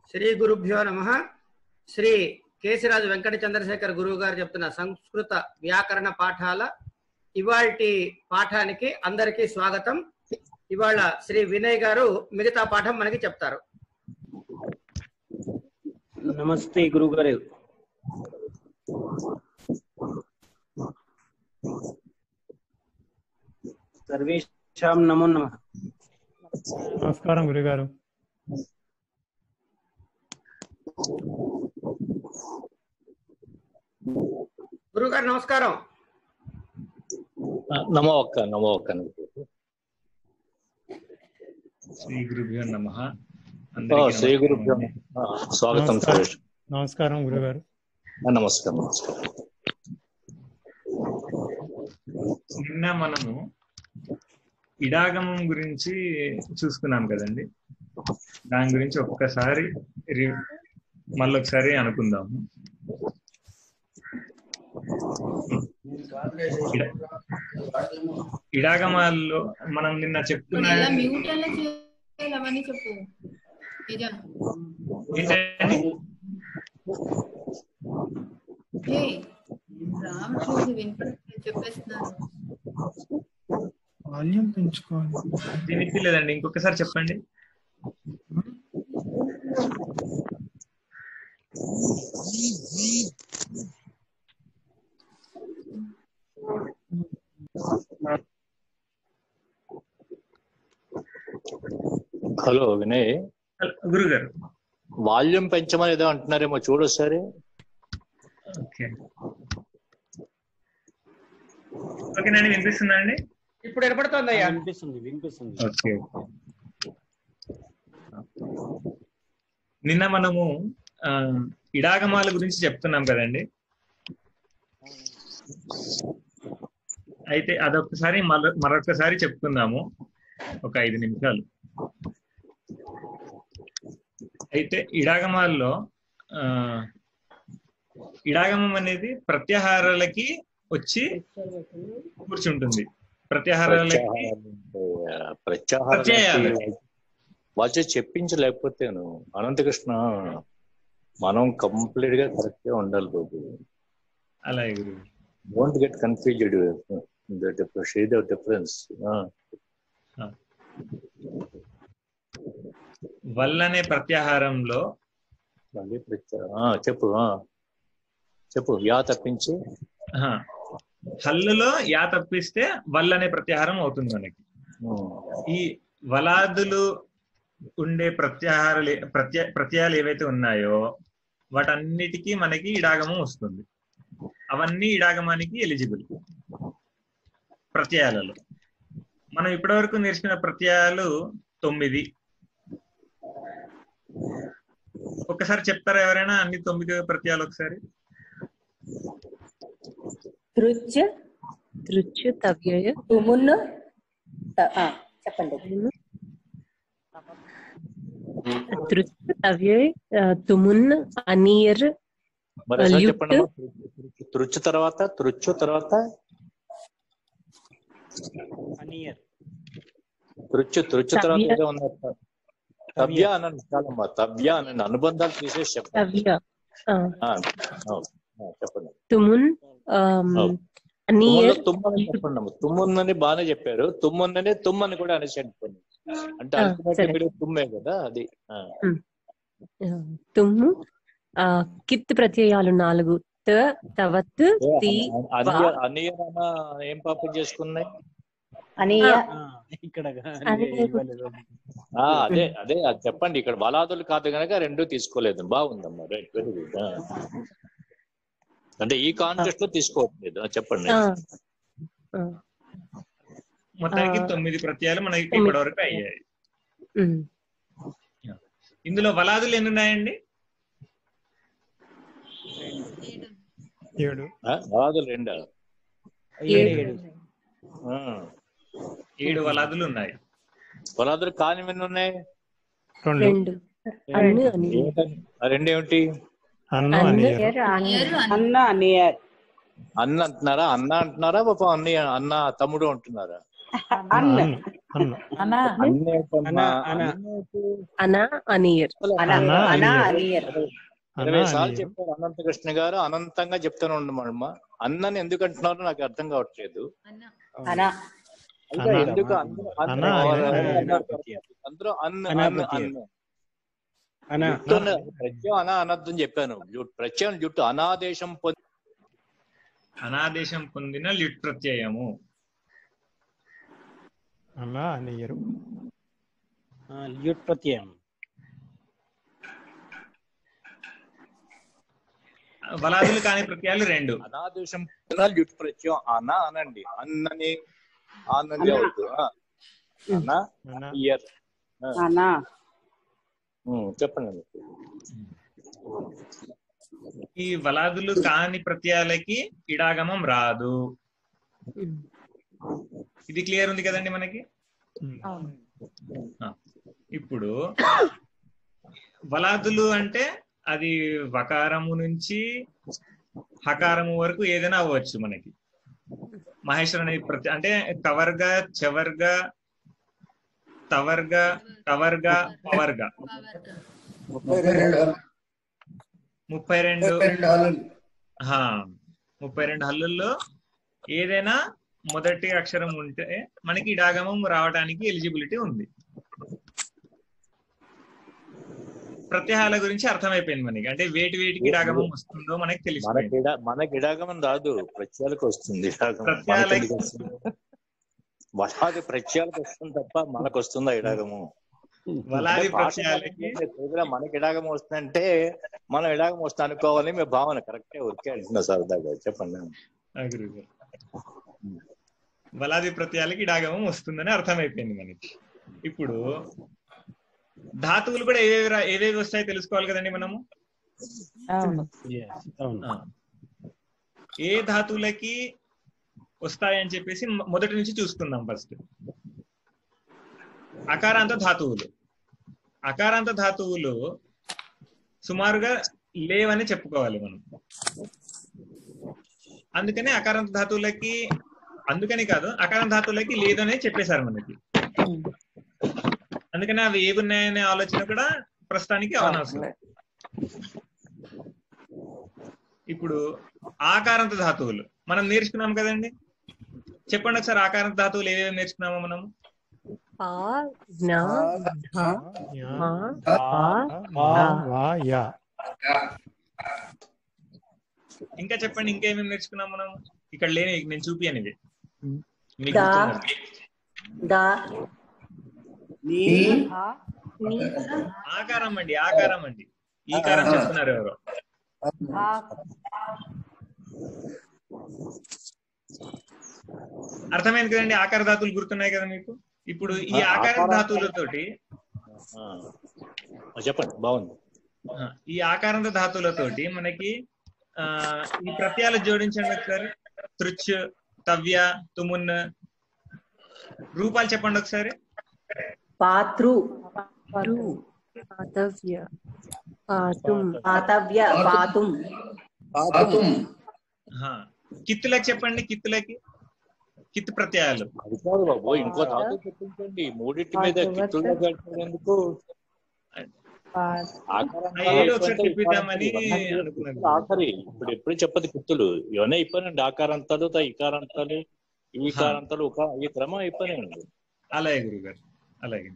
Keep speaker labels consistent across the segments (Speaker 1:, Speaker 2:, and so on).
Speaker 1: శ్రీ గురుభ్యో నమ శ్రీ కేశరాజు వెంకట చంద్రశేఖర్ గురువు గారు చెప్తున్న సంస్కృత వ్యాకరణ పాఠాల ఇవాల్టి పాఠానికి అందరికీ స్వాగతం ఇవాళ శ్రీ వినయ్ గారు మిగతా పాఠం మనకి చెప్తారు
Speaker 2: నమస్తే గురుగారు సర్వేషాం నమో నమ
Speaker 3: నమస్కారం గురుగారు
Speaker 1: గురువు గారు నమస్కారం
Speaker 4: నమో ఒక్క నమో ఒక్క
Speaker 5: శ్రీ గురుభ్యో నమ
Speaker 4: శ్రీ గురుభ్యో ఆ, స్వాగతం
Speaker 3: నమస్కారం.
Speaker 4: సురేష్
Speaker 3: నమస్కారం గురుగారు
Speaker 4: ఆ, నమస్కారం నమస్కారం
Speaker 5: నిన్న మనము ఇడాగమం గురించి చూసుకున్నాం కదండి దాని గురించి ఒక్కసారి రి- మళ్ళొకసారి అనుకుందాము ఇడ- ఇడాగమాల్లో మనం నిన్న చెప్పుకున్న
Speaker 6: ఎలా మ్యూట్ ఎలా చేయాలి అవన్నీ చెప్పు తేజ
Speaker 5: ఏంటంటే
Speaker 6: హే రామచంద్ర వినిపడుతుంది చెప్పేస్తున్నారు
Speaker 3: వాల్యూమ్ పెంచుకోవాలి
Speaker 5: దీనికి లేదండి ఇంకొకసారి చెప్పండి
Speaker 4: హలో వినయ్
Speaker 5: గురుగారు
Speaker 4: వాల్యూమ్ పెంచమని ఏదో అంటున్నారేమో చూడు ఒకసారి
Speaker 5: ఓకే ఓకేనండి వినిపిస్తుందా అండి
Speaker 1: ఇప్పుడు వినపడుతోంది అయ్యా
Speaker 2: వినిపిస్తుంది వినిపిస్తుంది
Speaker 5: ఓకే నిన్న మనము ఆ, ఇడాగమాల గురించి చెప్తున్నాం కదండి అయితే అదొకసారి మరొ మరొకసారి చెప్పుకుందాము ఒక ఐదు నిమిషాలు అయితే ఇడాగమాల్లో ఆ ఇడాగమం అనేది ప్రత్యాహారాలకి వచ్చి కూర్చుంటుంది ప్రత్యాహారాలకి
Speaker 4: ప్రత్యాహారం
Speaker 5: ప్రత్యయాలు.
Speaker 4: వచ్చి చెప్పించలేకపోతేను అనంతకృష్ణ మనం కంప్లీట్ గా కరెక్ట్ గా ఉండాలి బాబు
Speaker 5: అలాగే గురువు
Speaker 4: don't get confused the difference
Speaker 5: వల్లనే ప్రత్యాహారంలో
Speaker 4: మళ్ళీ ప్రత్యా- ఆ, చెప్పు ఆ. చెప్పు యా తప్పించి
Speaker 5: ఆహా, హల్లులో యా తప్పిస్తే వల్లనే ప్రత్యాహారం అవుతుంది మనకి
Speaker 4: ఉమ్,
Speaker 5: ఈ వలాదులు ఉండే ప్రత్యాహారాలు ప్రత్య ప్రత్యయాలు ఏవైతే ఉన్నాయో వాటన్నిటికీ మనకి ఇడాగమం వస్తుంది అవన్నీ ఇడాగమానికి ఎలిజిబుల్ ప్రత్యయాలలో మనం ఇప్పటివరకు నేర్చుకున్న ప్రత్యయాలు తొమ్మిది ఒకసారి చెప్తారా ఎవరైనా అన్ని తొమ్మిది ప్రత్యయాలు ఒకసారి
Speaker 7: తృచ్
Speaker 8: తృచ్చు తవ్యయ
Speaker 7: తుమున్ త- ఆ, చెప్పండి
Speaker 8: తృచ్చు తవ్యయ ఆ, తుమున్ అనియర్
Speaker 4: మరి ఒకసారి
Speaker 8: ల్యూట్.
Speaker 4: చెప్పండి అమ్మా. తృచ్చు తర్వాత తృచ్చు తర్వాత
Speaker 2: అనియర్
Speaker 4: తృచ్చు తృచ్చు
Speaker 8: తవ్య.
Speaker 4: తర్వాత ఏదో ఉన్నారు తవ్య అనండి చాలమ్మా తవ్య అనండి అనుబంధాలు తీసేసి చెప్పండి
Speaker 8: తవ్య ఆ,
Speaker 4: ఆ, ఆ, ఆ, చెప్పండి
Speaker 8: తుమున్ ఆమ్,
Speaker 4: అవును.
Speaker 8: అనియర్
Speaker 4: తుమ్మని చెప్పండి అమ్మా తుమ్ముందని బాగానే చెప్పారు తుమ్ముందని తుమ్మని కూడా అనేసి అనుకోండి అంటే
Speaker 8: ఆ,
Speaker 4: అల్టిమేట్
Speaker 8: సరే.
Speaker 4: మీరు తుమ్మే కదా అది ఆ.
Speaker 8: ఆ, తుమ్ము ఆ, కిత్ ప్రత్యయాలు నాలుగు త తవత్
Speaker 4: ఏ,
Speaker 8: తి
Speaker 4: అన- అనియ అనియన ఏం పాపం చేసుకున్నాయి
Speaker 7: అనియ
Speaker 2: ఆ, ఇక్కడ
Speaker 8: అనియర్.
Speaker 2: ఇవ్వలేదు.
Speaker 4: ఆ, అదే అదే అది చెప్పండి ఇక్కడ బలాదులు కాదు కనుక రెండు తీసుకోలేదు బాగుందమ్మా రైట్ వెరీ గుడ్ అంటే ఈ కాంటెస్ట్ లో తీసుకోవట్లేదు ఆ, చెప్పండి
Speaker 8: ఆ, ఆ,
Speaker 5: మొత్తానికి
Speaker 8: ఆ.
Speaker 5: తొమ్మిది ప్రత్యయాలు మనకి
Speaker 8: తొమ్మిది.
Speaker 5: ఇప్పటివరకు అయ్యాయి
Speaker 8: ఉమ్.
Speaker 5: ఇందులో వలాదులు ఎన్ని ఉన్నాయండి
Speaker 3: ఏడు
Speaker 4: ఆ, బలాదులు రెండా
Speaker 2: ఏడు ఏడు
Speaker 4: ఆ.
Speaker 5: ఏడు వలాదులు ఉన్నాయి
Speaker 4: బలాదులు కాని ఎన్ని ఉన్నాయి
Speaker 3: రెండు
Speaker 8: రెండు అన్ను అని
Speaker 4: ఏమిటని? ఆ రెండు ఏమిటి
Speaker 3: అన్నం
Speaker 8: అన్ను
Speaker 3: అని
Speaker 6: ఏరు అని
Speaker 7: అన్న అనియర్
Speaker 4: అన్న అంటున్నారా అన్న అంటున్నారా పాప అన్న అన్న తమ్ముడు అంటున్నారా
Speaker 7: అన్
Speaker 3: అన్ను అన్ను
Speaker 7: అనా
Speaker 2: అన అన
Speaker 8: అనా అనియర్
Speaker 7: అనా
Speaker 3: అనా
Speaker 7: అనా
Speaker 3: అనియర్.
Speaker 7: అనియర్
Speaker 4: ఇరవై
Speaker 3: అన్నా
Speaker 4: సార్లు
Speaker 3: అనియర్.
Speaker 4: చెప్పారు అనంత కృష్ణ గారు అనంతంగా చెప్తాను ఉండమమ్మా అన్నని ఎందుకు అంటున్నారో నాకు అర్థం కావట్లేదు
Speaker 6: అన్న
Speaker 7: అనా
Speaker 4: అయితే
Speaker 3: అన్నా.
Speaker 4: ఎందుకు అందరూ
Speaker 3: అన్నా,
Speaker 4: అందరూ
Speaker 3: అన్నా,
Speaker 4: అన్నారు
Speaker 2: ప్రత్యయం.
Speaker 4: అందరూ అన్న
Speaker 2: అన్నా
Speaker 4: అన్న
Speaker 2: ప్రత్యయం.
Speaker 4: అన్న
Speaker 2: అన
Speaker 4: జుట్టున్న ప్రత్యయం అనా అనద్దు అని చెప్పాను జుట్టు ప్రత్యయం జుట్టు అనాదేశం పొంది
Speaker 5: అనాదేశం పొందిన లిట్ ప్రత్యయము
Speaker 3: అన్నా అనియరు
Speaker 2: ఆ, ల్యుట్ ప్రత్యయం
Speaker 5: వలాదులు కాని ప్రత్యయాలు రెండు
Speaker 4: అనాదేశం పొందిన జుట్టు ప్రత్యయం అన అనండి అన్నని ఆనంది అవుతుంది ఆ. అన్నా
Speaker 3: అన్నా
Speaker 4: ఇయర్
Speaker 7: అనా
Speaker 4: చెప్పండి
Speaker 5: ఈ వలాదులు కాని ప్రత్యయాలకి ఇడాగమం రాదు ఇది క్లియర్ ఉంది కదండి మనకి
Speaker 3: ఉమ్.
Speaker 5: ఆ, ఇప్పుడు వలాదులు అంటే అది వకారము నుంచి హకారము వరకు ఏదైనా అవ్వచ్చు మనకి మహేశ్వర్ అనే ప్రతి అంటే కవర్గా చెవర్గా తవర్గా టవర్గా పవర్గా ముప్పై రెండు హా, ముప్పై రెండు హల్లుల్లో ఏదైనా మొదటి అక్షరం ఉంటే మనకి ఇడాగమం రావడానికి ఎలిజిబిలిటీ ఉంది ప్రత్యయాల గురించి అర్థమైపోయింది మనకి అంటే వేటి వేటికి ఇడాగమం వస్తుందో మనకి
Speaker 4: మన
Speaker 5: తెలిసిపోయింది
Speaker 4: గిడ మన గిడాగమం రాదు ప్రత్యయాలకు వస్తుంది ఇడాగమం.
Speaker 5: ప్రత్యయాలకి-
Speaker 4: మనకెందుకు వస్తుంది? వలాది ప్రత్యయాలకు వస్తుంది తప్ప మనకు వస్తుందా ఇడాగము
Speaker 5: వలాది
Speaker 4: అంటే పాఠం
Speaker 5: ప్రత్యయాలకి
Speaker 4: అంటే తెలుగులో మనకి ఇడాగం వస్తుందంటే మనం ఇడాగం వస్తుంది అనుకోవాలి మీ భావన కరెక్టే ఊరికే అంటున్నా సరదాగా చెప్పండి
Speaker 5: ఆ గురుగారు. వలాది ప్రత్యయాలకి ఇడాగమం వస్తుందని అర్థమైపోయింది మనకి ఇప్పుడు ధాతువులు కూడా ఏవేవి రా- ఏవేవి వస్తాయో తెలుసుకోవాలి కదండి మనము
Speaker 2: Yes, అవును
Speaker 5: ఆ. ఏ ధాతువులకి వస్తాయని చెప్పేసి మొ- మొదటి నుంచి చూసుకుందాం ఫస్ట్ అకారాంత ధాతువులు అకారాంత ధాతువులు సుమారుగా లేవని చెప్పుకోవాలి మనం అందుకనే అకారాంత ధాతువులకి అందుకని కాదు అకారాంత ధాతువులకి లేదనే చెప్పేశారు మనకి అందుకని అవి ఏవి ఉన్నాయనే ఆలోచన కూడా ప్రస్తుతానికి అవనవసరం ఇప్పుడు ఆకారంత ధాతువులు మనం నేర్చుకున్నాం కదండి చెప్పండి ఒకసారి ఆకారంత ధాతువులు ఏవేవి నేర్చుకున్నామో మనం
Speaker 8: ఆ నా ధ
Speaker 3: యా.
Speaker 8: మా
Speaker 3: ఆ,
Speaker 8: ఆ
Speaker 3: వా, వా, యా.
Speaker 5: ఇంకా చెప్పండి ఇంకా ఏమేమి నేర్చుకున్నాం మనం ఇక్కడ లేని నేను చూపియను ఇవి మీకు
Speaker 7: దా.
Speaker 5: గుర్తున్నవి.
Speaker 7: దా
Speaker 8: నీ
Speaker 5: ఆకారం అండి ఆకారం అండి ఈ కారం చెప్తున్నారు ఎవరో అర్థమైంది కదండి ఆకార ధాతువులు గుర్తున్నాయి కదా మీకు ఇప్పుడు ఈ ఆకార ధాతువులతోటి
Speaker 4: ఆ, చెప్పండి బాగుంది
Speaker 5: ఆ, ఈ ఆకారంత ధాతువులతోటి మనకి ఆ ఈ ప్రత్యయాలు జోడించండి ఒకసారి తృచ్ తవ్య తుమున్ రూపాలు చెప్పండి ఒకసారి
Speaker 7: పాతృ
Speaker 8: రు పాతవ్య పాతుం
Speaker 7: పాతవ్య పాతుం
Speaker 5: ఆహా. కిత్తులకి చెప్పండి కిత్తులకి కిత్తు ప్రత్యయాలు
Speaker 4: అది కాదు బాబు ఇంకో ధాతు చెప్పించండి మూడింటి మీద కిత్తుల్లో కట్టడం ఎందుకు ఆకారం
Speaker 5: ఆ ఏదో ఒకసారి చెప్పిద్దామని అనుకున్నాను.
Speaker 4: ఆఖరి ఇప్పుడు ఎప్పుడు చెప్పదు కిత్తులు ఇవన్నీ ఇప్పనండి ఆకారంతాలు తా ఇకారంతాలు ఈ కారంతాలు ఒక ఈ క్రమం అయిపోయినాయండి
Speaker 5: అలాగే గురుగారు అలాగే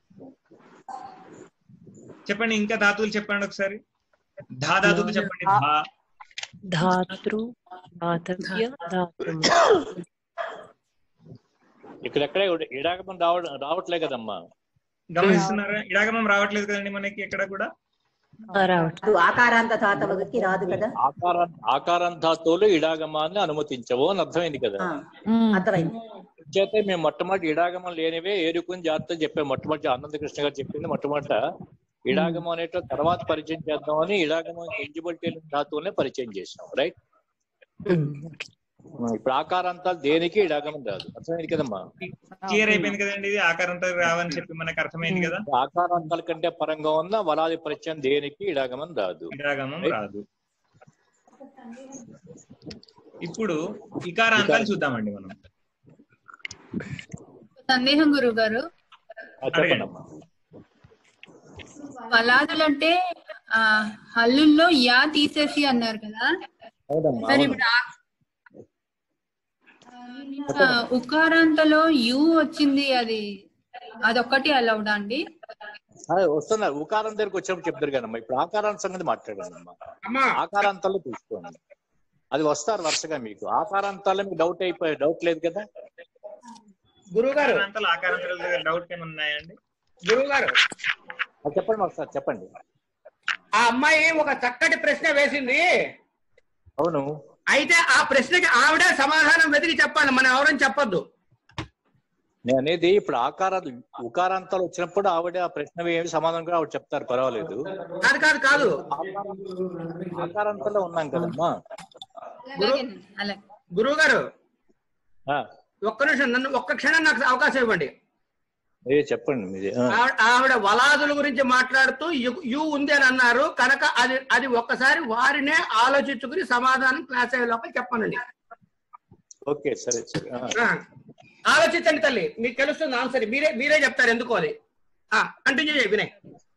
Speaker 5: చెప్పండి ఇంకా ధాతువులు చెప్పండి ఒకసారి ధా ధాతువులు చెప్పండి ధా
Speaker 8: ధాతృ ధాతవ్య ధాతుము
Speaker 4: ఇక్కడెక్కడ ఇడాగమం రావడం రావట్లే కదమ్మా
Speaker 5: గమనిస్తున్నారా ఇడాగమం రావట్లేదు కదండి మనకి ఎక్కడ కూడా
Speaker 8: ఆ, రావట్లేదు
Speaker 7: ఆకారాంత ధాతవకి రాదు కదా
Speaker 4: ఆకారం ఆకారం ధాతువులు ఇడాగమాన్ని అనుమతించవు అని అర్థమైంది కదా
Speaker 7: ఆ, అర్థమైంది
Speaker 4: చేతే మేము మొట్టమొదటి ఇడాగమం లేనివే ఏరుకుని జాగ్రత్త చెప్పాం మొట్టమొదటి ఆనంద కృష్ణ గారు చెప్పింది మొట్టమొదట ఇడాగమం అనేటో తర్వాత పరిచయం చేద్దామని ఇడాగమం ఎలిజిబిలిటీ ధాతువులనే పరిచయం చేసాం రైట్
Speaker 8: ఉమ్.
Speaker 4: ఇప్పుడు ఆకారాంతాలు దేనికి ఇడాగమం రాదు అర్థమైంది కదమ్మా
Speaker 5: క్లియర్ అయిపోయింది కదండి ఇది ఆకారంతో రావని చెప్పి మనకు అర్థమైంది కదా
Speaker 4: ఆకారాంతాల కంటే పరంగా ఉన్న వలాది పరిచయం దేనికి ఇడాగమం రాదు
Speaker 5: ఇడాగమం రాదు ఇప్పుడు ఇకారాంతాలు చూద్దామండి మనం
Speaker 6: సందేహం గురువు గారు
Speaker 4: ఆ, చెప్పండి అమ్మా
Speaker 6: పలాదులు అంటే ఆ, హల్లుల్లో యా తీసేసి అన్నారు కదా
Speaker 4: అవునమ్మా
Speaker 6: సరే
Speaker 4: అవును
Speaker 6: ఇప్పుడు ఆ- ఆ, ఉకారాంతలో యు వచ్చింది అది అదొక్కటి అలౌడా అండి
Speaker 4: అదే వస్తున్నారు ఉకారం దగ్గరికి వచ్చినప్పుడు చెప్తారు కదమ్మా ఇప్పుడు ఆకారం సంగతి మాట్లాడానమ్మా
Speaker 1: అమ్మా
Speaker 4: ఆకారాంతాలు తీసుకోండి అది వస్తారు వరుసగా మీకు ఆకారాంతాలు మీకు డౌట్ అయిపోయి డౌట్ లేదు కదా
Speaker 1: గురువు గారు
Speaker 5: ఆకారాంతాలు ఆకారాంతాల దగ్గర డౌట్ ఏమైనా ఉన్నాయండి
Speaker 1: గురువు గారు
Speaker 4: అది చెప్పండి ఒకసారి చెప్పండి
Speaker 1: ఆ అమ్మాయి ఒక చక్కటి ప్రశ్న వేసింది
Speaker 4: అవును
Speaker 1: అయితే ఆ ప్రశ్నకి ఆవిడ సమాధానం వెతికి చెప్పాలి మనం ఎవరని చెప్పొద్దు
Speaker 4: నేను అనేది ఇప్పుడు ఆకారాలు ఉకారాంతాలు వచ్చినప్పుడు ఆవిడ ఆ ప్రశ్న ఏమి సమాధానం కూడా ఆవిడ చెప్తారు పర్వాలేదు
Speaker 1: కాదు కాదు కాదు
Speaker 4: ఆకారాంతాల్లో ఉన్నాం కదమ్మా
Speaker 6: అలాగేనండి అలాగే
Speaker 1: గురువు గారు
Speaker 4: ఆ,
Speaker 1: ఒక్క నిమిషం నన్ను ఒక్క క్షణం నాకు అవకాశం ఇవ్వండి
Speaker 4: ఏ చెప్పండి మీది ఆ,
Speaker 1: ఆవిడ ఆవిడ వలాదుల గురించి మాట్లాడుతూ యు- యు ఉంది అని అన్నారు కనుక అది అది ఒక్కసారి వారినే ఆలోచించుకుని సమాధానం క్లాస్ అయ్యే లోపల చెప్పనండి
Speaker 4: ఓకే సరే సరే ఆ.
Speaker 1: ఆ, ఆలోచించండి తల్లి మీకు తెలుస్తుంది ఆన్సర్ మీరే మీరే చెప్తారు ఎందుకు అది కంటిన్యూ చేయి వినయ్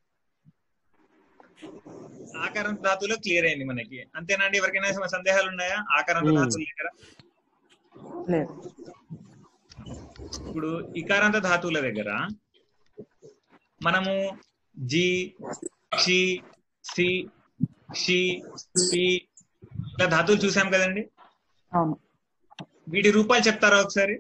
Speaker 5: ఆకారాంత ధాతువులో క్లియర్ అయింది మనకి అంతేనండి ఎవరికైనా ఏమైనా సందేహాలు ఉన్నాయా ఆకారాంత
Speaker 4: Hmm.
Speaker 5: ధాతువుల దగ్గర ఇప్పుడు ఇకారాంత ధాతువుల దగ్గర మనము జి షి సి షి పి ఇలా ధాతువులు చూసాం కదండి
Speaker 9: అవును
Speaker 5: వీటి రూపాలు చెప్తారా ఒకసారి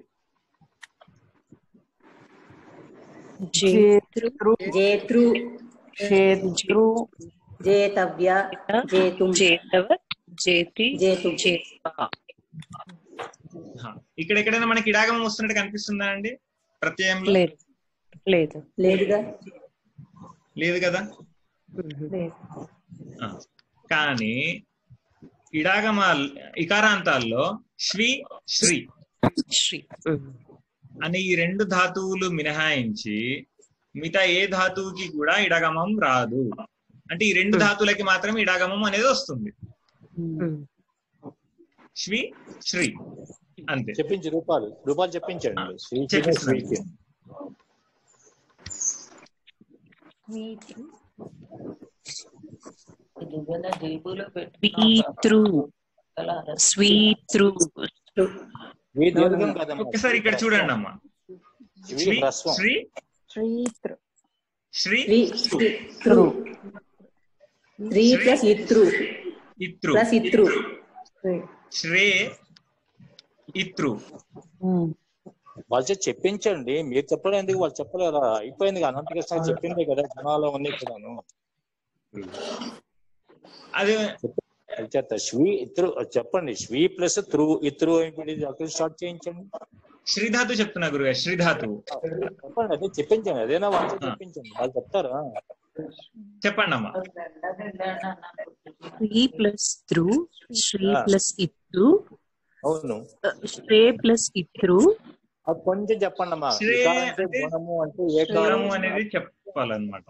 Speaker 8: జేతృ
Speaker 7: జేతృ
Speaker 9: క్షేత్రు
Speaker 7: జేతవ్య జేతుం
Speaker 8: జేతవ జేతి
Speaker 7: జేతు
Speaker 8: జేత
Speaker 5: హా. ఇక్కడ ఎక్కడైనా మనకి ఇడాగమం వస్తున్నట్టు కనిపిస్తుందా అండి ప్రత్యయంలో
Speaker 8: లేదు లేదు
Speaker 7: లేదుగా
Speaker 5: లేదు కదా
Speaker 9: లేదు
Speaker 5: ఆ. కానీ ఇడాగమాల్ ఇకారాంతాల్లో శ్రీ శ్రీ
Speaker 8: శ్రీ
Speaker 5: అనే ఈ రెండు ధాతువులు మినహాయించి మిగతా ఏ ధాతువుకి కూడా ఇడగమం రాదు అంటే ఈ రెండు ధాతువులకి మాత్రం ఇడగమం అనేది వస్తుంది శ్రీ శ్రీ అంతే
Speaker 4: చెప్పించి రూపాలు రూపాలు చెప్పించండి శ్రీ
Speaker 5: చెప్పిస్తున్నాను.
Speaker 4: శ్రీకి.
Speaker 8: స్వీతృ స్వీతృ
Speaker 4: ఈ దీర్ఘం కదమ్మా
Speaker 5: ఒక్కసారి ఇక్కడ చూడండి అమ్మా
Speaker 4: ఇవి
Speaker 5: శ్రీ
Speaker 4: హ్రస్వం
Speaker 5: శ్రీ
Speaker 9: శ్రీత్రు
Speaker 5: శ్రీ
Speaker 7: శ్రీ శ్రీ త్రు శ్రీ ప్లస్ ఇత్రు
Speaker 5: ఇత్రు
Speaker 7: ప్లస్ ఇత్రు
Speaker 9: శ్రీ
Speaker 5: శ్రే ఇత్రు
Speaker 4: వాళ్ళు చేత చెప్పించండి మీరు చెప్పడం ఎందుకు వాళ్ళు చెప్పలేరా అయిపోయింది కదా అనంతకృష్ణ చెప్పిందే కదా జనాలు ఉంది కూడాను
Speaker 5: అదే
Speaker 4: అది చేత శ్వీ ఇత్రు చెప్పండి శ్వీ ప్లస్ త్రు ఇత్రు ఇప్పుడు అక్కడ స్టార్ట్ చేయించండి
Speaker 5: శ్రీధాతు చెప్తున్నా గురుగారు శ్రీధాతు
Speaker 4: చెప్పండి అదే చెప్పించండి అదేనా వాళ్ళు చెప్పించండి వాళ్ళు చెప్తారా
Speaker 5: చెప్పండి అమ్మా
Speaker 8: శ్రీ ప్లస్ త్రు శ్రీ
Speaker 4: ఆ.
Speaker 8: ప్లస్ ఇత్రు
Speaker 4: అవును
Speaker 8: శ్రే ప్లస్ ఇత్రు
Speaker 4: అది కొంచెం చెప్పండి అమ్మా
Speaker 5: శ్రే
Speaker 4: వికారం అంటే
Speaker 5: అంటే
Speaker 4: గుణము అంటే ఏ కాలం
Speaker 5: గుణము అనేది చెప్పాలన్నమాట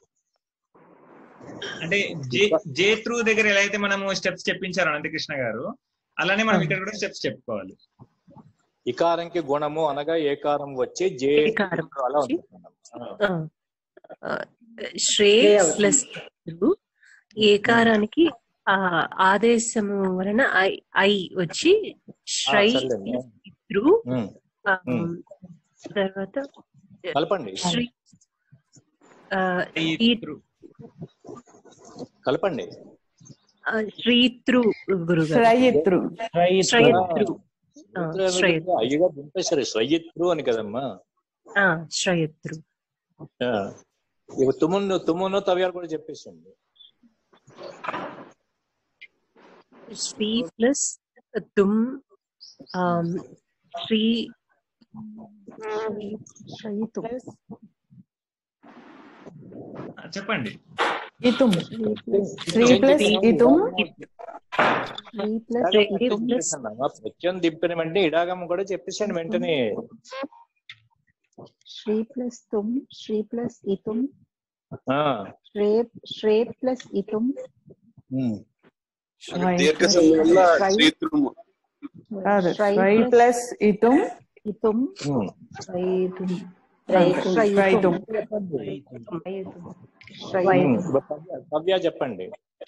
Speaker 5: అంటే జే జేత్రు దగ్గర ఎలా అయితే మనము స్టెప్స్ చెప్పించారు అనంతకృష్ణ గారు అలానే మనం ఇక్కడ కూడా స్టెప్స్ చెప్పుకోవాలి
Speaker 4: ఇకారంకి గుణము అనగా ఏకారం వచ్చి జే
Speaker 8: ఏకారం
Speaker 4: అలా
Speaker 8: వచ్చి.
Speaker 4: ఉంటుంది
Speaker 8: ఆ, ఆ, శ్రే
Speaker 7: శ్రే అవుతుంది.
Speaker 8: ప్లస్ ఇత్రు ఏకారానికి ఆ ఆదేశము వలన ఐ ఐ వచ్చి శ్రై
Speaker 4: సర్లేండి.
Speaker 8: ఇత్రు
Speaker 4: ఉమ్,
Speaker 8: ఆ,
Speaker 4: ఉమ్.
Speaker 8: తర్వాత
Speaker 4: కలపండి
Speaker 8: శ్రీ ఆ, ఈ
Speaker 5: ఇత్రు.
Speaker 4: కలపండి
Speaker 8: ఆ, శ్రీత్రు గురుగారు
Speaker 9: శ్రయిత్రు
Speaker 8: శ్రయత్రు ఆ, శ్రయత్రు
Speaker 4: అయ్యగా దింపేశారు శ్రయ్యత్రు అని కదమ్మా
Speaker 8: ఆ, శ్రయత్రు
Speaker 4: ఆ. ఇక తుమ్మును తుమ్మును తవ్యాలు కూడా చెప్పేసింది
Speaker 8: శ్రీ ప్లస్ తుమ్ ఆమ్, శ్రీ
Speaker 9: శ్రయితు
Speaker 5: ఆ, చెప్పండి
Speaker 9: ఇతుం శ్రీ ప్లస్ ఇతుం శ్రీ ప్లస్
Speaker 8: శ్రీ
Speaker 9: ఇతుం
Speaker 8: ప్లస్
Speaker 4: ప్రత్యం దింపిన వెంటనే ఇడాగం కూడా చెప్పేసాను వెంటనే
Speaker 9: శ్రీ ప్లస్ తుం శ్రీ ప్లస్ ఇతుం
Speaker 4: ఆ,
Speaker 9: శ్రే శ్రే ప్లస్ ఇతుం
Speaker 4: ఉమ్.
Speaker 10: దీర్ఘ సంబంధంలో శ్రీత్రుము
Speaker 9: కాదు శ్రై ప్లస్ ఇతుం ఇతుం
Speaker 4: ఉమ్.
Speaker 9: శ్రైతుం
Speaker 7: శ్రైతుం.
Speaker 9: శ్రైతుం
Speaker 4: ఉమ్. ఇప్పుడు కవ్య- కవ్య చెప్పండి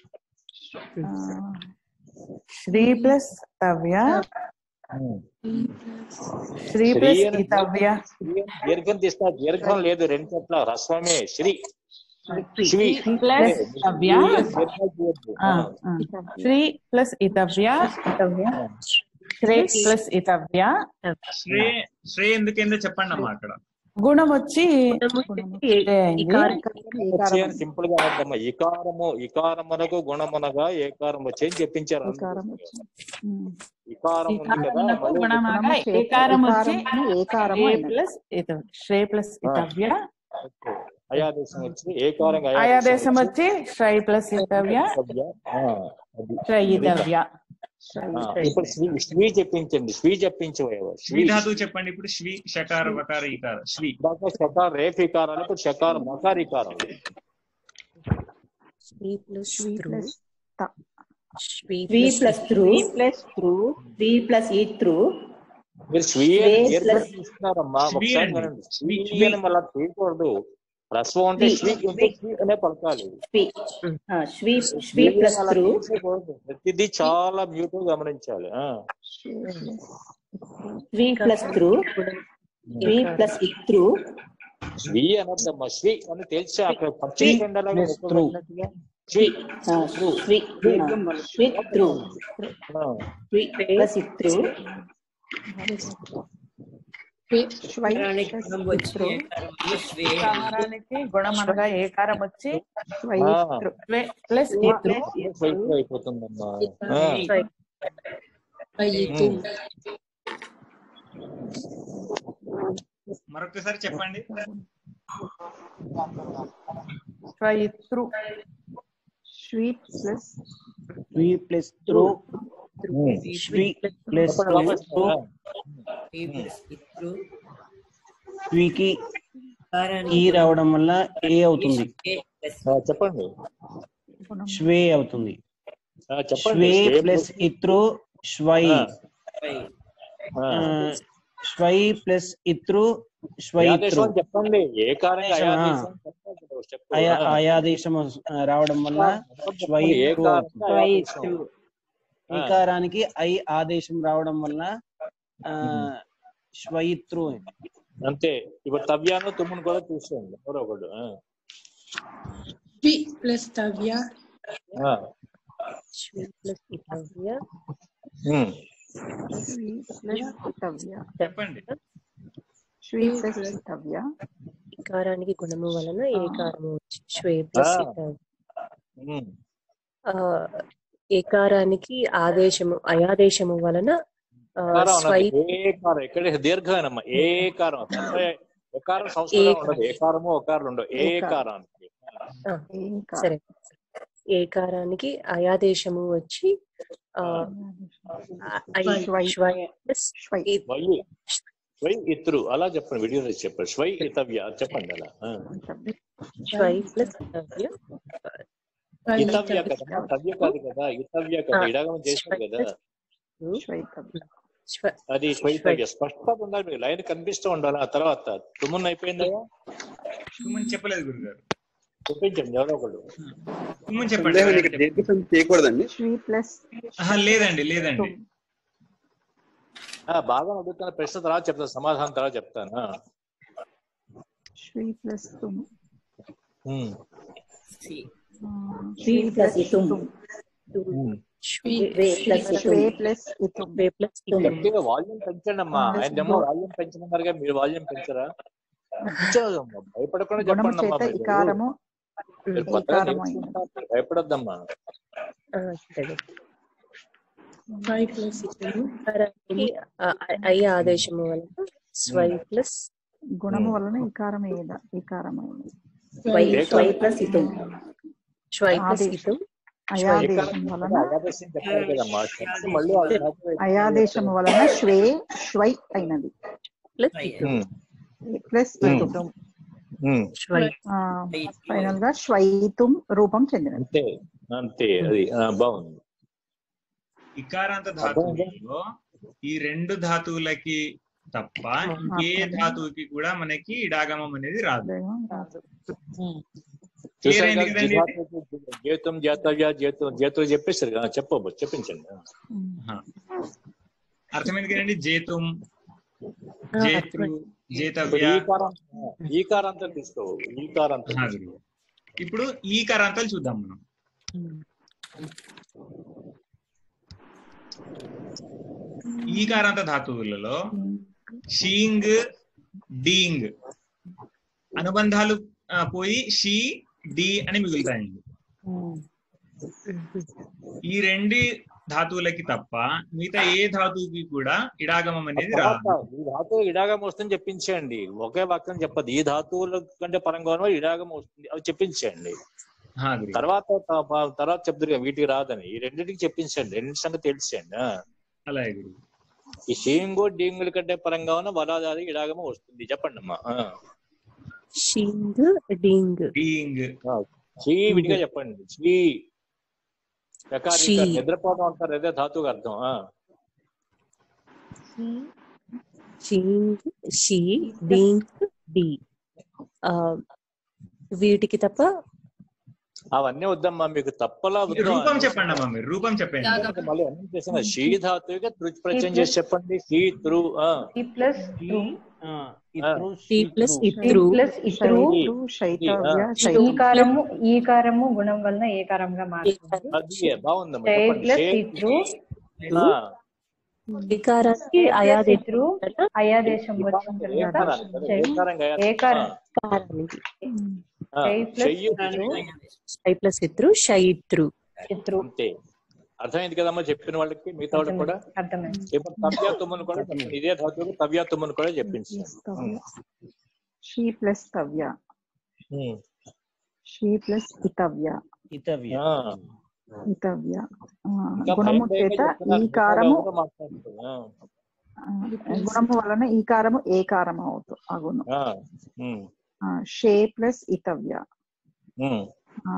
Speaker 10: శ్రీ ప్లస్ తవ్య
Speaker 4: ఉమ్.
Speaker 10: శ్రీ
Speaker 4: శ్రీ
Speaker 10: ప్లస్
Speaker 4: అని
Speaker 10: ఇతవ్య
Speaker 4: శ్రీ అని దీర్ఘం తీస్తా దీర్ఘం లేదు రెండు చోట్ల హ్రస్వమే శ్రీ శ్రీ
Speaker 10: ప్లస్ తవ్య
Speaker 4: దీర్ఘం తీయొద్దు.
Speaker 10: ఆ, ఆ. శ్రీ ప్లస్ ఇతవ్య శ్రీ ప్లస్ ఇతవ్య
Speaker 5: శ్రే శ్రే ఎందుకేందో చెప్పండి అమ్మా అక్కడ
Speaker 10: గుణం వచ్చి
Speaker 4: వచ్చి అని సింపుల్ గా అర్థమ్మా ఇకారము ఇకారమునకు గుణమునగా ఏకారం వచ్చి అని చెప్పించారు అందరూ. ఇకారం ఉంది కదా
Speaker 10: ఇకారమునకు
Speaker 4: మళ్ళీ
Speaker 10: గుణమగా ఏకారం వచ్చి
Speaker 9: ఏకారము
Speaker 10: ఏ
Speaker 9: అయినది.
Speaker 10: ప్లస్ ఇతవ్య శ్రీ ప్లస్ ఇతవ్య
Speaker 4: అయాదేశం వచ్చి ఏకారం
Speaker 10: అయాదేశం వచ్చి శ్రై ప్లస్ ఇతవ్య శ్రయితవ్య
Speaker 4: ఇప్పుడు శ్రీ శ్రీ చెప్పించండి శ్రీ చెప్పించవేవో
Speaker 5: శ్రీ
Speaker 4: శ్రీ
Speaker 5: ధాతువు చెప్పండి ఇప్పుడు శ్రీ షకార వకార ఈకార శ్రీ
Speaker 4: ఇందాక శకార రేఫ్ ఇకారాలు ఇప్పుడు శకార మకార ఇకారం
Speaker 8: శ్రీ ప్లస్
Speaker 9: శ్రీ
Speaker 8: త్రు
Speaker 9: ప్లస్ త
Speaker 8: శ్రీ
Speaker 7: వి ప్లస్ త్రు
Speaker 9: శ్రీ ప్లస్ త్రు
Speaker 7: వి ప్లస్ ఇత్రు
Speaker 4: మీరు స్వీ
Speaker 7: స్వే
Speaker 4: అని దీర్ఘం
Speaker 7: ప్లస్
Speaker 4: తీస్తున్నారమ్మా
Speaker 5: స్వీ
Speaker 4: ఒకసారి
Speaker 5: అండి.
Speaker 4: వినండి
Speaker 5: స్వీ,
Speaker 4: స్వీ
Speaker 5: స్వీ.
Speaker 4: అని మళ్ళీ చేయకూడదు రస్వం అంటే
Speaker 7: స్వీ.
Speaker 4: స్వీ ఉంటే స్వీ అనే పలకాలి
Speaker 7: శ్రీ ఆ, శ్రీ శ్రీ ప్లస్
Speaker 4: అలా
Speaker 7: త్రు
Speaker 4: తీసుకోకూడదు. ప్రతిదీ చాలా మ్యూట్ గమనించాలి ఆ.
Speaker 7: వి ప్లస్ త్రు వి ప్లస్ ఇత్రు
Speaker 4: స్వీ అనొద్దమ్మా స్వీ అని తెలిసి అక్కడ పచ్చి కండలాగా పెట్టినట్టుగా స్వీ
Speaker 7: ఆ, శ్రీ ఆ, శ్రీ త్రు
Speaker 4: ఆ.
Speaker 7: శ్రీ ప్లస్ ఇత్రు
Speaker 9: శ్వై ప్లస్ ఇత్రు
Speaker 10: కారానికి గుణం అనగా ఏకారం వచ్చి
Speaker 9: శ్వై
Speaker 4: ఆ.
Speaker 9: ఇత్రు
Speaker 10: శ్వే ప్లస్ ఇతృ
Speaker 4: స్వైప్ అయిపోతుందమ్మా ఆ. ఉమ్.
Speaker 5: మరొకసారి చెప్పండి
Speaker 10: శ్వయితృ
Speaker 9: శ్వీ ప్లస్
Speaker 2: శ్రీ ప్లస్ త్రూ
Speaker 4: ఉమ్.
Speaker 2: శ్రీ ప్లస్
Speaker 4: చెప్పండి వాపస్.
Speaker 2: త్రూ
Speaker 4: ఆ.
Speaker 2: శ్రీకి ఈ రావడం వల్ల ఏ అవుతుంది
Speaker 4: ఆ, చెప్పండి
Speaker 2: శ్వే అవుతుంది
Speaker 4: ఆ, చెప్పండి
Speaker 2: శ్వే
Speaker 4: స్వే
Speaker 2: ప్లస్ ఇత్రు శ్వై
Speaker 4: ఆ. ఆ.
Speaker 2: ఆ, శ్వై ప్లస్ ఇత్రు శ్వైత్రు
Speaker 4: అయాదేశం అని చెప్పండి ఏ కారణంగా
Speaker 2: అయాదేశం, ఆ.
Speaker 4: అయాదేశం చెప్పండి ఒక step.
Speaker 2: ఆయా
Speaker 4: ఆ.
Speaker 2: ఆయాదేశం రావడం వల్ల
Speaker 4: చెప్పండి, ఏ
Speaker 2: శ్వైత్రు
Speaker 4: కారణంగా అయాదేశం. ఆ.
Speaker 2: ఈకారానికి ఐ ఆదేశం రావడం వల్ల ఆ శ్వయిత్రు
Speaker 4: అంతే ఇప్పుడు తవ్యాను తుమ్మును కూడా చూసుకోండి ఎవరో ఒకడు ఆ.
Speaker 11: వి ప్లస్ తవ్య
Speaker 4: ఆ.
Speaker 8: శ్రీ ప్లస్ ఇతవ్య
Speaker 4: ఉమ్.
Speaker 9: శ్వీ ప్లస్ ఇతవ్య
Speaker 5: చెప్పండి
Speaker 9: శ్వీ ప్లస్ ఇతవ్య
Speaker 8: ఇకారానికి గుణము వలన ఏకారము వచ్చి శ్వే ప్లస్
Speaker 4: ఆ.
Speaker 8: ఇతవ్య
Speaker 4: ఉమ్.
Speaker 8: ఆ, ఏకారానికి ఆదేశము అయాదేశము వలన ఆ,
Speaker 4: కారం
Speaker 8: స్వై
Speaker 4: అన్నది ఏ కారం ఇక్కడ దీర్ఘమేనమ్మా ఏ కారం తప్ప ఏ కారం సంస్కృతం ఉండదు ఏ కారము ఒక కారం ఉండదు ఏ కారానికి
Speaker 8: ఆ,
Speaker 9: ఏకా
Speaker 8: సరే ఏకారానికి అయాదేశము వచ్చి ఆ, ఐ
Speaker 9: శ్వై.
Speaker 8: శ్వై ప్లస్
Speaker 9: శ్వై
Speaker 8: ఇ-
Speaker 4: వై స్వై ఇత్రు అలా చెప్పండి వీడియోలో చెప్పండి స్వై ఇతవ్య చెప్పండి అలా ఆ.
Speaker 8: శ్వై ప్లస్ ఇతవ్య
Speaker 4: ఇతవ్య కదా తవ్య కాదు కదా ఇతవ్య కదా
Speaker 8: ఆ.
Speaker 4: ఇడాగం చేశారు కదా
Speaker 9: శ్వైతవ్య
Speaker 8: శ్వ-
Speaker 4: అది స్వైతవ్య స్పష్టత ఉండాలి మీకు లైన్ కనిపిస్తూ ఉండాలి ఆ తర్వాత తుమ్మున్ అయిపోయిందా
Speaker 5: తుమ్మని చెప్పలేదు గురుగారు
Speaker 4: చూపించండి ఎవరో ఒకళ్ళు
Speaker 5: తుమ్మని చెప్పండి
Speaker 12: సందేహం
Speaker 5: ఎవరైనా
Speaker 12: ఇక్కడ దీర్ఘం చేయకూడదండి
Speaker 9: శ్వీ ప్లస్
Speaker 5: ఆహా, లేదండి లేదండి
Speaker 4: ఆ, బాగా అడుగుతున్న ప్రశ్న తర్వాత చెప్తాను సమాధానం తర్వాత చెప్తాను ఆ.
Speaker 9: శ్వీ ప్లస్ తుమ్
Speaker 4: ఉమ్.
Speaker 7: వి ప్లస్ ఇతుం
Speaker 4: ఉమ్.
Speaker 8: శ్వే
Speaker 7: వే ప్లస్
Speaker 9: శ్వే
Speaker 7: ఇతుం
Speaker 9: ప్లస్ ఇతుమ్
Speaker 8: శ్వే ప్లస్ ఇతవ్య
Speaker 4: గట్టిగా వాల్యూమ్ పెంచండి అమ్మా ఆయనేమో వాల్యూమ్ పెంచమన్నారుగా మీరు వాల్యూమ్ పెంచరా పెంచదమ్మా భయపడకుండా
Speaker 9: గుణము
Speaker 4: చెప్పండి అమ్మా
Speaker 9: చేత
Speaker 4: మీరు
Speaker 9: ఇకారము
Speaker 4: మీరు కొత్తగా
Speaker 9: ఈకారము అయినది.
Speaker 4: నేర్చుకుంటారు భయపడొద్దమ్మా
Speaker 8: ఆ, సరే.
Speaker 11: ఫైవ్ ప్లస్ ఇతను
Speaker 8: ఏకారానికి ఆ, ఐ ఆదేశము వలన స్వై ప్లస్
Speaker 9: గుణము వలన ఇకారం ఏద ఇకారమైనది
Speaker 7: వై వై ప్లస్ ఇతుం
Speaker 8: శ్వై ప్లస్
Speaker 9: ఆదేశం.
Speaker 8: ఇతం
Speaker 9: అయాదేశం వలన
Speaker 4: అయాదేశం చెప్పారు కదమ్మా చెప్పి మళ్ళీ ఆ ధాతువు ఎత్తి-
Speaker 9: అయాదేశము వలన శ్వే శ్వై అయినది
Speaker 8: ప్లస్ ఇతం
Speaker 4: ఉమ్.
Speaker 9: ప్లస్
Speaker 4: ఉమ్.
Speaker 9: ఇతుం
Speaker 4: ఉమ్.
Speaker 8: శ్వై
Speaker 9: ఫైనల్ గా శ్వైతుం రూపం చెందినది
Speaker 4: అంతే అంతే అది ఆ, బాగుంది
Speaker 5: ఇకారాంత ధాతువులలో ఈ రెండు ధాతువులకి తప్ప ఏ ధాతువుకి కూడా మనకి ఇడాగమం అనేది రాదు క్లియర్
Speaker 4: చూసారు
Speaker 5: అయింది
Speaker 4: కదా,
Speaker 5: కదండి ఇది?
Speaker 4: జిహాదు, జీతం జాతవ్య జీతం జీతం చెప్పేశారు కదా చెప్పబో చెప్పించండి
Speaker 5: ఆహా. అర్థమైంది కదండి జేతుం జేతృ జేతవ్య
Speaker 4: ఈకారం ఈకారాంతం తీసుకో ఈకారాంతం
Speaker 5: ఆహా, గురువు. ఇప్పుడు ఈ కరాంతాలు చూద్దాం మనం ఈ కారాంత ధాతువులలో షీంగ్ డీంగ్ అనుబంధాలు ఆ, పోయి షీ డి అని మిగులుతాయండి ఈ రెండు ధాతువులకి తప్ప మిగతా ఏ ధాతువుకి కూడా ఇడాగమం అనేది రాదు
Speaker 4: తర్వాత ఈ ధాతువు ఇడాగం వస్తుందని చెప్పించండి ఒకే వాక్యం చెప్పదు ఈ ధాతువుల కంటే పరంగా ఇడాగం వస్తుంది అవి చెప్పించండి
Speaker 5: ఆహా, గురువు.
Speaker 4: తర్వాత త- తర్వాత చెప్తారు కదా, వీటికి రాదని ఈ రెండింటికి చెప్పించండి రెండింటి సంగతి తెలిసేయండి ఆ.
Speaker 5: అలాగే గురువు.
Speaker 4: ఈ షీంగు డీంగుల కంటే పరంగా ఉన్న వరాదాది ఇడాగము వస్తుంది చెప్పండి అమ్మా ఆ.
Speaker 8: షింగ్ డింగ్
Speaker 5: డీంగ్
Speaker 4: షీ విడిగా చెప్పండి షీ యకారి,
Speaker 8: షీ.
Speaker 4: ఇకారి. నిద్రపోవడం అంటారు అదే ధాతువుకి అర్థం ఆ.
Speaker 8: షింగ్ షీ డింగ్ డి ఆ, వీటికి తప్ప
Speaker 4: అవన్నీ వద్దమ్మా మీకు తప్పలా వద్దు
Speaker 5: రూపం చెప్పండి అమ్మా మీరు రూపం చెప్పండి
Speaker 4: మళ్ళీ అన్ని చేసిన షీ ధాతువుగా తృచ్ ప్రత్యయం చేసి చెప్పండి షీ త్రు ఆ.
Speaker 2: ప్లస్
Speaker 8: టీ ప్లస్ ఇత్రు
Speaker 9: ప్లస్ ఇత్రు శైతవ్య శైతం
Speaker 12: ఈకారము ఈకారము గుణం వలన ఏకారంగా మారుతుంది
Speaker 4: అది బాగుందమ్మా
Speaker 12: జై
Speaker 4: చెప్పండి
Speaker 12: ప్లస్
Speaker 4: షే-
Speaker 12: ఇత్రు
Speaker 4: ఆ.
Speaker 8: వికారానికి
Speaker 12: ప్లస్
Speaker 8: అయాదేశం
Speaker 12: ఇత్రు అయాదేశం వచ్చిన తర్వాత
Speaker 4: ఏకారం కదా,
Speaker 12: జై
Speaker 4: ఏకారంగా అయాదేశం.
Speaker 12: ఏకారం
Speaker 8: కారానికి
Speaker 4: ఆ.
Speaker 12: జై ప్లస్
Speaker 4: చెయ్యి
Speaker 12: ఇత్రు
Speaker 8: షై ప్లస్ ఇత్రు షైత్రు
Speaker 12: ఇత్రు
Speaker 4: అంతే అర్థమైంది కదమ్మా చెప్పిన వాళ్ళకి మిగతా వాళ్ళకి కూడా
Speaker 12: అర్థమైంది
Speaker 4: ఇప్పుడు తవ్య తుమ్మను కూడా చెప్పండి ఇదే ధాతువుకు తవ్య తుమ్మను కూడా చెప్పించి
Speaker 9: షీ ప్లస్ తవ్య షీ ప్లస్ ఇతవ్య
Speaker 2: ఇతవ్య
Speaker 9: ఇతవ్య ఆ,
Speaker 4: ఇంకా
Speaker 9: గుణము
Speaker 4: భయం భయంగా
Speaker 9: చేత
Speaker 4: చెప్తున్నారు.
Speaker 9: ఈ కారము
Speaker 4: ఎవరో మాట్లాడుతున్నారు. ఆ.
Speaker 9: ఆ, గుణము వలన ఈ కారము ఏ కారము అవుతు అగును
Speaker 4: ఆ. ఉమ్.
Speaker 9: ఆ, షే ప్లస్ ఇతవ్య
Speaker 4: ఉమ్.
Speaker 9: ఆ,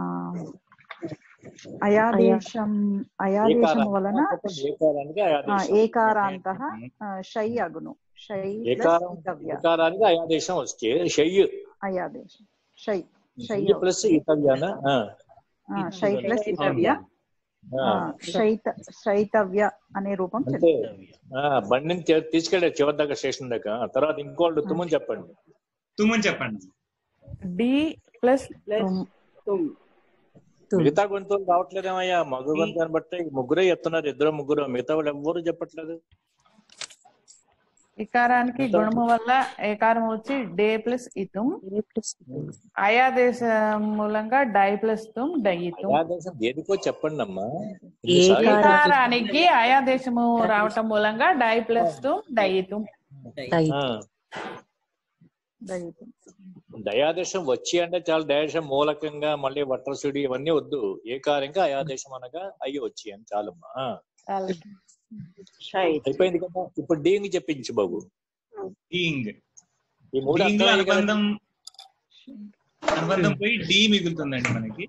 Speaker 9: అయాదేశం అయాదేశం
Speaker 4: ఏకారం.
Speaker 9: వలన
Speaker 4: చెప్పండి, ఏకారానికి
Speaker 9: ఆ,
Speaker 4: అయాదేశం.
Speaker 9: ఏకారాంత షై అగును షై ప్లస్
Speaker 4: ఏకారం
Speaker 9: ఇతవ్య
Speaker 4: ఏకారానికి అయాదేశం వస్తే షయ్యు
Speaker 9: అయాదేశం షై షై
Speaker 4: షయ్యు ప్లస్ ఇతవ్యాన ఆ.
Speaker 9: ఆ, షై ప్లస్ ఇతవ్య
Speaker 4: ఆ.
Speaker 9: ఆ, శైత శైతవ్య అనే రూపం
Speaker 4: అంతే
Speaker 9: చెప్తుంది
Speaker 4: ఆ, బండిని తీ- తీసుకెళ్ళారు చివరి దాకా స్టేషన్ దాకా ఆ తర్వాత ఇంకోళ్ళు తుమ్మని చెప్పండి
Speaker 5: తుమ్మని చెప్పండి
Speaker 10: డి ప్లస్
Speaker 4: మిగతా గొంతులు రావట్లేదేమయ్యా మగ గొంతుని బట్టి ముగ్గురే చెప్తున్నారు ఇద్దరు ముగ్గురు మిగతా వాళ్ళు ఎవ్వరు చెప్పట్లేదు
Speaker 10: ఇకారానికి గుణము వల్ల ఏకారం వచ్చి డే ప్లస్ ఇతుం అయాదేశ మూలంగా డై ప్లస్ తుం డయితుం
Speaker 4: అయాదేశం దేనికో చెప్పండి అమ్మా
Speaker 10: ఏకారానికి అయాదేశము రావటం మూలంగా డై ప్లస్ తుం డయితుం
Speaker 9: దయతో
Speaker 4: దయాదేశం వచ్చి అంటే చాలా దయాదేశం మూలకంగా మళ్ళీ వట్రసుడి ఇవన్నీ వద్దు ఏకారంగా అయాదేశం అనగా అయ్యి వచ్చి అని చాలమ్మా ఆ. అయిపోయింది కదా ఇప్పుడు డీంగ్ చెప్పించు బాబు
Speaker 5: డీంగ్
Speaker 4: ఈ మూడు
Speaker 5: డీంగ్ లో
Speaker 4: అర్థమయ్యాయి కదా?
Speaker 5: అనుబంధం అనుబంధం పోయి డి మిగులుతుందండి మనకి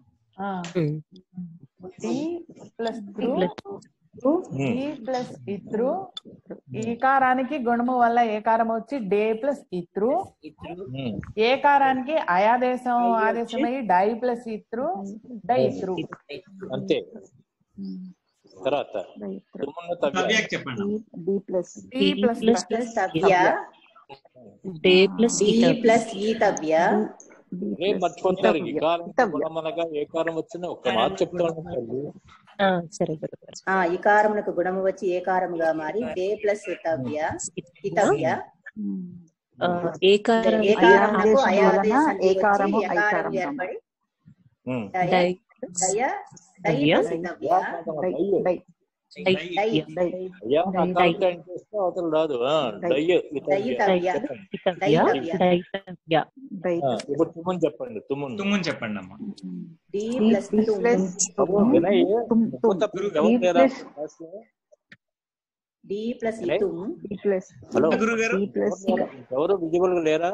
Speaker 10: డి ప్లస్ త్రు డి ప్లస్ ఇత్రు ఈకారానికి గుణము వల్ల ఏకారం వచ్చి డే ప్లస్ ఇత్రు
Speaker 4: ఉమ్.
Speaker 10: ఏకారానికి అయాదేశం ఆదేశమై డై ప్లస్ ఇత్రు డై ఇత్రు
Speaker 4: అంతే తర్వాత తుమ్మున్న తవ్య
Speaker 5: తవ్యాకి చెప్పండి
Speaker 9: డి ప్లస్
Speaker 10: డి ప్లస్
Speaker 7: ప్లస్ తవ్య
Speaker 8: డే ప్లస్
Speaker 7: డి ప్లస్ ఈతవ్య
Speaker 4: రేపు మర్చిపోతున్నారు ఇకారం గుణమనగా ఏకారం వచ్చిన ఒక్క మాట చెప్తా ఉంటారు
Speaker 8: సరే గురుగారు
Speaker 7: ఆ ఇకారమునకు గుణము వచ్చి ఏకారముగా మారి డే ప్లస్ తవ్య ఇతవ్య
Speaker 8: ఆ, ఏకారం
Speaker 7: ఏకారమునకు
Speaker 9: అయాదేశం వలన
Speaker 7: అయాదేశం
Speaker 9: ఏకారము
Speaker 7: వచ్చి ఏకారం
Speaker 9: ఐకారం
Speaker 7: ఏర్పడి
Speaker 4: ఉమ్.
Speaker 7: దయ
Speaker 8: డై
Speaker 7: దయ దయ
Speaker 8: తవ్య
Speaker 7: ప్లస్ ఇతవ్య
Speaker 9: డై డై
Speaker 7: దై
Speaker 9: డై
Speaker 4: అయ్యా అకౌంట్ అంటే ఇస్తే అవతల రాదు ఆ, డయ్య ఇతవ్య.
Speaker 7: దయితవ్య
Speaker 4: చెప్పండి.
Speaker 8: ఇతవ్య డైతవ్య
Speaker 9: డై
Speaker 4: ఆ, ఇప్పుడు తుమ్ముని చెప్పండి తుమ్ముని
Speaker 5: తుమ్ముని చెప్పండి అమ్మా
Speaker 7: డి
Speaker 9: డి
Speaker 7: ప్లస్ తుమ్
Speaker 9: ప్లస్
Speaker 4: బాబు, వినయ్,
Speaker 9: తుమ్
Speaker 4: కొత్త
Speaker 9: తుమ్
Speaker 4: పిల్లలు ఎవరు లేరా క్లాస్లో?
Speaker 7: డి ప్లస్
Speaker 4: వినయ్?
Speaker 7: ఇతుమ్
Speaker 9: డి ప్లస్
Speaker 4: హలో
Speaker 5: గురువు గారు
Speaker 9: డి ప్లస్
Speaker 4: ఎవరు విజిబుల్ గా లేరా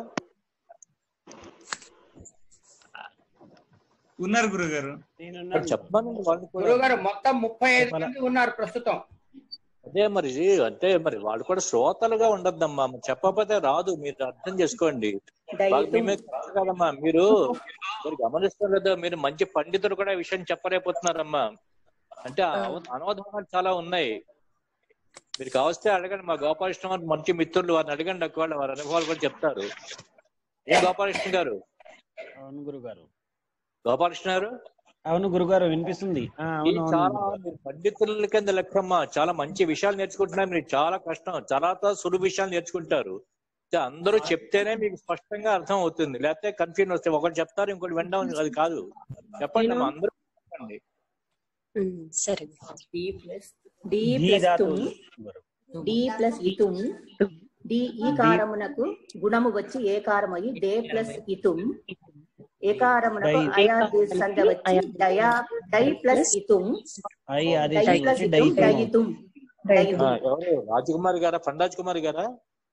Speaker 5: ఉన్నారు గురువు గారు
Speaker 4: మరి చెప్పమనండి వాళ్ళని కూడా
Speaker 1: గురువు గారు మొత్తం ముప్పై ఐదు మంది ఉన్నారు ప్రస్తుతం
Speaker 4: అదే మరి అంటే మరి వాళ్ళు కూడా శ్రోతలుగా ఉండద్దమ్మా మరి చెప్పకపోతే రాదు మీరు అర్థం చేసుకోండి వాళ్ళు మీ మీద కాదు కదమ్మా మీరు మీరు గమనిస్తారు కదా మీరు మంచి పండితులు కూడా ఈ విషయం చెప్పలేకపోతున్నారమ్మా అంటే అవ- అనవధానాలు చాలా ఉన్నాయి మీరు కావస్తే అడగండి మా గోపాలకృష్ణ గారు మంచి మిత్రులు వారిని అడగండి ఒకవేళ వారి అనుభవాలు కూడా చెప్తారు ఏ గోపాలకృష్ణ గారు
Speaker 2: అవును గురుగారు
Speaker 4: గోపాలకృష్ణ గారు
Speaker 2: అవును గురుగారు వినిపిస్తుంది ఆ,
Speaker 4: ఇది
Speaker 2: అవును అవును
Speaker 4: చాలా
Speaker 2: గురుగారు.
Speaker 4: మీరు పండితుల కింద లెక్కమ్మా చాలా మంచి విషయాలు నేర్చుకుంటున్నారు మీరు చాలా కష్టం చాలా సులువు విషయాలు నేర్చుకుంటారు అయితే అందరూ చెప్తేనే మీకు స్పష్టంగా అర్థం అవుతుంది లేకపోతే కన్ఫ్యూజన్ వస్తే ఒకటి చెప్తారు ఇంకోటి వినడం అది కాదు చెప్పండి అమ్మా అందరూ చెప్పండి
Speaker 8: సరే
Speaker 7: డి ప్లస్ డి
Speaker 2: ధీ
Speaker 7: ప్లస్
Speaker 2: ధాతువు
Speaker 7: తుమ్ డి ప్లస్ ఇతుం డి ఈ కారమునకు గుణము వచ్చి ఏ కారమయి డే ప్లస్ ఇతుం ఏ కారమునకు
Speaker 2: డై.
Speaker 7: అయా సంధ వచ్చి డయా డై ప్లస్ ఇతుం
Speaker 2: ఐ
Speaker 7: డై
Speaker 2: ఆదేశం
Speaker 7: ప్లస్
Speaker 2: వచ్చి
Speaker 7: ఇతుం
Speaker 2: డైతం
Speaker 7: డయితుం
Speaker 4: ఆ,
Speaker 7: డయితుం
Speaker 4: ఎవరు రాజకుమారి గారా ఫండాజ్ కుమారి గారా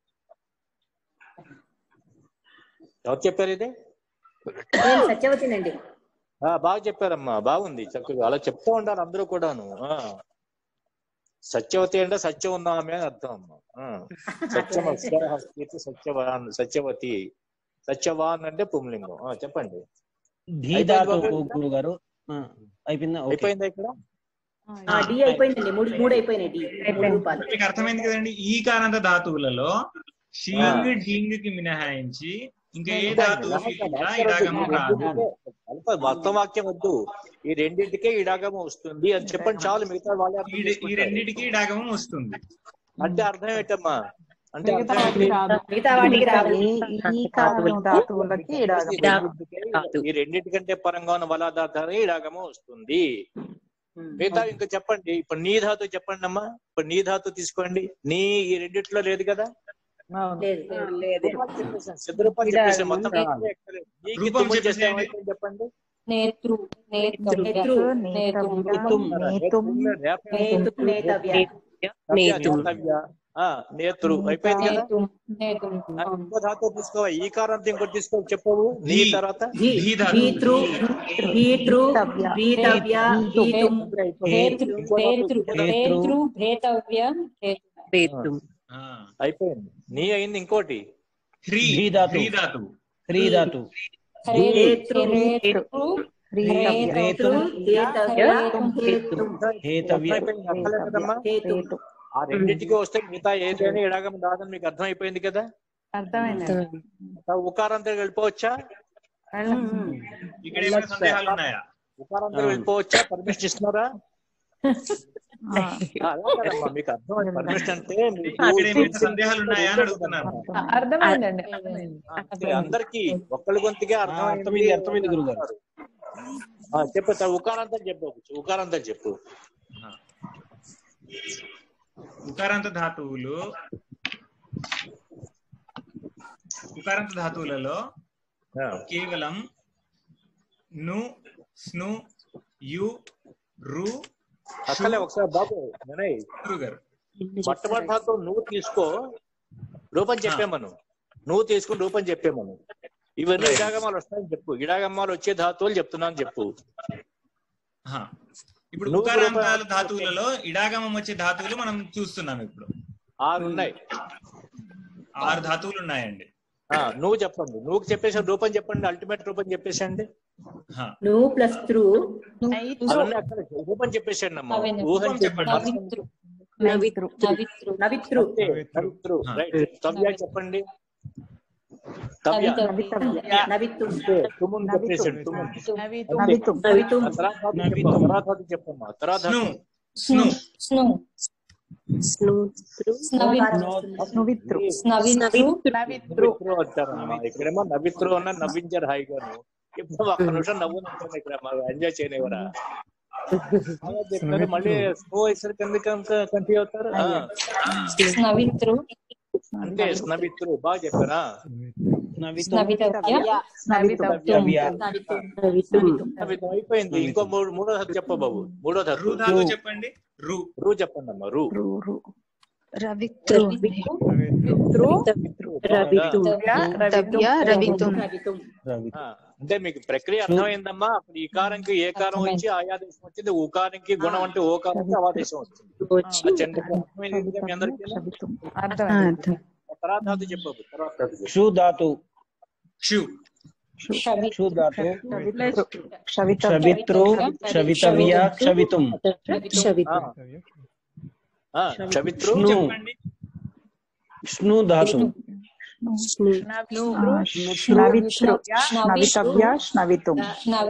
Speaker 4: ఎవరు చెప్పారు ఇది
Speaker 7: నేను సత్యవతినండి
Speaker 4: ఆ బాగా చెప్పారమ్మా బాగుంది చక్కగా అలా చెప్తూ ఉండాలి అందరూ కూడాను ఆ సత్యవతి అంటే సత్యం ఉన్నామే అని అర్థం అమ్మా ఆ. సత్యమస్తి సత్యవాన్ సత్యవతి సత్యవాన్ అంటే పుంలింగం ఆ, చెప్పండి
Speaker 2: ధీ
Speaker 4: అయిపోయింది
Speaker 2: ధాతువు
Speaker 4: బాబు ఇక్కడ?
Speaker 2: గురుగారు ఆ, అయిపోయిందా ఓకే
Speaker 4: అయిపోయిందా ఇక్కడ
Speaker 7: ఆ, డి అయిపోయిందండి మూడు మూడు అయిపోయినాయి డి మూడు రూపాయలు
Speaker 5: మీకు అర్థమైంది కదండి ఈ కారంత ధాతువులలో షీంగ్ డింగ్ కి మినహాయించి ఇంకా ఏ ధాతువుకి కూడా ఇడాగము రాదు
Speaker 4: అల్ప మొత్తం వాక్యం వద్దు ఈ రెండింటికే ఇడాగము వస్తుంది అని చెప్పండి చాలు మిగతా వాళ్ళే అర్థం
Speaker 5: ఈ- ఈ
Speaker 4: చేసుకుంటారు.
Speaker 5: రెండింటికి ఇడాగము వస్తుంది
Speaker 4: అంటే అర్థం ఏంటమ్మా అంటే
Speaker 10: మిగతా
Speaker 4: అర్థం
Speaker 10: వాటికి
Speaker 4: ఏంటి?
Speaker 10: రాదు
Speaker 7: మిగతా వాటికి రాదు
Speaker 9: ఈ ఈ కారము ధాతువులకి
Speaker 4: ఈ
Speaker 9: ఇడాగము
Speaker 4: రెండింటికే- ఈ రెండింటికంటే పరంగా ఉన్న బలాధారే ఇడాగము వస్తుంది మిగతా ఇంకా చెప్పండి ఇప్పుడు నీ ధాతు చెప్పండి అమ్మా ఇప్పుడు నీ ధాతు తీసుకోండి నీ ఈ రెండిట్లో లేదు కదా
Speaker 10: అవును
Speaker 7: లేదు
Speaker 4: రూపాలు చెప్పేసాను సిద్ధ రూపాలు చెప్పేసాను మొత్తం
Speaker 2: ఇడాగము.
Speaker 4: నీకు
Speaker 5: రూపం
Speaker 4: తుమ్ములు చేస్తే
Speaker 5: చెప్పేసేయండి.
Speaker 4: ఏమవుతుంది చెప్పండి
Speaker 12: నేత్రు నేత్రవ్య
Speaker 7: నేత్రు
Speaker 9: నేతవ్య
Speaker 2: ఇతుం
Speaker 9: నేతుం
Speaker 7: నేతు నేతవ్య
Speaker 8: నేతు
Speaker 4: నేత్రు అయిపోయింది కదా
Speaker 12: నేతు నేతు
Speaker 4: ఆ, ఇంకో ధాతు తీసుకోవా ఈ కారంతో ఇంకోటి తీసుకో చెప్పవు నీ
Speaker 5: ధీ.
Speaker 4: తర్వాత
Speaker 7: ధీ
Speaker 5: ధీ ధాతు.
Speaker 7: భీతృ భీతృ
Speaker 9: భీతవ్య.
Speaker 7: భీతవ్య భీతుం
Speaker 12: భేతృ భేతృ భేతృ భేతవ్య
Speaker 8: రేతు
Speaker 5: ఆ,
Speaker 4: అయిపోయింది నీ అయింది ఇంకోటి
Speaker 5: హ్రీ
Speaker 2: ధీ ధాతువు.
Speaker 5: హ్రీ ధాతువు
Speaker 2: హ్రీ ధాతు
Speaker 12: రేతృ
Speaker 7: రేతృ
Speaker 12: రేతృ
Speaker 9: శ్రీతవ్య
Speaker 12: రేతృ
Speaker 7: రేతవ్య హేతుం
Speaker 2: హేతవ్య
Speaker 4: అయిపోయింది అర్థమే కదమ్మా
Speaker 7: హేతుం
Speaker 4: ఆ రెండింటికి వస్తే మిగతా ఏదైనా ఇడాగం రాదని మీకు అర్థం అయిపోయింది కదా
Speaker 10: అర్థమైందండి
Speaker 4: ఆ ఉకారంతో వెళ్ళిపోవచ్చా
Speaker 5: ఇక్కడ ఏమైనా సందేహాలు ఉన్నాయా
Speaker 4: ఉకారంతో వెళ్ళిపోవచ్చా పర్మిషన్ ఇస్తున్నారా ఆ, అలా కదమ్మా మీకు అర్థం పర్మిషన్ అంటే మీకు
Speaker 5: ఇక్కడ ఏమైనా సందేహాలు ఉన్నాయా అని అడుగుతున్నాను
Speaker 10: అర్థమైందండి
Speaker 4: అంటే అందరికి ఒక్కళ్ళ గొంతుకే
Speaker 2: అర్థమైంది,
Speaker 4: అర్థమైంది
Speaker 2: అర్థమైంది గురుగారు.
Speaker 4: ఆ, చెప్పు సార్ ఉకారంతో చెప్పు ఉకారంతో చెప్పు
Speaker 5: ఉకారాంత ధాతువులు ఉకారాంత ధాతువులలో
Speaker 4: ఆ,
Speaker 5: కేవలం ను స్ను యు రు
Speaker 4: అక్కలే ఒకసారి బాబు వినయ్
Speaker 5: షు గారు
Speaker 4: మొట్టమొదటి ధాతువు నువ్వు తీసుకో రూపం చెప్పేమను నువ్వు తీసుకుని రూపం చెప్పేమను ఇవన్నీ ఇడాగమాలు వస్తాయని చెప్పు ఇడాగమ్మాలు వచ్చే ధాతువులు చెప్తున్నాను చెప్పు
Speaker 5: ఆహా. ఇప్పుడు
Speaker 4: నువ్వు
Speaker 5: ఉకారాంతాల
Speaker 4: రూపం-
Speaker 5: ధాతువులలో ఇడాగమం వచ్చే ధాతువులు మనం చూస్తున్నాం ఇప్పుడు
Speaker 4: ఆరు ఉన్నాయి
Speaker 5: ఆరు ధాతువులు ఉన్నాయండి
Speaker 4: ఆ, నువ్వు చెప్పండి నువ్వు చెప్పేసి రూపం చెప్పండి అల్టిమేట్ రూపం చెప్పేసండి
Speaker 5: ఆహా.
Speaker 7: ను ప్లస్ త్రు
Speaker 4: అవన్నీ అక్కడ రూపం చెప్పేసండి అమ్మా
Speaker 5: రూపం
Speaker 4: ఊహని
Speaker 5: చెప్పండి.
Speaker 12: నవిత్రు
Speaker 7: నవిత్రు
Speaker 12: నవిత్రు
Speaker 7: నవిత్రు
Speaker 4: అంతే, నవిత్రు
Speaker 5: ఆ.
Speaker 4: రైట్ తవ్య చెప్పండి తవ్య
Speaker 12: నవితవ్య
Speaker 7: నవిత్తు
Speaker 4: అంతే, తుమ్ముని చెప్పేసండి తుమ్ముని
Speaker 10: నవితు
Speaker 9: నవితు
Speaker 7: నవితుం
Speaker 4: ఆ తర్వాత ధాతు చెప్పు, తర్వాత ధాతు చెప్పమ్మా తర్వాత
Speaker 5: స్ను
Speaker 4: ధాతు.
Speaker 5: స్ను
Speaker 12: స్ను
Speaker 8: స్నూత్రు
Speaker 12: స్నవిత్రు
Speaker 9: స్నువిత్రు
Speaker 12: స్నవిత్రు
Speaker 10: నవిత్రు
Speaker 4: నవిత్రు అంటారమ్మా ఇక్కడేమో నవిత్రు అన్న నవ్వించారు హాయిగాను ఇప్పుడు ఒక్క నిమిషం నవ్వు ఇక్కడ మాకు ఎంజాయ్ చేయనివరా అలా చెప్తారు మళ్ళీ స్లో వేసరికి ఎందుకు కంటిన్యూ అవుతారు ఆ,
Speaker 12: స్నవిత్రు
Speaker 4: అంతే స్నవిత్రు బాగా చెప్పారా
Speaker 12: స్నవితవ్య
Speaker 2: నవితవ్య
Speaker 4: నవిత్రం అయిపోయింది ఇంకో మూడు మూడో ధాతు చెప్ప బాబు మూడో
Speaker 5: రు
Speaker 4: ధాతు
Speaker 5: ధాతువు చెప్పండి రు
Speaker 4: రూ చెప్పండి అమ్మా రూ
Speaker 9: రు రు
Speaker 8: రవిత్రు
Speaker 10: విత్రు
Speaker 8: రవితు
Speaker 10: రవితు
Speaker 12: రవితు
Speaker 7: రవితుం
Speaker 2: రవి
Speaker 4: ఆ, అంటే మీకు ప్రక్రియ అర్థమైందమ్మా అప్పుడు ఈకారంకి ఏకారం వచ్చి ఆయాదేశం వచ్చింది ఊకారంకి గుణం అంటే ఓకారంకి అవాదేశం వచ్చింది ఆ చంద్ర అర్థమైంది కదా మీ అందరికీ
Speaker 10: అర్థమైంది
Speaker 4: తర్వాత ధాతు చెప్పు తర్వాత ధాతు చెప్పు.
Speaker 2: క్షు ధాతు
Speaker 5: క్షు
Speaker 2: క్షు ధాతు
Speaker 9: క్షవితృ
Speaker 2: క్షవితృ క్షవితవ్య క్షవితుం
Speaker 4: ఆ. ఆ, క్షవిత్రు
Speaker 2: ష్ణు
Speaker 5: చెప్పండి
Speaker 2: ష్ణు ధాతు
Speaker 9: స్నవితృ స్నవితవ్య స్నవితుం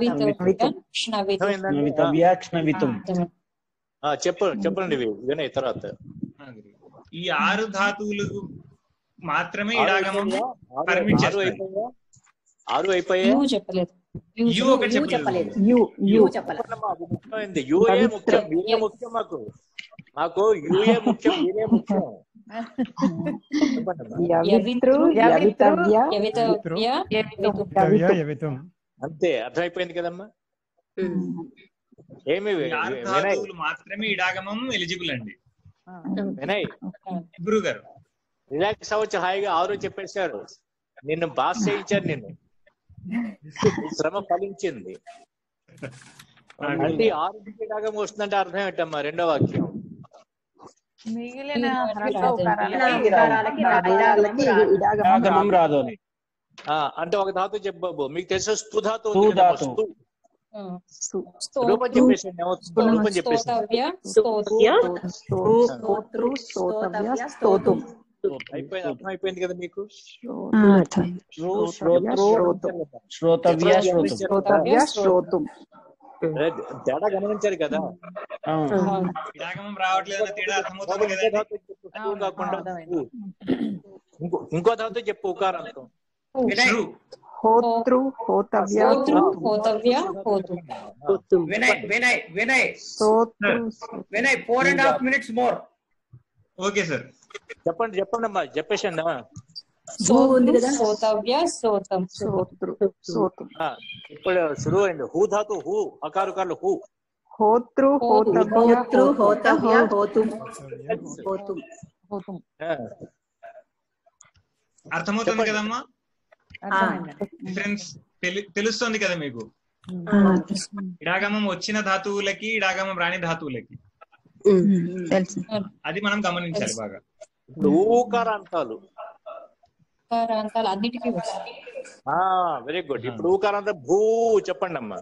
Speaker 2: క్షవితవ్య క్షవితుం
Speaker 4: ఆ, చెప్పు చెప్పండి ఇవి వినయ్ తర్వాత
Speaker 5: ఈ ఆరు ధాతువులకు మాత్రమే
Speaker 4: ఆరు
Speaker 5: ఇడాగమం
Speaker 4: అయిపోయా? ఆరు-
Speaker 5: పర్మిట్
Speaker 4: ఆరు
Speaker 5: చేస్తాయి
Speaker 4: అయిపోయా ఆరు అయిపోయా
Speaker 6: చెప్పలేదు
Speaker 5: యు ఒకటి
Speaker 7: యు
Speaker 5: చెప్పలేదు
Speaker 7: చెప్పలేదు
Speaker 9: యు
Speaker 7: యు
Speaker 9: యు
Speaker 7: చెప్పలేదు
Speaker 4: చెప్పండమ్మా, అది ముఖ్యమైనది యుఏ ముఖ్యం మీరే ముఖ్యం మాకు మాకు యుఏ ముఖ్యం మీరే ముఖ్యం చెప్పండమ్మా.
Speaker 9: యవితృ యవితవ్య
Speaker 3: యవితవ్య యవితుం
Speaker 4: అంతే అర్థమైపోయింది కదమ్మా ఏమి
Speaker 5: ఈ ఆరు
Speaker 4: వినయ్
Speaker 5: ధాతువులు మాత్రమే ఇడాగమం ఎలిజిబుల్ అండి
Speaker 4: వినయ్
Speaker 5: గురువు గారు
Speaker 4: రిలాక్స్ అవ్వచ్చు హాయిగా ఆరు చెప్పేశారు నిన్ను బాస్ చేయించారు నిన్ను ఈ శ్రమ ఫలించింది అంటే ఈ ఆరు రాగం వస్తుందంటే అర్థం ఏంటమ్మా రెండో వాక్యం
Speaker 10: మిగిలిన హ్రస్వ
Speaker 7: మిగిలిన
Speaker 10: ఉకారాలకి
Speaker 7: ఉకారాలకి
Speaker 9: ఇడాగమం రాదు.
Speaker 2: ఇడాగమం రాదు అని
Speaker 4: ఆ, అంటే ఒక ధాతు చెప్పు మీకు తెలిసిన స్థు ధాతు
Speaker 2: స్థు
Speaker 4: ఉంది కదమ్మా,
Speaker 2: ధాతు.
Speaker 4: స్థు. రూపం చెప్పేసి రూపం చెప్పేసి
Speaker 9: స్తోతృ స్తోతవ్య స్తోతుం
Speaker 4: అయిపోయింది అర్థం అయిపోయింది కదా మీకు
Speaker 2: శ్రు శ్రోత్రు శ్రోతవ్య శ్రోతం
Speaker 9: స్తోతవ్య శ్రోతుం
Speaker 4: అదే, తేడా గమనించారు కదా
Speaker 2: ఆ.
Speaker 5: ఇడాగమం రావట్లేదు అన్న తేడా అర్థమవుతుంది
Speaker 4: ఇంకో
Speaker 5: కదండి
Speaker 4: ధాతు చెప్పు, స్థు కాకుండా స్థు. ఇంకో ఇంకో ధాతు చెప్పు ఉకారంతో
Speaker 1: వినయ్
Speaker 5: శ్రు
Speaker 9: హోతృ హోతవ్య
Speaker 1: వినయ్ వినయ్ వినయ్
Speaker 9: స్తోతృ
Speaker 1: Vinay four and half minutes more
Speaker 5: okay sir
Speaker 4: చెప్పండి చెప్పండి అమ్మా చెప్పేసండి
Speaker 7: భూ ఉంది కదా
Speaker 9: స్తోతృ స్తోతుం
Speaker 4: ఆ, ఇప్పుడు శురువు అయింది హూ ధాతు హూ అకారు కార్లు హూ
Speaker 9: హోతృ హోతవ్య
Speaker 7: హోతృ హోతవ్య హోతుం హోతుం
Speaker 4: ఆ,
Speaker 5: అర్థమవుతుంది
Speaker 4: చెప్పండి.
Speaker 5: కదమ్మా డిఫరెన్స్ తెలుస్తుంది కదా మీకు ఇడాగమం వచ్చిన ధాతువులకి ఇడాగమం రాని ధాతువులకి
Speaker 9: తెలుసు
Speaker 5: అది మనం గమనించాలి బాగా
Speaker 4: ఇప్పుడు ఊకారాంతాలు
Speaker 6: ప్రాంతాలు అన్నిటికీ వస్తాయి
Speaker 4: ఆ వెరీ గుడ్ ఇప్పుడు ఊకారాంత భూ చెప్పండి అమ్మా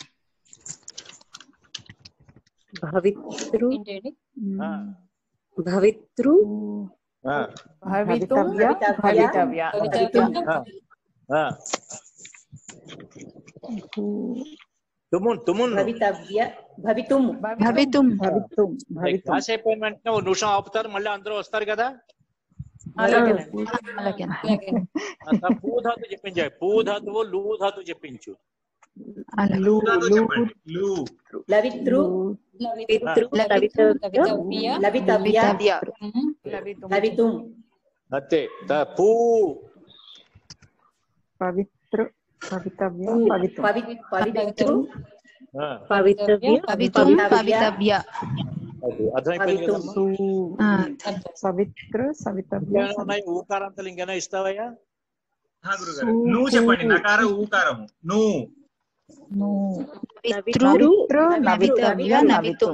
Speaker 8: భవితృ
Speaker 6: ఏంటండి
Speaker 4: ఆ,
Speaker 8: భవితృ
Speaker 4: ఆ,
Speaker 10: భవితుం
Speaker 7: భవితవ్య
Speaker 10: భవితవ్య
Speaker 4: ఆ, ఆ. తుమున్ తుమున్
Speaker 7: భవితవ్య భవితుం
Speaker 9: భవితుం భవితుం భవితుం
Speaker 4: క్లాస్ అయిపోయిన వెంటనే ఒక నిమిషం ఆపుతారు మళ్ళీ అందరూ వస్తారు కదా
Speaker 10: అలాగేనండి
Speaker 9: అలాగే
Speaker 4: ఆ, పూ ధాతు చెప్పించాయి పూ ధాతువు లూ ధాతు చెప్పించు
Speaker 9: లు
Speaker 5: ధాతువు
Speaker 9: లు
Speaker 5: చెప్పండి లు
Speaker 7: లవితృ
Speaker 8: పితృ లవితవ్య
Speaker 7: లవితవ్య
Speaker 9: లవితవ్య
Speaker 7: లవితుం
Speaker 4: అంతే త- పూ
Speaker 9: పవిత్ర పవితవ్య పవిత్రం
Speaker 7: పవి పవిత్రు
Speaker 4: ఆ,
Speaker 8: పవితవ్య
Speaker 9: పవితుం పవితవ్య
Speaker 4: అది అర్థమైపోయింది
Speaker 7: పవితుం
Speaker 4: కదమ్మా
Speaker 9: ఆ, పవిత్ర సవితవ్య
Speaker 4: ఇంకేమైనా ఉన్నాయి ఊకారాంతాలు ఇంకేమైనా ఇస్తావయ్యా
Speaker 5: హా గురుగారు నువ్వు చెప్పండి నకార ఊకారము నువ్వు
Speaker 9: పితృ పవిత్ర నవితవ్య నవితుం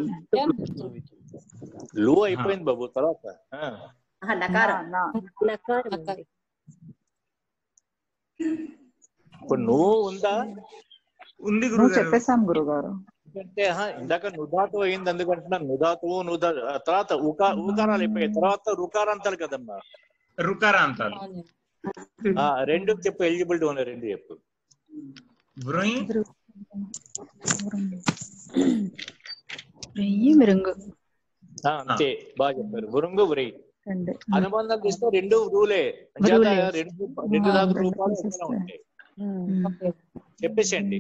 Speaker 4: లూ అయిపోయింది బాబు తర్వాత ఆ,
Speaker 7: ఆహా, నకార
Speaker 9: నా
Speaker 8: నకారం ఉంది.
Speaker 4: ఇప్పుడు నువ్వు ఉందా
Speaker 5: ఉంది
Speaker 9: నువ్వు
Speaker 5: గురుగారు
Speaker 9: చెప్పేశాం గురుగారు
Speaker 4: ఎందుకంటే ఆహా, ఇందాక నుధాతు అయింది అందుకంటున్నా నుధాతువు నుధా ఆ తర్వాత ఉకా ఊకారాలు అయిపోయాయి తర్వాత రుకారాంతాలు కదమ్మా
Speaker 5: రుకారాంతాలు
Speaker 4: ఆ రెండు చెప్పు ఎలిజిబిలిటీ ఉన్నాయి రెండు చెప్పు
Speaker 5: వృయ్
Speaker 9: వెయ్యి మృంగు
Speaker 4: ఆ, అంతే బాగా చెప్పారు గురుంగు ఉరై
Speaker 9: రెండు
Speaker 4: అనుబంధం తీస్తే రెండు రూలే అంచేత
Speaker 9: రూలే.
Speaker 4: రెండు రెండు దాకా
Speaker 9: రెండు
Speaker 4: రూపాయలు
Speaker 9: pieces
Speaker 4: ఒకేలా ఉంటాయి చెప్పేసేయండి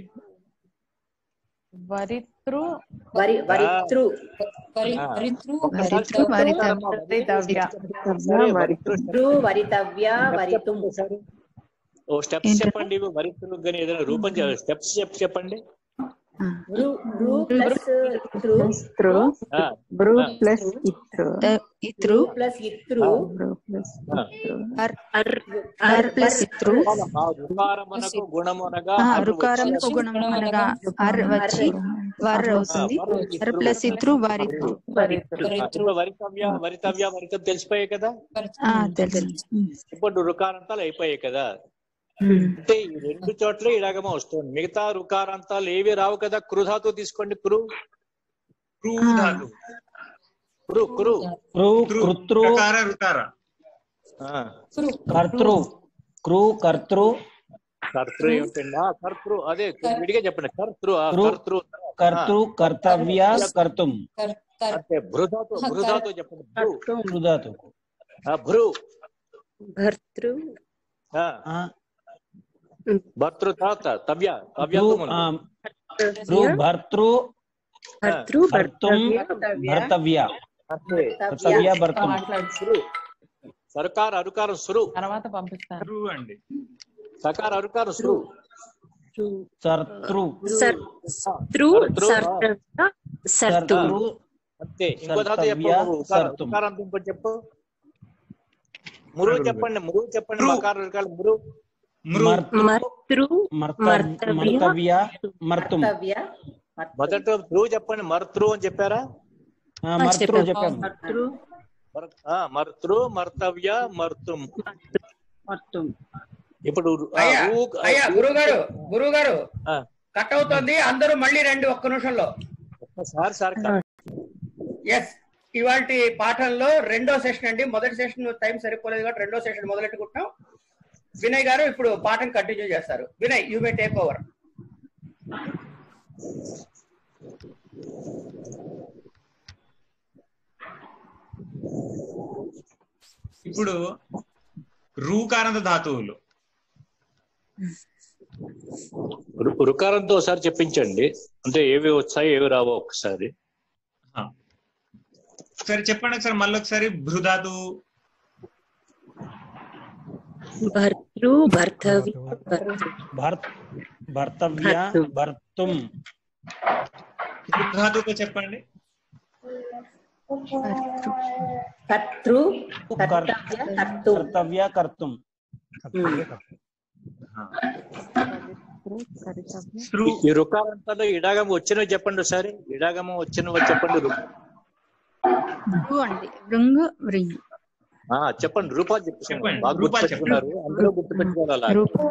Speaker 10: వరితృ
Speaker 7: వరి వరితృ
Speaker 4: ఆ.
Speaker 9: వరితృ వరితవ్య
Speaker 10: వరితవ్య
Speaker 4: సరే,
Speaker 9: వరితృ
Speaker 7: వృ వరితవ్య వరితుం
Speaker 4: ఒకసారి ఓ స్టెప్స్ చెప్పండి ఇవి వరితులు కానీ ఏదైనా రూపం స్టెప్స్ చెప్పి చెప్పండి
Speaker 7: వృ బ్రూ ప్లస్ త్రూ
Speaker 9: త్రు
Speaker 4: ఆ,
Speaker 9: బ్రూ
Speaker 4: ఆ,
Speaker 9: ప్లస్ ఇత్రు
Speaker 7: బ్రూ ప్లస్ ఇత్రు
Speaker 9: బ్రూ ప్లస్
Speaker 4: ఆ.
Speaker 8: అర్ అర్ అర్ ప్లస్ ఇత్రు
Speaker 4: ఆ రుకారమునకు గుణమునగా
Speaker 8: ఆ,
Speaker 4: అరు
Speaker 8: రుకారముకు
Speaker 4: వచ్చి-
Speaker 8: గుణం అనగా అర్ వచ్చి వర్ అవుతుంది
Speaker 4: ఆ, వర్
Speaker 8: అర్
Speaker 4: ఇత్రు.
Speaker 8: ప్లస్ ఇత్రు వారిత్రు
Speaker 4: ఆ, ఇప్పుడు వరితవ్య వరితవ్య వరితం తెలిసిపోయాయి కదా
Speaker 8: ఆ, తెలుసు
Speaker 4: ఇప్పుడు రుకారంతాలు అయిపోయాయి కదా అంటే ఈ రెండు చోట్ల ఇలాగమో వస్తుంది మిగతా రుకారాంతాలు ఏవి రావు కదా కృధాతు తీసుకోండి కురు
Speaker 5: క్రూ ధాతు
Speaker 4: కురు కురు
Speaker 2: క్రూ
Speaker 5: క్రూ
Speaker 2: కృతృ
Speaker 5: రుకార రుకార
Speaker 4: ఆ,
Speaker 2: కర్తృ క్రూ కర్తృ
Speaker 4: కర్తృ ఏమిటండి ఆ, కర్తృ అదే విడిగా చెప్పండి కర్తృ ఆ,
Speaker 2: కృ
Speaker 4: కర్తృ
Speaker 2: కర్తృ కర్తవ్య కర్తుం
Speaker 4: అంటే భృధాతు భృధాతు చెప్పండి భృ
Speaker 2: కృధాతు
Speaker 4: ఆ, భృ
Speaker 8: భర్తృ
Speaker 4: ఆ, భర్తృ తాత తవ్య తవ్య
Speaker 2: భృ
Speaker 4: ముందు
Speaker 2: ఆ, భృ భర్తృ
Speaker 8: భర్తృ
Speaker 2: భర్తుం
Speaker 8: భర్తవ్య
Speaker 2: భర్తవ్య
Speaker 4: అంటే
Speaker 2: కర్తవ్య భర్తుం
Speaker 4: సురు సర్కార్ అరుకారం సురు
Speaker 10: తర్వాత పంపిస్తాను
Speaker 5: ట్రూ అండి
Speaker 4: సకార అరుకారం సురు
Speaker 2: సర్తృ
Speaker 8: సర్ త్రు
Speaker 4: సర్తృ,
Speaker 8: సర్తవ్య సర్తు
Speaker 2: సర్తృ
Speaker 4: అంతే ఇంకో ధాత చెప్పు
Speaker 2: సర్తవ్య,
Speaker 4: నువ్వు. ఉకారం
Speaker 2: సర్తుం.
Speaker 4: ఉకారాంతం ఇంకోటి చెప్పు మురుగు చెప్పండి మురుగు చెప్పండి మకార రకాల మురు
Speaker 5: మృ
Speaker 2: మర్తృ
Speaker 8: మర్తృ
Speaker 2: మర్త-
Speaker 8: మర్తవ్య
Speaker 2: మర్తవ్య మర్తుం
Speaker 7: కర్తవ్య
Speaker 4: మొదట ధ్రువ చెప్పండి మర్తృ అని చెప్పారా
Speaker 2: ఆ, మర్తృ చెప్పాము
Speaker 7: మర్తృ
Speaker 4: మర్- ఆ, మర్తృ మర్తవ్య మర్తుం ఇప్పుడు ఆ,
Speaker 1: అయ్యా
Speaker 4: ఊ-
Speaker 1: అయ్యా గురువు గారు గురువు గారు
Speaker 4: ఆ,
Speaker 1: కట్ అవుతోంది అందరూ మళ్ళీ రండి ఒక్క నిమిషంలో
Speaker 4: ఒక్కసారి సార్
Speaker 1: ఎస్ ఇవాళ పాఠంలో రెండో సెషన్ అండి మొదటి సెషన్ టైం సరిపోలేదు కాబట్టి రెండో సెషన్ మొదలెట్టుకుంటున్నాం వినయ్ గారు ఇప్పుడు పాఠం కంటిన్యూ చేస్తారు Vinay you may take over
Speaker 5: ఇప్పుడు రూకారంత ధాతువులు
Speaker 4: రు- రుకారంతో ఒకసారి చెప్పించండి అంటే ఏవి వచ్చాయి ఏవి రావో ఒకసారి
Speaker 5: ఆ. ఒకసారి చెప్పండి ఒకసారి మళ్ళీ ఒకసారి భృధాతు
Speaker 8: భర్తృ భర్తవ్య భర్తృ
Speaker 2: భర్త భర్తవ్య
Speaker 8: భర్తుం.
Speaker 2: భర్తుం
Speaker 5: ధాతుతో చెప్పండి
Speaker 7: కర్తృ
Speaker 2: కర్-
Speaker 7: కర్తవ్య కర్తు
Speaker 2: కర్తవ్య కర్తుం
Speaker 5: త్రు
Speaker 4: ఈ- ఈ రుకారంతాలో ఇడాగం వచ్చినవి చెప్పండి ఒకసారి ఇడాగము వచ్చినవి చెప్పండి రు-
Speaker 8: భృ అండి వృంగ్ వృంగ్
Speaker 4: ఆ, చెప్పండి రూపాలు చెప్పండి
Speaker 5: చెప్పండి.
Speaker 4: బాగా
Speaker 5: రూపాలు
Speaker 4: గుర్తుపెట్టుకున్నారు అందరూ గుర్తుపెట్టుకోవాలి అలా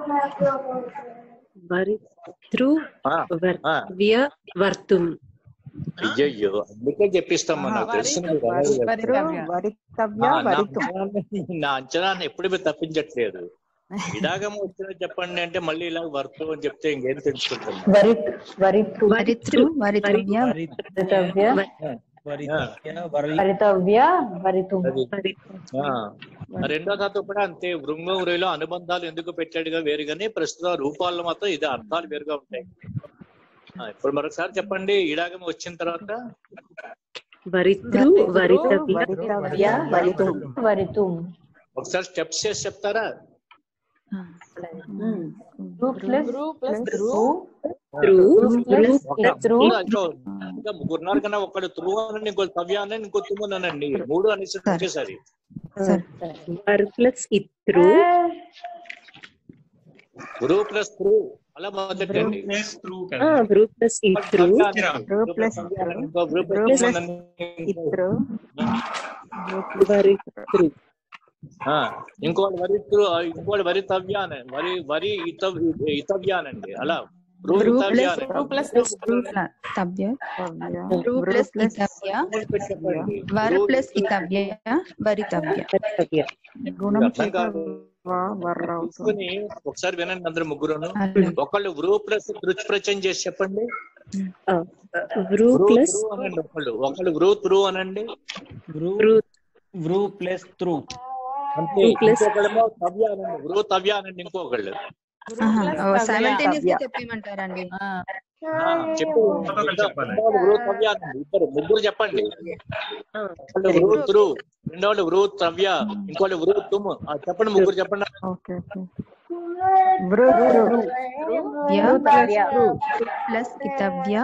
Speaker 8: భర్తృ
Speaker 4: ఆ, ఆ.
Speaker 8: భర్తవ్య వర్తుం
Speaker 4: అయ్యయ్యో అందుకే చెప్పిస్తాం నాకు తెలిసిన మీరు అలాగే చెప్తారు.
Speaker 10: వరితవ్య.
Speaker 9: వరితవ్య
Speaker 4: ఆ, నా
Speaker 9: వరితు
Speaker 4: అంచనాన్ని- నా అంచనాన్ని ఎప్పుడు మీరు తప్పించట్లేదు ఇడాగం వచ్చిన చెప్పండి అంటే మళ్ళీ ఇలా వర్తం అని చెప్తే ఇంకేం తెలుసుకుంటాం
Speaker 12: వరి వరితృ
Speaker 8: వరితృ వరితవ్య
Speaker 12: వరితవ్య
Speaker 2: వరితవ్య వరి
Speaker 12: వరితవ్య వరితు
Speaker 4: అది. ఆ, ఆ రెండో ధాతు కూడా అంతే వృంగం రేలో అనుబంధాలు ఎందుకు పెట్టాడుగా వేరు కానీ ప్రస్తుత రూపాల్లో మాత్రం ఇది అర్థాలు వేరుగా ఉంటాయి ఆ, ఇప్పుడు మరొకసారి చెప్పండి ఇడాగం వచ్చిన తర్వాత
Speaker 8: వరితృ వరితవ్య
Speaker 7: వరితవ్య వరితు
Speaker 12: వరితు
Speaker 4: ఒకసారి స్టెప్స్ చేసి చెప్తారా
Speaker 12: టు ప్లస్
Speaker 10: త్రు ప్లస్ త్రు
Speaker 8: త్రు
Speaker 12: ప్లస్
Speaker 4: ఒక
Speaker 12: ఇత్రు
Speaker 4: మూడు అంటే ఇంకా ముగ్గురున్నారు కన్నా ఒకడు త్రు అనండి ఇంకో తవ్య అనండి ఇంకో తుమ్ము అనండి మూడు అనేసి ఒకేసారి
Speaker 8: వర్ ప్లస్ ఇత్రు
Speaker 4: గురు ప్లస్ త్రు అలా మొదలెట్టండి
Speaker 5: ప్లస్ త్రూ
Speaker 8: ఆ,
Speaker 5: కదా
Speaker 8: వృ ప్లస్ ఇత్రు
Speaker 2: రు ప్లస్
Speaker 4: ఇంకో గురు
Speaker 2: రు
Speaker 4: ప్లస్
Speaker 2: ప్లస్
Speaker 4: అనండి.
Speaker 2: ఇత్రు
Speaker 8: వరితృ
Speaker 4: ఆ, ఇంకోటి వరి త్రు ఇంకోటి వరి తవ్య అనండి వరి వరి ఇతవ్ ఇతవ్య అనండి అలా రు
Speaker 8: రు
Speaker 4: ఇతవ్య
Speaker 8: ప్లస్
Speaker 4: అనండి
Speaker 10: ప్లస్
Speaker 8: తవ్య
Speaker 9: తవ్య
Speaker 8: రు
Speaker 9: వృ
Speaker 8: ప్లస్
Speaker 9: ప్లస్
Speaker 8: ఇతవ్య
Speaker 4: చెప్పండి.
Speaker 8: వర్
Speaker 4: రు
Speaker 8: ప్లస్ ఇతవ్య వరితవ్య
Speaker 9: గుణం
Speaker 4: అర్థం
Speaker 9: చేత
Speaker 4: కాదు.
Speaker 9: వా వర్ర అవుతుంది
Speaker 4: తీసుకుని ఒకసారి వినండి అందరు ముగ్గురును
Speaker 8: అలాగే.
Speaker 4: ఒకళ్ళు వృ ప్లస్ దృచ్ ప్రచయం చేసి చెప్పండి
Speaker 8: ఆ, వృ
Speaker 4: వృ
Speaker 8: ప్లస్
Speaker 4: త్రు అనండి ఒకళ్ళు ఒకళ్ళు వృ త్రు అనండి
Speaker 2: వృ
Speaker 8: వృ
Speaker 2: వృ ప్లస్ త్రు
Speaker 4: అంతే
Speaker 8: Who plus-
Speaker 4: ఇంకొకళ్ళేమో తవ్య అనండి వృ తవ్య అనండి ఇంకొకళ్ళు
Speaker 8: సైమల్టేనియస్ గా చెప్పేయమంటారండి
Speaker 10: ఆ,
Speaker 4: ఆ, చెప్పు
Speaker 5: ఒకళ్ళు చెప్పాలి.
Speaker 4: రెండోవాళ్ళు వృ తవ్య అనండి ఇద్దరు ముగ్గురు చెప్పండి ఒకళ్ళు వృ త్రు రెండోళ్ళు వృ తవ్య ఇంకోళ్ళు వృ తుమ్ ఆ, చెప్పండి ముగ్గురు చెప్పండి
Speaker 9: ఓకే ఓకే వృ వృ
Speaker 8: య
Speaker 12: తవ్య
Speaker 8: ప్లస్ ఇతవ్య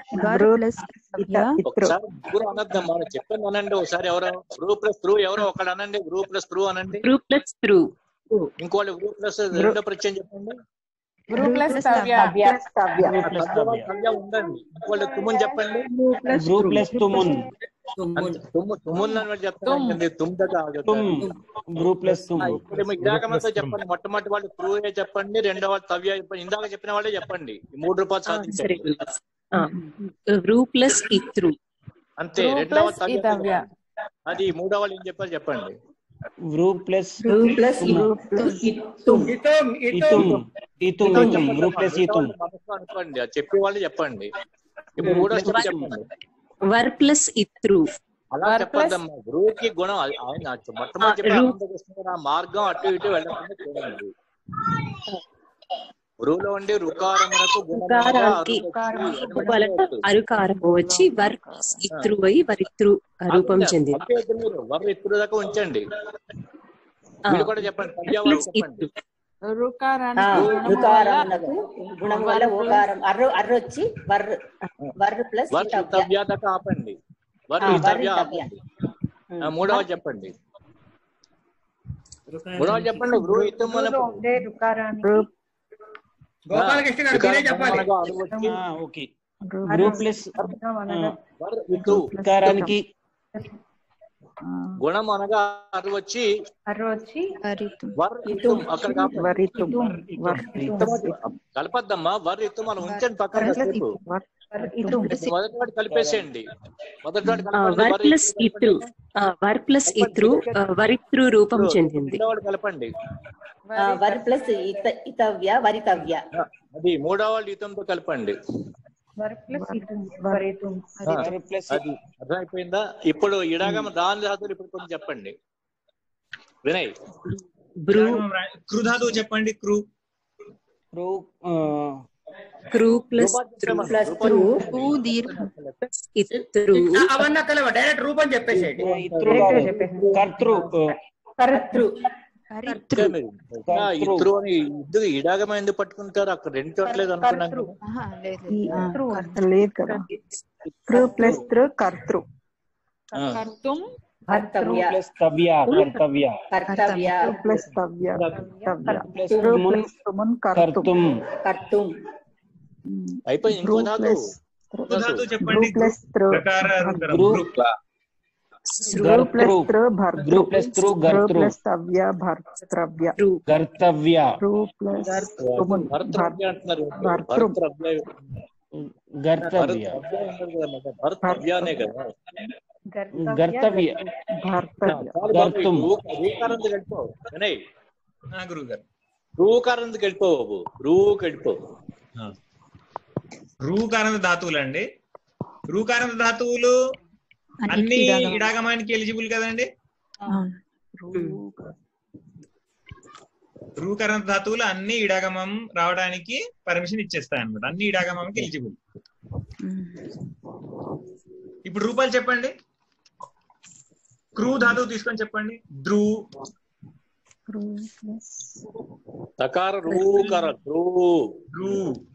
Speaker 9: గరు ప్లస్ ఇత ఇత్రు
Speaker 4: ఒకసారి ముగ్గురు అనద్దాం మనం చెప్పండి అనండి ఒకసారి ఎవరో గ్రూ ప్లస్ త్రూ ఎవరో ఒకడు అనండి గ్రూ ప్లస్ త్రూ అనండి
Speaker 8: గ్రూ ప్లస్ త్రూ
Speaker 4: ఇంకోళ్ళు గ్రూ ప్లస్ రెండో పరిచయం చెప్పండి
Speaker 10: గ్రూ ప్లస్ తవ్య
Speaker 9: తవ్య
Speaker 4: తవ్య తవ్య ఉండండి ఇంకోళ్ళు తుమ్ముని చెప్పండి
Speaker 2: గ్రూ ప్లస్ తుమున్
Speaker 4: అంతే. తుమ్ము తుమ్మున్ అని చెప్తాను తుమ్ దగ్గర ఆగదు.
Speaker 2: తుమ్ గ్రూ ప్లస్ తుమ్
Speaker 4: ఇప్పుడు మీకు ఇలాగమంతా చెప్పండి మొట్టమొదటి వాళ్ళు త్రూయే చెప్పండి రెండో వాళ్ళు తవ్య చెప్పండి ఇందాక చెప్పిన వాళ్ళే చెప్పండి ఈ మూడు రూపాయలు
Speaker 8: సరే
Speaker 4: సాధించండి
Speaker 8: గ్రూ ప్లస్ ఇత్రు
Speaker 4: అంతే
Speaker 10: గ్రూ
Speaker 4: రెండవ
Speaker 10: ప్లస్
Speaker 4: తవ్య
Speaker 10: ఇతవ్య
Speaker 4: అది మూడో వాళ్ళు ఏం చెప్పారు చెప్పండి
Speaker 2: గ్రూ ప్లస్
Speaker 7: గ్రూ ప్లస్ ఇత్తుమ్
Speaker 1: ఇతం
Speaker 2: ఇతుమ్
Speaker 1: ఇతం
Speaker 2: ఇతుమ్ ఇతుమ్ గ్రూ ప్లస్ ఇతుమ్
Speaker 4: మనసులో అనుకోండి అది చెప్పే వాళ్ళు చెప్పండి ఇప్పుడు మూడో స్టెప్ చెప్పండి
Speaker 8: వర్ ప్లస్ ఇత్రు
Speaker 4: అలా
Speaker 10: Word
Speaker 4: చెప్పొద్దమ్మా గురువుకి గుణం అది ఆయన మొట్టమొదటి చెప్పిన
Speaker 8: రు-
Speaker 4: ఆనందకృష్ణ గారు ఆ మార్గం అటు ఇటు వెళ్ళకుండా చూడండి గురువులో ఉండి రుకారమునకు గుణమునగా
Speaker 8: ఉకారానికి
Speaker 4: అరువు
Speaker 8: వలన
Speaker 4: వచ్చి
Speaker 8: అరుకారము వచ్చి వర్ ప్లస్ ఇత్రు అయి వరిత్రు రూపం చెందింది
Speaker 4: అంతే వద్దు మీరు వర్ ఇత్రు దాకా ఉంచండి
Speaker 8: ఆ,
Speaker 4: వీళ్ళు కూడా చెప్పండి
Speaker 8: వర్
Speaker 4: సంధ్యా వాళ్ళు
Speaker 8: ప్లస్
Speaker 4: చెప్పండి
Speaker 8: ఇత్రు
Speaker 7: ఆ,
Speaker 10: రుకారానికి గుణము వల్ల
Speaker 7: రుకారమునకు గుణము వల్ల ఓకారం అర్రు అర్రు వచ్చి వర్రు వర్రు ప్లస్
Speaker 4: వర్
Speaker 7: ఇతవ్య
Speaker 4: ఇతవ్య దాకా ఆపండి వర్
Speaker 7: ఆ, వర్
Speaker 4: ఇతవ్య
Speaker 7: ఇతవ్య
Speaker 4: ఆపండి ఆ, మూడవ చెప్పండి మూడవ చెప్పండి గురు ఇతం
Speaker 12: గురువులో ఉండే రుకారానికి
Speaker 1: గోపాలకృష్ణ గారు మీరే చెప్పాలి
Speaker 4: అరువు వచ్చి
Speaker 2: ఓకే గ్రూ ప్లస్
Speaker 12: గుణం అనగా
Speaker 4: వర్ ఇతు
Speaker 2: కారానికి
Speaker 4: గుణం అనగా అరువు వచ్చి
Speaker 12: అర్ర వచ్చి
Speaker 4: వర్ ఇతం అక్కడ కాపండి
Speaker 9: వరితుం వర్
Speaker 4: కలపద్దమ్మా వర్ ఇత్తు మనం ఉంచండి పక్కన కాసేపు
Speaker 12: ఇటు
Speaker 4: మొదటి వాడు కలిపేసేయండి మొదటి వాడు
Speaker 8: ఆ,
Speaker 4: కలపండి
Speaker 8: వర్
Speaker 4: వర్
Speaker 8: ప్లస్ ఇత్రు ఆ, వర్ ప్లస్ ఇత్రు ఆ, వరిత్రు రూపం చెందింది
Speaker 4: రెండో వాడు కలపండి
Speaker 7: ఆ, వర్ ప్లస్ ఇత ఇతవ్య వరితవ్య
Speaker 4: అది మూడో వాళ్ళు ఇతంతో కలపండి
Speaker 12: వర్ ప్లస్ ఇటు వరేతుం
Speaker 4: ఆ, అది అర్థమైపోయిందా ఇప్పుడు ఇడాగమ దాని ధాతులు ఇప్పుడు కొంచెం చెప్పండి వినయ్
Speaker 8: బ్రూ
Speaker 5: క్రు ధాతువు చెప్పండి క్రు
Speaker 2: క్రూ
Speaker 8: క్రూ ప్లస్
Speaker 4: రూపాలు
Speaker 7: ప్లస్
Speaker 4: చెప్పండి
Speaker 7: త్రు
Speaker 8: ప్లస్ ఇత్రు
Speaker 1: అవన్నీ కలవ డైరెక్ట్ రూపం చెప్పేసేయండి
Speaker 2: ఇత్రు కాదు కర్తృ
Speaker 7: కర్తృ
Speaker 4: ఇంకా మీరు ఇంకా ఇత్రు అని ఇద్దరు ఇడాగమ ఎందుకు పట్టుకుంటారు అక్కడ రెండు చోట్లేదు అనుకున్నాను
Speaker 9: లేదు కదా కృ ప్లస్ త్రు కర్తృ
Speaker 4: ఆ,
Speaker 10: కర్తుం
Speaker 7: కర్తవ్య
Speaker 2: ప్లస్ తవ్య కర్తవ్య
Speaker 7: కర్తవ్య
Speaker 9: కృ ప్లస్ తవ్య తవ్య
Speaker 2: ప్లస్
Speaker 9: కృ
Speaker 2: తుమున్
Speaker 9: ప్లస్ తుమున్ కర్తుం
Speaker 2: కర్తుం
Speaker 7: కర్తుం
Speaker 4: అయిపోయింది ఇంకో
Speaker 9: గ్రూ
Speaker 4: ధాతు
Speaker 9: ప్లస్
Speaker 5: క్రు ధాతువు
Speaker 9: గ్రూ
Speaker 5: చెప్పండి
Speaker 9: ప్లస్ త్రు
Speaker 5: ప్రకార రుకరం
Speaker 2: గ్రూ
Speaker 5: గ్రు
Speaker 9: గ్రూ ప్లస్
Speaker 2: గర్తృ
Speaker 9: త్రు భర్తృ
Speaker 2: గ్రూ ప్లస్ త్రు
Speaker 9: గ్రూ
Speaker 2: గర్తృ
Speaker 9: ప్లస్ తవ్య భర్తవ్య
Speaker 2: కర్తవ్య
Speaker 9: గ్రూ ప్లస్ తుమున్
Speaker 4: భర్తవ్య అంటున్నారు
Speaker 9: భర్తృ
Speaker 4: భర్తవ్య
Speaker 2: గర్తవ్య
Speaker 4: భర్తవ్య ఉండదు కదా భర్తవ్యానే కదా
Speaker 2: గర్తవ్య
Speaker 9: భర్తవ్య
Speaker 4: చాలు బాబు,
Speaker 2: గర్తం.
Speaker 4: రూ- రూకారంది వెళ్ళిపో వినయ్
Speaker 5: ఆ, గురువు గారు
Speaker 4: రూకారంది వెళ్ళిపో బాబు రూకి వెళ్ళిపో
Speaker 5: రూకారంత ధాతువులు అండి రూకారంత ధాతువులు అన్ని ఇడాగమానికి ఎలిజిబుల్ కదండి రూకరంత ధాతువులు అన్ని ఇడాగమం రావడానికి పర్మిషన్ ఇచ్చేస్తాయి అనమాట అన్ని ఇడాగమంకి ఎలిజిబుల్ ఇప్పుడు రూపాయలు చెప్పండి క్రూ ధాతువు తీసుకొని చెప్పండి ధ్రు
Speaker 4: తకార రూకార రూ
Speaker 5: ధ్రు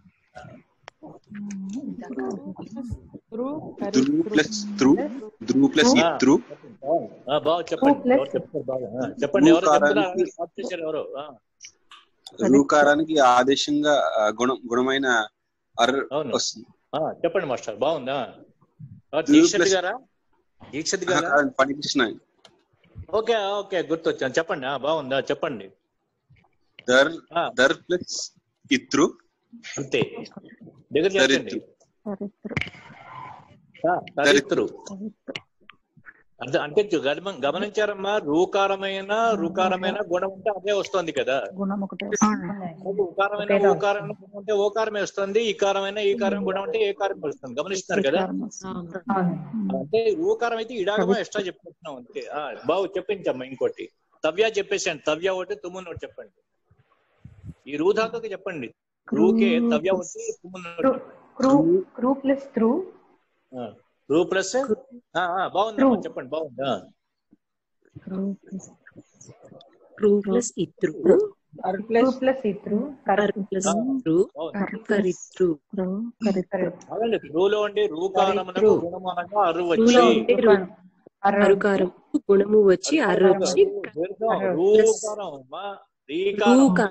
Speaker 13: ధ్రువ్ ప్లస్ ధ్రు ధ్రువ్ ప్లస్ ఇత్రు
Speaker 4: ఆ, బాగా చెప్పండి ఎవరు చెప్తారు బాగా ఆ, చెప్పండి ఎవరు చెప్తున్నారు స్టార్ట్ చేశారు ఎవరు ఆ,
Speaker 13: రూకారానికి ఆదేశంగా ఆ, గుణం గుణమైన అర్
Speaker 4: అవును.
Speaker 13: వస్తుంది
Speaker 4: ఆ, చెప్పండి మాస్టర్ బాగుందా ఆ,
Speaker 13: ధ్రువ్
Speaker 4: దీక్షిత్
Speaker 13: ప్లస్-
Speaker 4: గారా దీక్షిత్
Speaker 13: ఆహా,
Speaker 4: గారా
Speaker 13: కాదండి, పనికృష్ణ
Speaker 4: ఓకే ఓకే గుర్తొచ్చాను చెప్పండి ఆ, బాగుందా చెప్పండి
Speaker 13: దర్
Speaker 4: ఆ.
Speaker 13: దర్ ప్లస్ ఇత్రు
Speaker 4: అంతే దగ్గర చేర్చండి
Speaker 13: దరిత్రు
Speaker 4: ఆ, దరిత్రు అర్థం అంటే చూ- గమన- గమనించారమ్మా రూకారమైన రుకారమైన గుణం ఉంటే అదే వస్తుంది కదా
Speaker 9: గుణం ఒకటే
Speaker 4: అది ఉకారమైన ఓకారమైన గుణం ఉంటే ఓకారమే వస్తుంది ఈకారమైన ఈకారం గుణం అంటే ఏకారం వస్తుంది గమనిస్తున్నారు కదా అంటే ఊకారం అయితే ఇడాగమా ఎక్స్ట్రా చెప్పుకుంటున్నాం అంతే ఆ, బాగు చెప్పించమ్మా ఇంకోటి తవ్య చెప్పేసాను తవ్య ఒకటి తుమ్ముని ఒకటి చెప్పండి ఈ రూధాతుకి చెప్పండి రూకే తవ్య ఒకటి తుమ్ముని ఒకటి
Speaker 12: క్రూ క్రూ ప్లస్ త్రూ
Speaker 4: ఆ, రూ ప్లస్ ఆ, ఆ, బాగుందమ్మా చెప్పండి బాగుందా
Speaker 8: క్రూ ప్లస్ ఇత్రు
Speaker 12: టూ ప్లస్ ఇత్రు
Speaker 8: అర్ ప్లస్ రు కరిత్రు
Speaker 4: అదండి ధ్రువులో ఉండి రూకారమునకు
Speaker 8: రు.
Speaker 4: గుణము అనగా అరు
Speaker 8: రులో
Speaker 4: వచ్చి
Speaker 8: ఉంటే రు అరుకారం గుణము వచ్చి అర్రు వచ్చి
Speaker 4: దీర్ఘం
Speaker 8: ప్లస్
Speaker 4: రూకారం అమ్మా. రీకారం
Speaker 8: రూకా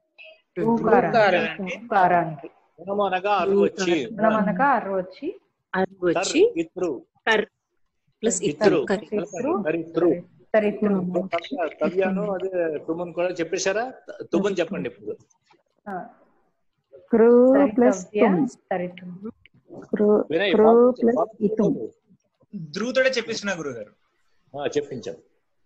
Speaker 12: ఊకారానికి
Speaker 4: గుణము అనగా అరు వచ్చి
Speaker 12: గుణం అనగా అర్రు వచ్చి
Speaker 8: అర్రు
Speaker 4: కర్
Speaker 8: వచ్చి
Speaker 4: ఇత్రు
Speaker 8: కర్ ప్లస్
Speaker 4: ఇత్రు
Speaker 8: ఇత్రు కరిత్రు
Speaker 4: కరిత్రు
Speaker 12: తరిత్రు
Speaker 4: తవ్య- తవ్యాను అదే తుమ్మన్ కూడా చెప్పేశారా తుమ్మన్ చెప్పండి ఇప్పుడు
Speaker 9: క్రూ ప్లస్ తుమ్
Speaker 12: తరిత్రు
Speaker 9: క్రూ
Speaker 4: వినయ్
Speaker 9: క్రూ
Speaker 4: బాబు
Speaker 9: ప్లస్
Speaker 4: బాబు
Speaker 9: ఇతుం
Speaker 5: ధ్రువుతోడే చెప్పిస్తున్నా గురువు గారు
Speaker 4: ఆ, చెప్పించాం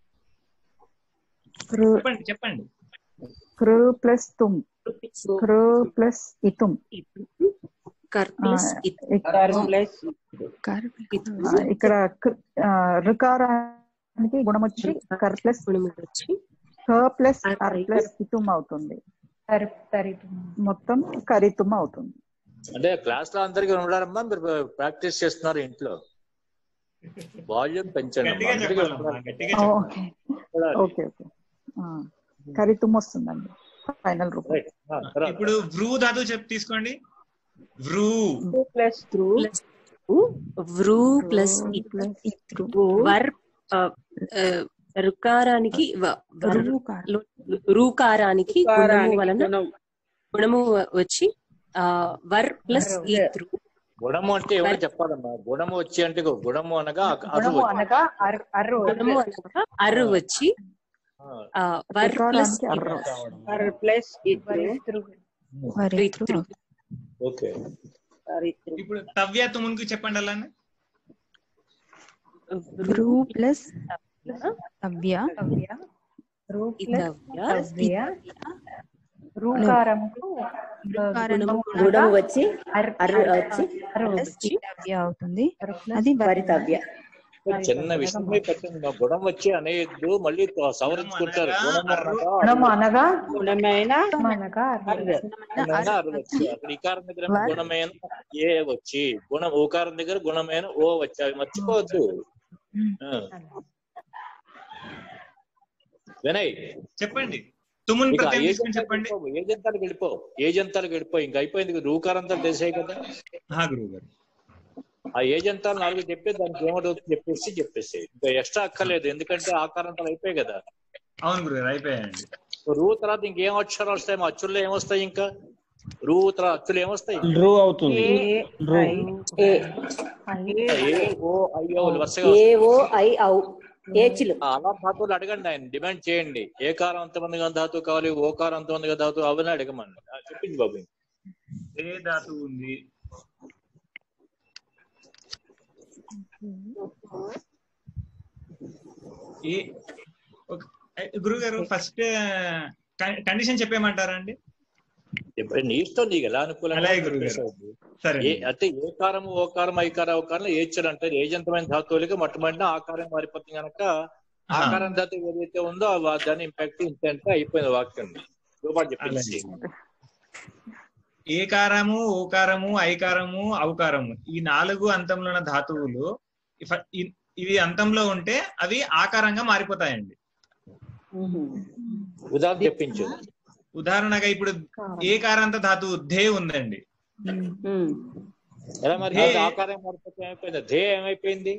Speaker 9: క్రూ
Speaker 5: చెప్పండి చెప్పండి
Speaker 9: క్రూ ప్లస్ తుమ్ క్రూ ప్లస్ ఇతుం
Speaker 8: కర్
Speaker 9: ఆ,
Speaker 8: ప్లస్
Speaker 9: ఇక్-
Speaker 8: ఇత్రు
Speaker 9: ఆ, ఇక్కడ కృ- ఆ, రుకారానికి గుణం వచ్చి కర్ ప్లస్
Speaker 8: గుణము వచ్చి
Speaker 9: క ప్లస్
Speaker 8: అర్
Speaker 9: అర్ ప్లస్ ఇతుం అవుతుంది
Speaker 12: తరి తరిత్రు
Speaker 9: మొత్తం కరితుం అవుతుంది
Speaker 4: అంటే క్లాస్ లో అందరికి ఉన్నారమ్మా మీరు ప్రాక్టీస్ చేస్తున్నారు ఇంట్లో వాల్యూమ్ పెంచండి అమ్మా.
Speaker 5: గట్టిగా
Speaker 4: అందరికీ
Speaker 5: చెప్పాలమ్మా
Speaker 4: ఉండాలి.
Speaker 5: గట్టిగా
Speaker 9: ఓకే ఓకే ఓకే ఆ, కరితుం వస్తుందండి ఫైనల్ రూపం
Speaker 4: Right. ఆ, తర్వాత.
Speaker 5: ఇప్పుడు వ్రూ ధాతు చెప్పి తీసుకోండి వ్రూ
Speaker 12: ప్లస్ త్రూ
Speaker 8: ప్లస్ వ్రూ ప్లస్ ఇత్రు వర్ ఆ, ఆ, రుకారానికి వ- వర్ లో- రూకారానికి గుణము వలన గుణము వచ్చి ఆ, వర్ ప్లస్ ఇత్రు
Speaker 4: గుణము అంటే ఏమో చెప్పాలమ్మా గుణము వచ్చి అంటే ఇగో గుణము అనగా అరు
Speaker 12: గుణము
Speaker 4: వచ్చి.
Speaker 12: అనగా అర్- అర్రు
Speaker 8: గుణము అనగా అర్రు వచ్చి ఆ, వర్ ప్లస్
Speaker 9: రుకారానికి అర్ర
Speaker 12: అర్రు ప్లస్ ఇత్రు
Speaker 8: ఇత్రు
Speaker 4: ఓకే
Speaker 5: ఇప్పుడు తవ్య తుమున్కి చెప్పండి అలానే
Speaker 8: వ్రూ
Speaker 9: ప్లస్
Speaker 12: తవ్య రూ ప్లస్
Speaker 8: ఇదవ్య
Speaker 12: తవ్య రూకారంకు
Speaker 8: గుణము
Speaker 7: గుణము వచ్చి
Speaker 12: అర్-
Speaker 7: అర్రు వచ్చి
Speaker 12: అర్రు
Speaker 8: వచ్చి
Speaker 9: అవుతుంది
Speaker 12: అది
Speaker 7: వరితవ్య
Speaker 4: చిన్న విషయమే పెట్టండి మా గుణం వచ్చి అనేయద్దు మళ్ళీ సవరించుకుంటారు గుణం అనగా
Speaker 12: గుణము అనగా
Speaker 11: గుణమైన
Speaker 12: అనగా అర్రు.
Speaker 4: గుణమైన అరు వచ్చి అక్కడ ఈకారం దగ్గర ఏమో గుణమైన ఏ వచ్చి గుణం ఓకారం దగ్గర గుణమైన ఓ వచ్చి అవి మర్చిపోవద్దు ఆ. వినయ్
Speaker 5: చెప్పండి తుమున్
Speaker 4: ఇక
Speaker 5: ప్రత్యయం
Speaker 4: ఏ
Speaker 5: తీసుకుని
Speaker 4: జంతాలకు
Speaker 5: చెప్పండి
Speaker 4: వెళ్ళిపో, ఏ జంతాలకు వెళ్ళిపో ఏ జంతాలకు వెళ్ళిపో ఇంకా అయిపోయింది రూకారంతా తెలిసాయి కదా
Speaker 5: హా గురువు గారు
Speaker 4: ఆ ఏ జంతాలు నాలుగు చెప్పి దానికి ఏమవుతుంది చెప్పేసి చెప్పేసి ఇంకా ఎక్స్ట్రా అక్కర్లేదు ఎందుకంటే ఆకారంతాలు అయిపోయాయి కదా
Speaker 5: అవును గురువు గారు అయిపోయాయండి
Speaker 4: రూ తర్వాత ఇంకేం అక్షరాలు వస్తాయి మా అచ్చుల్లో ఏమొస్తాయి ఇంకా రూ తర్వాత అచ్చులు ఏమొస్తాయి
Speaker 2: డ్రూ అవుతుంది డ్రూ
Speaker 7: ఏ
Speaker 4: ఏ ఓ అయ్యో వరుసగా
Speaker 7: ఏ
Speaker 4: వస్తాయి.
Speaker 7: ఓ ఐ ఔ ఏచిలు
Speaker 4: ఆ, అలా ధాతువులు అడగండి ఆయన డిమాండ్ చేయండి ఏ కారం ఎంతమందిగా ధాతువు కావాలి ఓ కారం ఎంతమందిగా ధాతువు అవన్నీ అడగమండి ఆ, చెప్పింది బాబు
Speaker 5: ఏ ధాతువు ఉంది ఏ గురువు గారు ఫస్ట్ కండిషన్ చెప్పేయమంటారా అండి
Speaker 4: ఇప్పుడు నీ ఇష్టం నీకు ఎలా అనుకూలంగా
Speaker 5: అలాగే గురువు గారు.
Speaker 4: చెప్పేసావు.
Speaker 5: సరే
Speaker 4: ఏ అంటే ఏ కారము ఓ కారం ఐ కారం ఓ కారం ఏచలు అంటే ఏజంతమైన ధాతువులకి మొట్టమొదటి ఆకారం మారిపోతుంది కనుక ఆకారం ధాతువు ఏదైతే ఉందో ఆ దాని ఇంపాక్ట్ ఇంత అంటే అయిపోయింది వాక్యం రూపాటు చెప్పింది
Speaker 5: ఏకారము ఓకారము ఐకారము ఔకారము ఈ నాలుగు అంతంలో ఉన్న ధాతువులు ఇఫ- ఇ- ఇవి అంతంలో ఉంటే అవి ఆకారంగా మారిపోతాయండి
Speaker 4: ఉదాహరణ చెప్పించు
Speaker 5: ఉదాహరణగా ఇప్పుడు ఏకారాంత ధాతువు ధే ఉందండి
Speaker 4: ఎలా మరి
Speaker 5: ధే.
Speaker 4: అది ఆకారం మారిపోతే ఏమైపోయింది ధే ఏమైపోయింది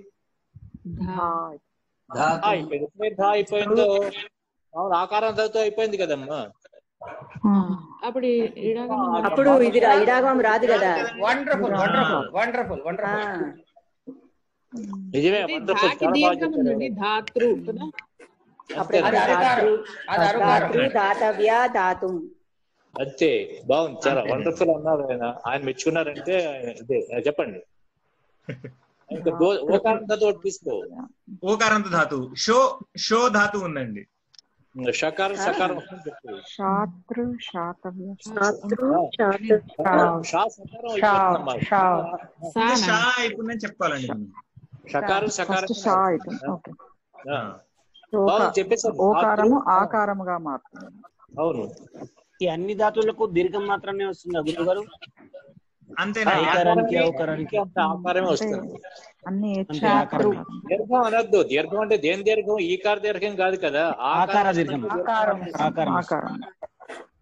Speaker 4: ధా అయిపోయింది ఎప్పుడైతే ధా అయిపోయిందో అవును ఆకారం ధాతు అయిపోయింది కదమ్మా
Speaker 11: అప్పుడు ఇడాగం
Speaker 7: అప్పుడు ఇది రా- ఇడాగం రాదు కదా
Speaker 1: వండర్ఫుల్ వండర్ఫుల్ వండర్ఫుల్ వండర్ఫుల్
Speaker 4: నిజమే
Speaker 11: అది
Speaker 4: వండర్ఫుల్
Speaker 11: ధాకి
Speaker 4: చాలా బాగా
Speaker 11: దీర్ఘం
Speaker 4: చెప్పారు
Speaker 11: ఉందండి ధాతృ కదా
Speaker 7: అప్పుడు
Speaker 4: అంతే
Speaker 1: అది అరుకారం అది అరుకారం
Speaker 7: ధాతృ ధాతవ్య ధాతుం
Speaker 4: అంతే బాగుంది చాలా వండర్ఫుల్ అన్నారు ఆయన ఆయన మెచ్చుకున్నారంటే ఆయన ఇదే చెప్పండి ఇంకా దో- ఓకారం ధాతు ఒకటి తీసుకో
Speaker 5: ఓకారాంత ధాతువు షో షో ధాతువు ఉందండి
Speaker 4: షకారం సకారం వస్తుంది చెప్పు
Speaker 9: శాతృ శాతవ్య
Speaker 8: శాతృ శాత
Speaker 4: షా సకారం
Speaker 12: షా
Speaker 4: అయిపోతుందమ్మా.
Speaker 12: షా
Speaker 5: అంటే
Speaker 11: సానా
Speaker 5: షా అయిపోయిందని చెప్పుకోవాలండి మనం.
Speaker 4: షకారం సకారం
Speaker 9: ఫస్ట్ షా అవుతుంది ఓకే
Speaker 4: ఆ, బాగుంది చెప్పేసారు
Speaker 9: ఓకారము
Speaker 4: ధాతువు.
Speaker 9: ఆకారముగా మారుతుంది
Speaker 4: అవును
Speaker 2: ఈ అన్ని ధాతువులకు దీర్ఘం మాత్రమే వస్తుందా గురువు గారు
Speaker 5: అంతేనా
Speaker 2: ఐకారానికి అవకారానికి
Speaker 4: అంత ఆకారమే వస్తుంది
Speaker 9: అన్ని
Speaker 2: అంటే
Speaker 9: శాతృ
Speaker 2: ఆకారం
Speaker 4: దీర్ఘం అనొద్దు దీర్ఘం అంటే దేని దీర్ఘం ఈకార దీర్ఘం కాదు కదా
Speaker 2: ఆకార దీర్ఘం
Speaker 12: ఆకారం
Speaker 2: ఆకారం
Speaker 9: ఆకారం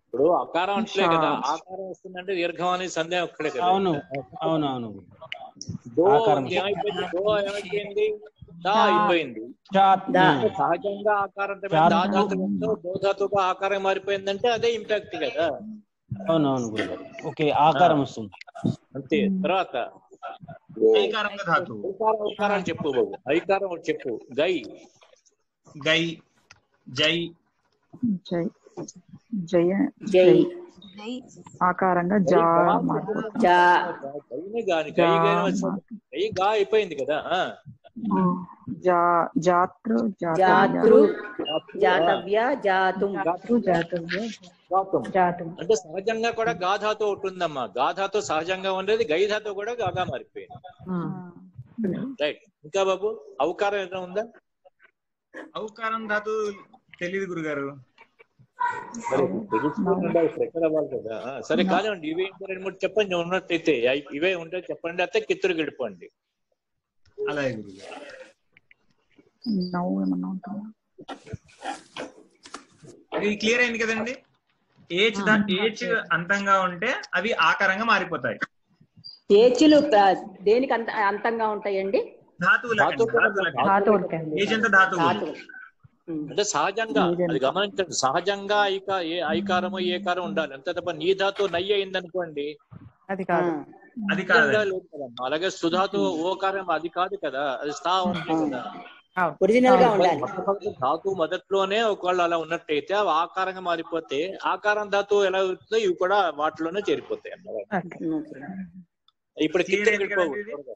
Speaker 4: ఇప్పుడు అకారం అంటలే కదా ఆకారం వస్తుందంటే దీర్ఘం అనే సందేహం ఒక్కడే కదా
Speaker 2: అవును అవును అవును
Speaker 4: దో
Speaker 2: ఆకారం.
Speaker 4: ఏమైపోయింది దో ఏమైపోయింది దా అయిపోయింది
Speaker 2: చాత్
Speaker 4: అంటే సహజంగా ఆకారం దాదాపు దోధాతుగా ఆకారం మారిపోయిందంటే అదే ఇంపాక్ట్ కదా
Speaker 2: అవును అవును గురుగారు ఓకే ఆకారం వస్తుంది
Speaker 4: అంతే తర్వాత
Speaker 5: ఐకారంగా ధాతువు
Speaker 4: ఐకారం ఐకారం చెప్పు బాబు ఐకారం ఒకటి చెప్పు గై
Speaker 5: గై జై
Speaker 9: జై జయ
Speaker 7: జై
Speaker 9: జై ఆకారంగా జా మారిపోతుంది
Speaker 7: జా
Speaker 4: గైనే గాని గై గై వచ్చింది. గై గా అయిపోయింది కదా ఆ.
Speaker 9: ఆ, జా జాతృ
Speaker 7: జాతృ
Speaker 9: జాతవ్య
Speaker 7: జాతవ్య జాతుం
Speaker 9: జాతవ్య
Speaker 4: జాతం.
Speaker 12: జాతం
Speaker 4: అంటే సహజంగా కూడా గాధాతో ఒకటి ఉందమ్మా గాధాతో సహజంగా ఉండేది గైధాతో కూడా గాగా మారిపోయింది రైట్ ఇంకా బాబు అవకారం ఏదైనా ఉందా
Speaker 5: ఔకారం ధాతు తెలియదు గురుగారు
Speaker 4: మరి తెలుసుకుని ఉండాలి ప్రెషర్ అవ్వాలి కదా ఆ, సరే కానివ్వండి ఇవే ఇంకా రెండు మూడు చెప్పండి ఉన్నట్టయితే అయి- ఇవే ఉంటే చెప్పండి అయితే కిత్తురు గడిపండి
Speaker 5: అలాగే గురుగారు
Speaker 9: నవ్వు ఏమన్నా ఉంటుందా
Speaker 5: ఇది క్లియర్ అయింది కదండి ఏచ్ దా- ఏచ్ అంతంగా ఉంటే అవి ఆకారంగా మారిపోతాయి
Speaker 7: ఏచులు ప్ర- దేనికి అంత అంతంగా ఉంటాయండి
Speaker 5: ధాతువులకండి, ధాతువులకండి.
Speaker 12: ధాతువులకండి.
Speaker 5: ఏచ్ అంతా ధాతువు
Speaker 7: ధాతువులు
Speaker 4: అంటే సహజంగా అది గమనించండి సహజంగా ఐక ఏ ఐకారము ఏకారం ఉండాలి అంతే తప్ప నీ ధాతు నయ్యి అయింది అనుకోండి
Speaker 10: అది కాదు
Speaker 5: అది
Speaker 4: సహజంగా
Speaker 5: కాదు
Speaker 4: లేదు కదమ్మా. అలాగే సుధాతు ఓకారం అది కాదు కదా అది స్థా ఉంది కదా
Speaker 7: ఒరిజినల్ గా ఉండాలి
Speaker 4: మొట్టమొదటి ధాతు మొదట్లోనే ఒకవేళ అలా ఉన్నట్టయితే అవి ఆకారంగా మారిపోతే ఆకారం ధాతు ఎలా అవుతుందో ఇవి కూడా వాటిలోనే చేరిపోతాయి అన్నమాట ఇప్పుడు కిత్తురు గడిపోవు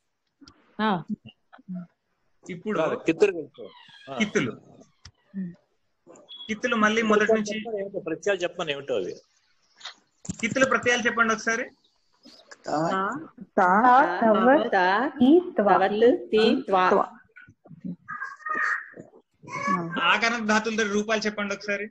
Speaker 5: ఇప్పుడు
Speaker 4: కిత్తురు గడిపో
Speaker 5: కిత్తులు కిత్తులు మళ్ళీ మొదటి నుంచి
Speaker 4: ప్రత్యయాలు చెప్పమని ఏమిటో అవి
Speaker 5: కిత్తుల ప్రత్యయాలు చెప్పండి ఒకసారి
Speaker 9: తా
Speaker 12: తవ
Speaker 7: తా,
Speaker 12: ఈ త్వ
Speaker 7: తవత్ తి త్వా
Speaker 9: త్వ.
Speaker 5: ఆకారం ధాతుల రూపాలు చెప్పండి ఒకసారి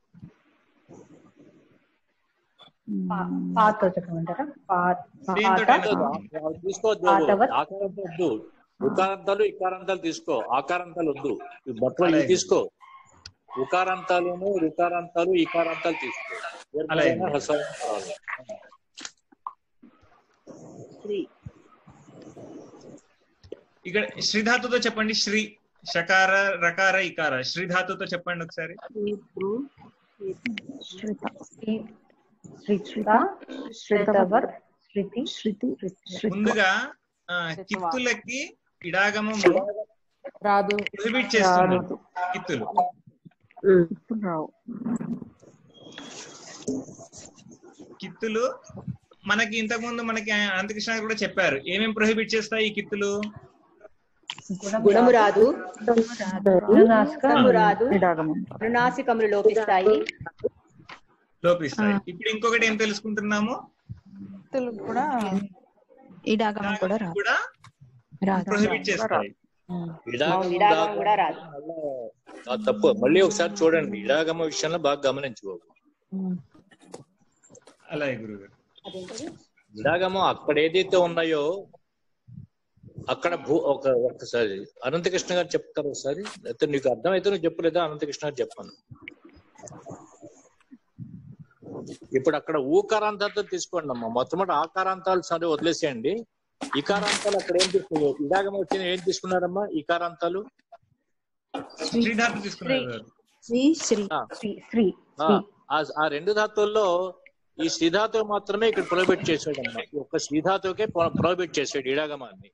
Speaker 12: పాతో చెప్పమంటారా పాత
Speaker 5: దేంతో
Speaker 12: పాత
Speaker 4: అవి తీసుకోవద్దు
Speaker 12: ఆటవత్.
Speaker 4: ఆకారంతో వద్దు ఉకారాంతాలు ఇకారాంతాలు తీసుకో ఆకారాంతాలు వద్దు ఈ బట్టలు ఇవి
Speaker 5: అలాగే.
Speaker 4: తీసుకో ఉకారాంతాలును రుకారాంతాలు ఇకారాంతాలు తీసుకో
Speaker 5: అలాగే.
Speaker 4: దీర్ఘమైన హ్రస్వమైన పదాలు.
Speaker 5: ఇక్కడ శ్రీ ధాతుతో చెప్పండి శ్రీ షకార రకార ఇకార శ్రీ ధాతుతో చెప్పండి ఒకసారి
Speaker 9: శ్రిత
Speaker 12: శ్రిత శ్రితవత్ శృతి
Speaker 9: శృతి శృతి
Speaker 5: ముందుగా ఆ, కిత్తులకి ఇడాగమం
Speaker 10: రాదు
Speaker 5: ప్రొహిబిట్ చేస్తున్నారు కిత్తులు
Speaker 9: ఇప్పుడు రావు
Speaker 5: కిత్తులు మనకి ఇంతకు ముందు మనకి అనంతకృష్ణ గారు కూడా చెప్పారు ఏమేమి ప్రొహిబిట్ చేస్తాయి ఈ కిత్తులు
Speaker 7: గుణము రాదు
Speaker 12: అనునాసిక
Speaker 7: గుణము రాదు
Speaker 9: ఇడాగమం
Speaker 7: అనునాసికములు లోపిస్తాయి
Speaker 5: లోపిస్తాయి ఇప్పుడు ఇంకొకటి ఏం తెలుసుకుంటున్నాము
Speaker 10: కిత్తులు కూడా
Speaker 9: ఇడాగమం కూడా రావు
Speaker 5: కూడా
Speaker 9: రాదు
Speaker 5: ప్రొహిబిట్ చేస్తాయి
Speaker 4: ఇడాగమం
Speaker 7: ఇడాగమం
Speaker 4: దాకా
Speaker 7: కూడా రాదు
Speaker 4: ఆ తప్పు మళ్ళీ ఒకసారి చూడండి ఇడాగమ విషయంలో బాగా గమనించు బాబు
Speaker 5: అలాగే గురుగారు
Speaker 4: ఇడాగమం అక్కడ ఏదైతే ఉన్నాయో అక్కడ భూ ఒక ఒక్కసారి అనంతకృష్ణ గారు చెప్తారు ఒకసారి అయితే నీకు అర్థమైతే నువ్వు చెప్పలేదా అనంతకృష్ణ గారు చెప్పాను ఇప్పుడు అక్కడ ఊకారాంతాలతో తీసుకోండి అమ్మా మొట్టమొదటి ఆకారాంతాలు సరే వదిలేసేయండి ఇకారాంతాలు అక్కడ ఏం తీసుకున్నారు ఇడాగం వచ్చిన ఏం తీసుకున్నారమ్మా ఇకారాంతాలు
Speaker 5: శ్రీ ధాతు తీసుకున్నారు
Speaker 12: శ్రీ శ్రీ
Speaker 4: ఆ.
Speaker 12: శ్రీ శ్రీ
Speaker 4: ఆ, ఆ- ఆ రెండు ధాతువుల్లో ఈ శ్రీధాతువు మాత్రమే ఇక్కడ ప్రొహిబిట్ చేసాడు అన్న ఒక శ్రీధాతువుకే ప్రొహిబిట్ చేసాడు ఇడాగమాన్ని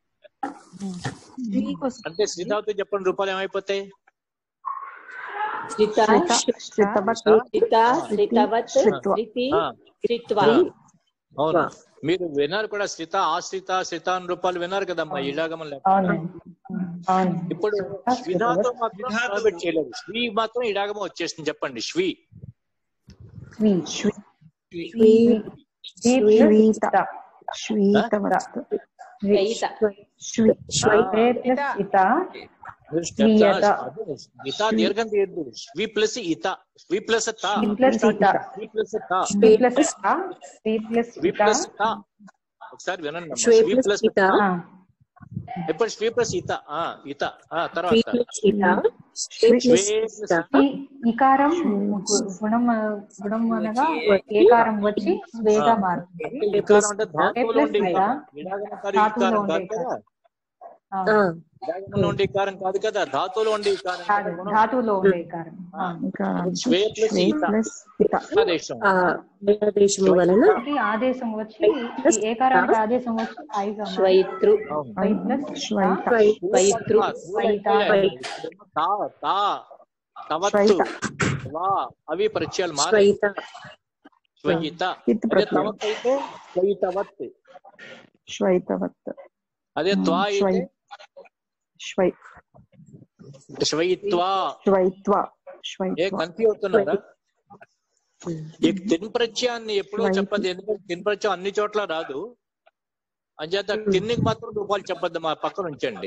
Speaker 4: అంటే శ్రీధాతు చెప్పండి రూపాయలు ఏమైపోతాయి
Speaker 7: శ్రిత
Speaker 9: శ్రితవత్
Speaker 7: శ్రిత శ్రితవత్
Speaker 9: శ్రిత్వ.
Speaker 7: శ్రితి
Speaker 4: ఆ,
Speaker 7: శ్రిత్వ
Speaker 4: అవును మీరు విన్నారు కూడా శ్రిత ఆశ్రిత శ్రిత అని రూపాయలు విన్నారు కదమ్మా ఇడాగమం లేక
Speaker 12: అవును అవును
Speaker 4: ఇప్పుడు శ్రీధాతు మాత్రం ప్రొహిబిట్ చేయలేదు శ్రీ మాత్రం ఇడాగమం వచ్చేసింది చెప్పండి శ్రీ
Speaker 12: శ్రీ
Speaker 9: శ్రీ
Speaker 12: శ్రీ శ్రీ
Speaker 9: శ్రీత
Speaker 12: ప్లస్
Speaker 9: శ్రీతవత్
Speaker 7: శ్వేత
Speaker 9: శ్రీ
Speaker 12: శ్రీ ప్లస్ ఇత స్వీయత.
Speaker 4: ఇత దీర్ఘం తీయద్దు స్వి ప్లస్ ఇత స్వి ప్లస్ త
Speaker 12: శ్రీ ప్లస్ ఇత
Speaker 4: స్వి ప్లస్ త
Speaker 12: శ్రీ ప్లస్ ఇత శ్రీ ప్లస్
Speaker 4: స్వి
Speaker 12: ఇత
Speaker 4: ప్లస్ త ఒకసారి వినండి అమ్మా.
Speaker 8: శ్వే
Speaker 4: స్వి
Speaker 8: ప్లస్
Speaker 4: ప్లస్
Speaker 8: ఇత.
Speaker 12: ఆ,
Speaker 4: ఇప్పుడు స్వి ప్లస్ ఇత ఆ ఇత ఆ
Speaker 8: శ్రీ
Speaker 4: తర్వాత
Speaker 8: ప్లస్ ఇత శ్రీ
Speaker 4: స్వే
Speaker 8: ప్లస్
Speaker 4: ప్లస్
Speaker 8: ఇత
Speaker 12: శ్రీ ఈకారం గు- గుణం గుణం అనగా ఏకారం వచ్చి స్వేగా మారుతుంది
Speaker 4: ఈకారం అంటే
Speaker 12: ఏ
Speaker 4: ధాతువులో
Speaker 12: ప్లస్
Speaker 4: ఉండే
Speaker 12: ఈగా
Speaker 4: ఈడాగమ కాదు
Speaker 12: ధాతువులో
Speaker 4: ఈకారం
Speaker 12: ఉండే
Speaker 4: కాదు కదా
Speaker 12: ఈకారం. ఆ,
Speaker 4: ఈడాగమంలో ఉండే ఈకారం కాదు కదా ధాతువులో ఉండే ఈకారం
Speaker 12: కాదు
Speaker 4: కదా గుణం.
Speaker 12: ధాతువులో ఉండే ఈకారం ఆ.
Speaker 4: స్వే ప్లస్
Speaker 9: స్వే
Speaker 4: ఈత
Speaker 9: ప్లస్ ఇత
Speaker 4: ఆదేశం
Speaker 8: ఆ, ఆదేశము వలన
Speaker 12: ఇది ఆదేశం వచ్చి ఈ ఏకారానికి ఆదేశం వచ్చి ఐగా మారుతుంది.
Speaker 7: శ్వైతృ
Speaker 12: ఐ ప్లస్
Speaker 9: శ్వైత
Speaker 7: శ్వైతృ
Speaker 12: స్వైత
Speaker 4: తా తా తవత్తు
Speaker 9: శ్వైత
Speaker 4: వా అవి ప్రత్యయాలు మారే
Speaker 8: శ్వైత
Speaker 4: శ్వయిత
Speaker 9: హిత్
Speaker 4: అదే
Speaker 9: ప్రత్యయం
Speaker 4: తవత్ అయితే శ్వయితవత్
Speaker 9: శ్వైతవత్
Speaker 4: అదే త్వా
Speaker 9: శ్వై
Speaker 4: అయితే
Speaker 9: శ్వై
Speaker 4: శ్వయిత్వా
Speaker 9: శ్వైత్వ
Speaker 4: ఏ
Speaker 9: శ్వైత్వ
Speaker 4: కన్ఫ్యూజ్ అవుతున్నారా ఈ తిన్ ప్రత్యయాన్ని ఎప్పుడో
Speaker 9: శ్వైతి.
Speaker 4: చెప్పదు ఎందుకంటే తిన్ ప్రత్యయం అన్ని చోట్ల రాదు అంచేత తిన్నికి మాత్రం రూపాయలు చెప్పొద్దు మా పక్కన ఉంచండి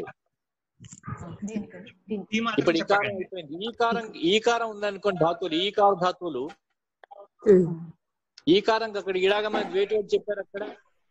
Speaker 5: ఈ మాత్రం
Speaker 4: ఇప్పుడు ఈ కారం
Speaker 5: చెప్పకండి
Speaker 4: అయిపోయింది ఈ కారం ఈ కారం ఉందనుకోండి ధాతువులు ఈ కార ధాతువులు
Speaker 8: ఉమ్.
Speaker 4: ఈ కారం అక్కడ ఇలాగ మనకి వేటి వేటి చెప్పారు అక్కడ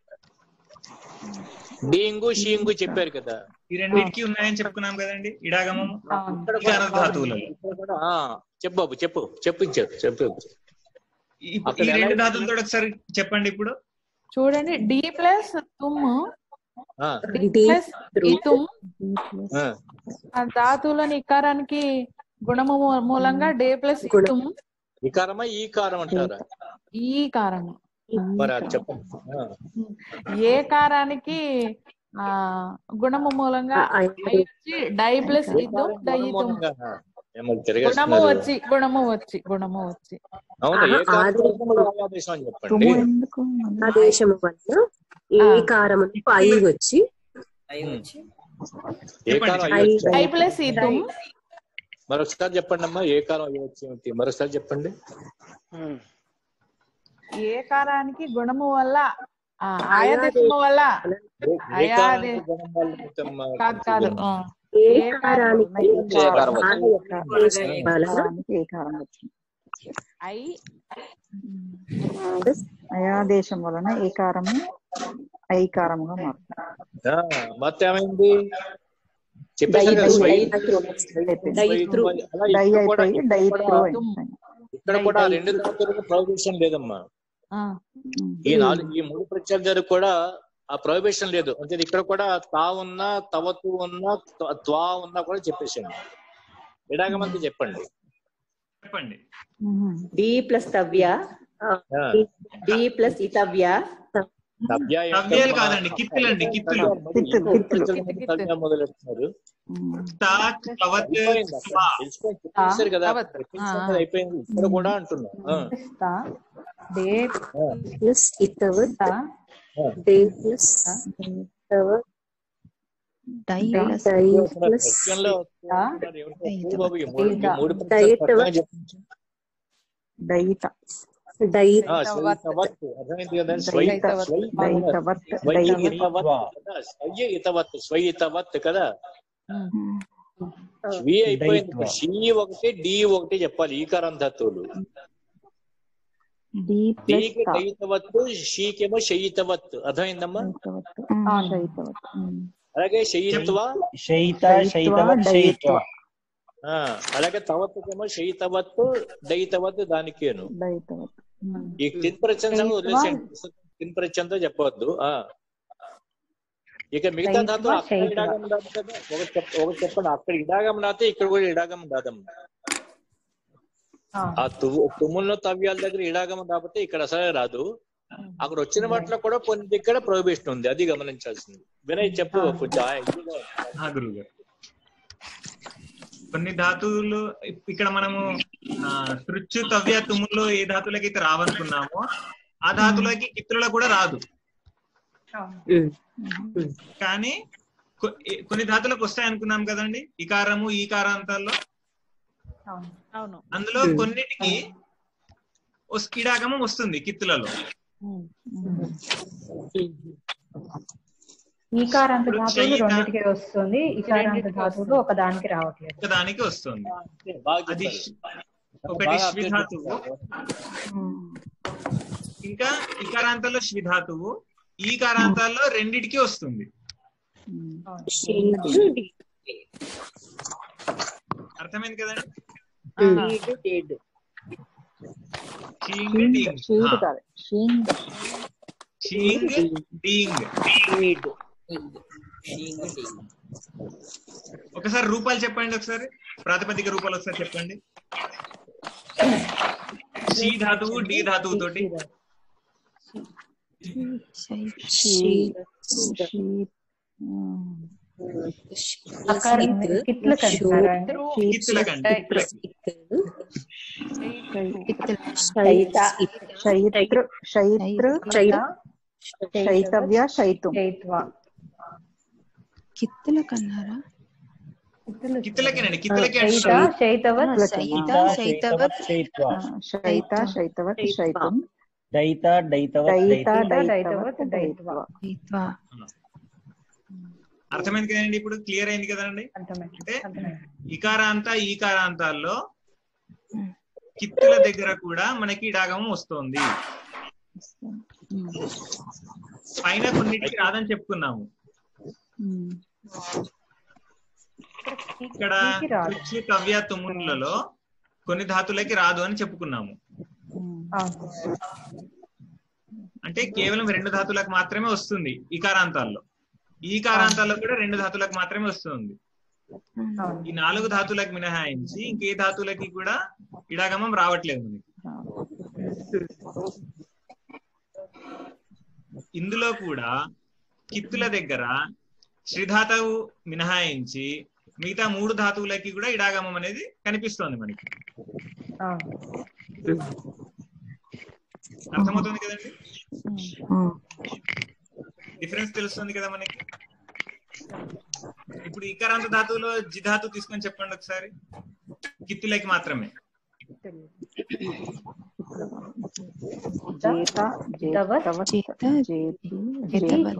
Speaker 4: డీంగు షీంగు చెప్పారు కదా
Speaker 5: ఈ రెండింటికి ఉన్నాయని చెప్పుకున్నాం కదండి ఇడాగమము
Speaker 12: అవును
Speaker 4: ఇక్కడ
Speaker 5: ఈకార
Speaker 4: కూడా
Speaker 5: ధాతువులలో
Speaker 4: ఇక్కడ కూడా ఆ, చెప్పు బాబు చెప్పు చెప్పించారు చెప్పు
Speaker 5: ఇప్పుడు
Speaker 4: అక్కడ
Speaker 5: ఈ
Speaker 4: ఎలా
Speaker 5: రెండు
Speaker 4: ఉంది?
Speaker 5: ధాతువులతో ఒకసారి చెప్పండి ఇప్పుడు
Speaker 10: చూడండి డి ప్లస్ తుమ్
Speaker 4: ఆ,
Speaker 10: డి
Speaker 8: డి
Speaker 10: ప్లస్ ఇతుమ్
Speaker 4: ఆ,
Speaker 10: ఆ ధాతువులని ఇకారానికి గుణము మూ- మూలంగా డే ప్లస్
Speaker 8: గుణం.
Speaker 10: ఇతుమ్
Speaker 4: ఈ కారమా ఈ కారం అంటారా
Speaker 10: ఈ కారము
Speaker 4: మరి అది చెప్పండి ఆ,
Speaker 10: ఏ కారానికి ఆ గుణము మూలంగా
Speaker 8: ఆ, ఐ
Speaker 10: ఐ వచ్చి డై ప్లస్
Speaker 4: ఏ
Speaker 10: ఇద్దు
Speaker 4: కారం
Speaker 10: డై
Speaker 4: గుణం
Speaker 10: ఇతుమ్
Speaker 4: మూలంగా ఆ, ఏమో
Speaker 10: గుణము
Speaker 4: తిరగేస్తున్నారు
Speaker 10: వచ్చి గుణము వచ్చి గుణము వచ్చి
Speaker 4: అవునా ఏ
Speaker 8: ఆ,
Speaker 4: కారం
Speaker 8: ఆది-
Speaker 4: మూలంగా ఆదేశం అని చెప్పండి
Speaker 9: తుమ్ము ఎందుకు మళ్ళీ?
Speaker 8: ఆదేశము వలన ఏ
Speaker 10: ఆ.
Speaker 8: కారమునకు ఐ వచ్చి
Speaker 4: ఉమ్. ఏ
Speaker 5: చెప్పండి,
Speaker 4: కారం
Speaker 8: ఐ
Speaker 4: అయ్యొచ్చు
Speaker 10: ఐ ప్లస్ ఇతుమ్
Speaker 4: మరొకసారి చెప్పండి అమ్మా ఏ కారం అయ్యొచ్చు ఏమిటి మరొకసారి చెప్పండి
Speaker 10: ఏ కారానికి గుణము వల్ల ఆ, ఆయదేశము వల్ల
Speaker 4: ఏ- ఏ
Speaker 10: అయా
Speaker 4: కారానికి
Speaker 10: అదే.
Speaker 4: గుణం వల్ల మొత్తం, ఆ,
Speaker 10: కాదు కాదు ఆ.
Speaker 8: ఏ
Speaker 10: ఏ
Speaker 8: కారానికి
Speaker 9: ఏకారం
Speaker 8: ఆదేశం వలన
Speaker 9: ఏకారానికి ఏకారం వచ్చింది
Speaker 10: ఐ
Speaker 9: అయాదేశం వలన ఏకారము ఐకారముగా మారుతుంది
Speaker 4: ఆ, మొత్తం ఏమైంది చెప్పేసారు కదా
Speaker 7: దై-
Speaker 4: స్వై
Speaker 9: అయిపోయింది.
Speaker 7: దైత్రు.
Speaker 4: అలా
Speaker 9: డై
Speaker 4: ఇక్కడ కూడా
Speaker 9: అయిపోయి డై
Speaker 4: ఇక్కడ
Speaker 9: త్రూ
Speaker 4: కూడా-
Speaker 9: అయింది
Speaker 4: ఇక్కడ కూడా ఆ రెండు ధాతువులకు ప్రొహిబిషన్ లేదమ్మా
Speaker 10: ఆ.
Speaker 4: ఈ నాలుగు ఈ మూడు ప్రత్యయాల దగ్గర కూడా ఆ ప్రొహిబిషన్ లేదు అంటే ఇక్కడ కూడా తా ఉన్నా తవతు ఉన్నా త్వ- త్వా ఉన్నా కూడా చెప్పేసింది ఎడాగమంది చెప్పండి
Speaker 5: చెప్పండి
Speaker 7: డి ప్లస్ తవ్య
Speaker 8: ఆ,
Speaker 4: ఆ,
Speaker 7: డి ప్లస్ ఇతవ్య
Speaker 4: తవ్య ఏంటమ్మా?
Speaker 5: తవ్యాలు కాదండి, కిత్తులండి, కిత్తులు.
Speaker 4: మరి
Speaker 9: కిత్తులు,
Speaker 4: ఈ
Speaker 9: కిత్తులు.
Speaker 4: ప్రత్యయాలు తవ్య మొదలెడుతున్నారు
Speaker 5: తాక్ తవత్
Speaker 4: అయిపోయింది అక్కడ.
Speaker 5: స్వా.
Speaker 4: తెలుసుకొని చెప్పేశారు కదా
Speaker 10: తవత్.
Speaker 4: చెప్పేశారు
Speaker 10: ఆ,
Speaker 4: కదా,
Speaker 10: ఆ.
Speaker 4: అయిపోయింది ఇక్కడ కూడా అంటున్నా ఆ,
Speaker 12: తా డే
Speaker 4: ఆ,
Speaker 8: ప్లస్ ఇతవత్
Speaker 12: తా
Speaker 4: ఆ.
Speaker 8: డే ప్లస్ ఇతవత్
Speaker 9: డై
Speaker 12: డే
Speaker 9: ప్లస్
Speaker 8: డై
Speaker 4: ఇక్కడ
Speaker 8: ప్లస్
Speaker 4: ప్రత్యయంలో
Speaker 12: తా
Speaker 4: మరి ఏమిటో చూడు బాబు, ఈ మూడు ఈ
Speaker 12: డైత.
Speaker 4: మూడు ప్రత్యయాలు
Speaker 8: డైత.
Speaker 4: స్పష్టంగా చెప్పించు.
Speaker 9: దైత
Speaker 8: డై
Speaker 4: ఆ, స్వయితవత్. అర్థమైంది కదా స్వయిత
Speaker 10: దైతవత్.
Speaker 4: స్వయిత
Speaker 9: దైతవత్
Speaker 4: స్వయి
Speaker 9: దైతవత్
Speaker 4: ఇతవత్ కదా స్వయ ఇతవత్ స్వయ ఇతవత్ కదా
Speaker 10: ఉమ్.
Speaker 4: వి అయిపోయింది ఇప్పుడు షీ ఒకటి డి ఒకటి చెప్పాలి ఈ కారం ధాతువులు
Speaker 9: డి ప్లస్
Speaker 4: డీకి
Speaker 9: తా
Speaker 4: డైతవత్ షీకేమో షయితవత్ అర్థమైందమ్మా
Speaker 9: దైతవత్
Speaker 12: అవును.
Speaker 9: శైతవత్
Speaker 4: అలాగే షయిత్వ
Speaker 2: శైత
Speaker 9: శైత్వ,
Speaker 2: శైతవత్ శైత్వ
Speaker 9: డైత్వ.
Speaker 4: ఆ, అలాగే తవత్తుకేమో షయితవత్ డైతవత్ దానికేను
Speaker 9: దైతవత్
Speaker 4: ఈ తిన్ ప్రత్యయం వదిలేసేయండి తిన్ ప్రత్యయంతో చెప్పవద్దు ఆ ఇక మిగతా
Speaker 12: శైత్వ,
Speaker 4: ధాతువులు అక్కడ
Speaker 12: శైత్వ.
Speaker 4: ఇడాగం రాదు కదా ఒకటి చెప్ ఒకటి చెప్పండి అక్కడ ఇడాగం రాతే ఇక్కడ కూడా ఇడాగం రాదమ్మా
Speaker 12: ఆ.
Speaker 4: ఆ తువ్వు తుమ్ముల్లో తవ్యాల దగ్గర ఇడాగం రాకపోతే ఇక్కడ అసలే రాదు అక్కడ వచ్చిన వాటిలో కూడా కొన్ని దగ్గర ప్రొహిబిషన్ ఉంది అది గమనించాల్సింది వినయ్ చెప్పు కొంచెం ఆ ఇదిగా ఉంది.
Speaker 5: ఆ గురువు గారు కొన్ని ధాతువులు ఇక్కడ మనము ఆ, తృచ్చు తవ్య తుమ్ముల్లో ఏ ధాతువులకైతే రావనుకున్నామో ఆ ధాతువులకి కిత్తులలో కూడా రాదు
Speaker 8: ఉమ్.
Speaker 5: కానీ కొ- ఏ- కొన్ని ధాతులకు వస్తాయి అనుకున్నాం కదండి ఇకారము ఈ కారాంతాల్లో
Speaker 12: అవును
Speaker 10: అవును
Speaker 5: అందులో
Speaker 8: Hmm.
Speaker 5: కొన్నిటికి వస్- ఇడాగమం వస్తుంది కిత్తులలో
Speaker 10: ఉమ్.
Speaker 12: ఈకారాంత ధాతువులు
Speaker 5: శైత.
Speaker 12: రెండింటికి వస్తుంది ఈకారాంత ధాతువులు ఒక దానికి రావట్లేదు
Speaker 5: ఒకదానికి వస్తుంది
Speaker 4: బాగా
Speaker 5: అది
Speaker 4: చెప్పారు.
Speaker 5: ఒకటి
Speaker 4: బాగా
Speaker 5: శ్వి
Speaker 4: అర్థం
Speaker 5: ధాతువు
Speaker 4: చేసుకున్నారు.
Speaker 5: ఇంకా ఇకారాంతాల్లో శ్వి ధాతువు ఈ కారాంతాల్లో రెండిటికి వస్తుంది
Speaker 8: శైతు డి.
Speaker 5: అర్థమైంది కదండి
Speaker 11: షీడ్ డేడ్
Speaker 5: షీయింగ్
Speaker 9: షీంగ్
Speaker 5: డీయింగ్
Speaker 9: షీడ్ కాదు షీంగ్
Speaker 5: షీయింగ్ డీయింగ్
Speaker 11: డేడ్
Speaker 5: ఒకసారి రూపాలు చెప్పండి ఒకసారి ప్రాతిపదిక రూపాలు ఒకసారి చెప్పండి షీ ధాతువు డి ధాతువు తోటి
Speaker 9: షీడ్ షీడ్
Speaker 12: అక్కడ కిట్లకు అంటున్నారా అండి
Speaker 5: కిత్తులకండి
Speaker 9: శైత శైత్రు శైత్రు శైతవ్య శైతు
Speaker 12: చైత్వ
Speaker 14: కిత్తుల కన్నారా
Speaker 5: కిత్తులకేనండి కిత్తులకే
Speaker 12: చైత
Speaker 5: అంటున్నారు
Speaker 12: శైతవత్
Speaker 14: సైత శైతవత్
Speaker 2: శైత్వ
Speaker 9: శైత శైతవత్ శైతం
Speaker 2: దైత దైతవత్
Speaker 9: దైత
Speaker 2: దైతం
Speaker 9: దైతవత్ దైత్వ
Speaker 14: దైత్వ
Speaker 5: అర్థమైంది కదండి ఇప్పుడు క్లియర్ అయింది కదండి
Speaker 12: అర్థమైంది
Speaker 5: అంటే
Speaker 12: అర్థమైంది
Speaker 5: ఇకారాంత ఈకారాంతాల్లో కిత్తుల దగ్గర కూడా మనకి ఇడాగమం వస్తుంది పైన కొన్నిటికి రాదని చెప్పుకున్నాము ఇక్కడ
Speaker 12: ఈకి రాదు.
Speaker 5: కృషి కవ్య తుమున్లలో కొన్ని ధాతులకి రాదు అని చెప్పుకున్నాము
Speaker 12: అవును.
Speaker 5: అంటే కేవలం రెండు ధాతులకు మాత్రమే వస్తుంది ఈకారాంతాల్లో ఈకారాంతాల్లో కూడా రెండు ధాతులకు మాత్రమే వస్తుంది
Speaker 12: అవును.
Speaker 5: ఈ నాలుగు ధాతులకు మినహాయించి ఇంకే ధాతులకి కూడా ఇడాగమం రావట్లేదు మనకి ఇందులో కూడా కిత్తుల దగ్గర శ్రీధాతువు మినహాయించి మిగతా మూడు ధాతువులకి కూడా ఇడాగమం అనేది కనిపిస్తోంది మనకి
Speaker 12: అవును.
Speaker 5: అర్థమవుతుంది కదండి డిఫరెన్స్ తెలుస్తుంది కదా మనకి ఇప్పుడు ఇకారాంత ధాతువులో జిధాతు తీసుకొని చెప్పండి ఒకసారి కిత్తులకి మాత్రమే
Speaker 9: జేత జేతవత్
Speaker 14: చేత
Speaker 9: జేతి
Speaker 14: జేతవత్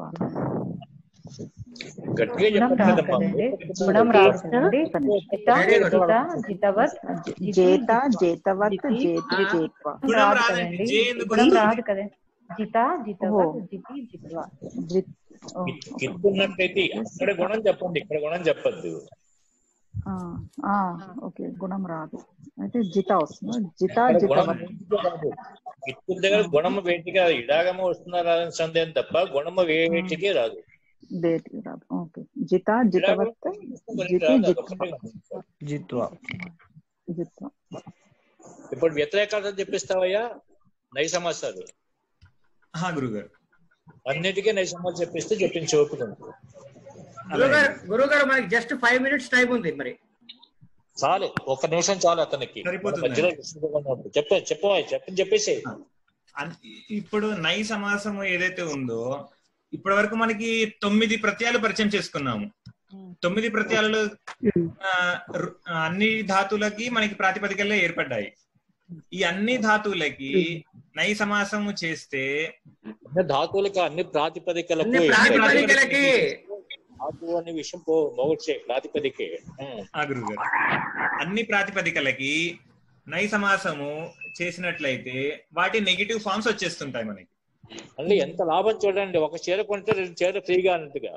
Speaker 4: గట్టిగా
Speaker 12: గుణం
Speaker 4: చెప్పండి
Speaker 12: రాదు
Speaker 4: కదమ్మా
Speaker 12: కదండి గుణం రాదు కదండి జిత
Speaker 1: Very good.
Speaker 12: జిత జితవత్
Speaker 9: జేత జేతవత్ జేతి జేత్వ
Speaker 5: గుణం
Speaker 12: రాదు
Speaker 5: రాదండి
Speaker 12: కదండి
Speaker 5: జే ఎందుకు
Speaker 12: గుణం
Speaker 5: వస్తుంది?
Speaker 12: రాదు కదండి జిత జితవత్ జితి జిత్వ
Speaker 9: జిత్ ఓ,
Speaker 4: కిత్తున్నట్టయితే అక్కడ గుణం చెప్పండి ఇక్కడ గుణం చెప్పద్దు
Speaker 9: ఆ, ఆ, ఓకే గుణం రాదు అయితే జిత వస్తుంది జిత
Speaker 4: ఇక్కడ గుణం
Speaker 9: జితవత్
Speaker 4: రాదు కిత్తు దగ్గర గుణము వేటిగా ఇడాగమ వస్తున్నారా అని సందేహం తప్ప గుణము వేటికి రాదు
Speaker 9: దేటి రాదు ఓకే జిత జితవత్ జితి
Speaker 4: రాదు
Speaker 9: జిత్వ
Speaker 4: అదొకటే.
Speaker 2: జిత్వ
Speaker 9: జిత్వ
Speaker 4: ఇప్పుడు వ్యతిరేకత చెప్పిస్తావయ్యా నై సమాసాలు
Speaker 5: ఆహా, గురుగారు
Speaker 4: అన్నిటికీ నై సమాసాలు చెప్పిస్తే చెప్పించి ఓపిక ఉంది.
Speaker 1: గురుగారు గురుగారు మనకి జస్ట్ ఫైవ్ మినిట్స్ టైం ఉంది మరి
Speaker 4: చాలు ఒక్క నిమిషం చాలు అతనికి
Speaker 5: సరిపోతుంది.
Speaker 4: మధ్యలో విసుగుతున్నప్పుడు. చెప్పే చెప్పు చెప్పని చెప్పేసి
Speaker 5: అన్- ఇప్పుడు నై సమాసము ఏదైతే ఉందో ఇప్పటి వరకు మనకి తొమ్మిది ప్రత్యయాలు పరిచయం చేసుకున్నాము తొమ్మిది ప్రత్యయాలు ఆ, రు- ఆ, అన్ని ధాతులకి మనకి ప్రాతిపదికల్లో ఏర్పడ్డాయి ఈ అన్ని ధాతువులకి నై సమాసము చేస్తే
Speaker 4: అన్ని ధాతువులకి అన్ని ప్రాతిపదికలకు
Speaker 1: అన్ని ప్రాతిపదికలకి
Speaker 4: ధాతువు అనే విషయం పో మొగొచ్చే ప్రాతిపదికే ఉం.
Speaker 5: ఆ గురువు గారు అన్ని ప్రాతిపదికలకి నై సమాసము చేసినట్లయితే వాటి నెగిటివ్ ఫార్మ్స్ వచ్చేస్తుంటాయి మనకి
Speaker 4: అంటే ఎంత లాభం చూడండి ఒక చీర కొంటే రెండు చీర ఫ్రీగా అన్నట్టుగా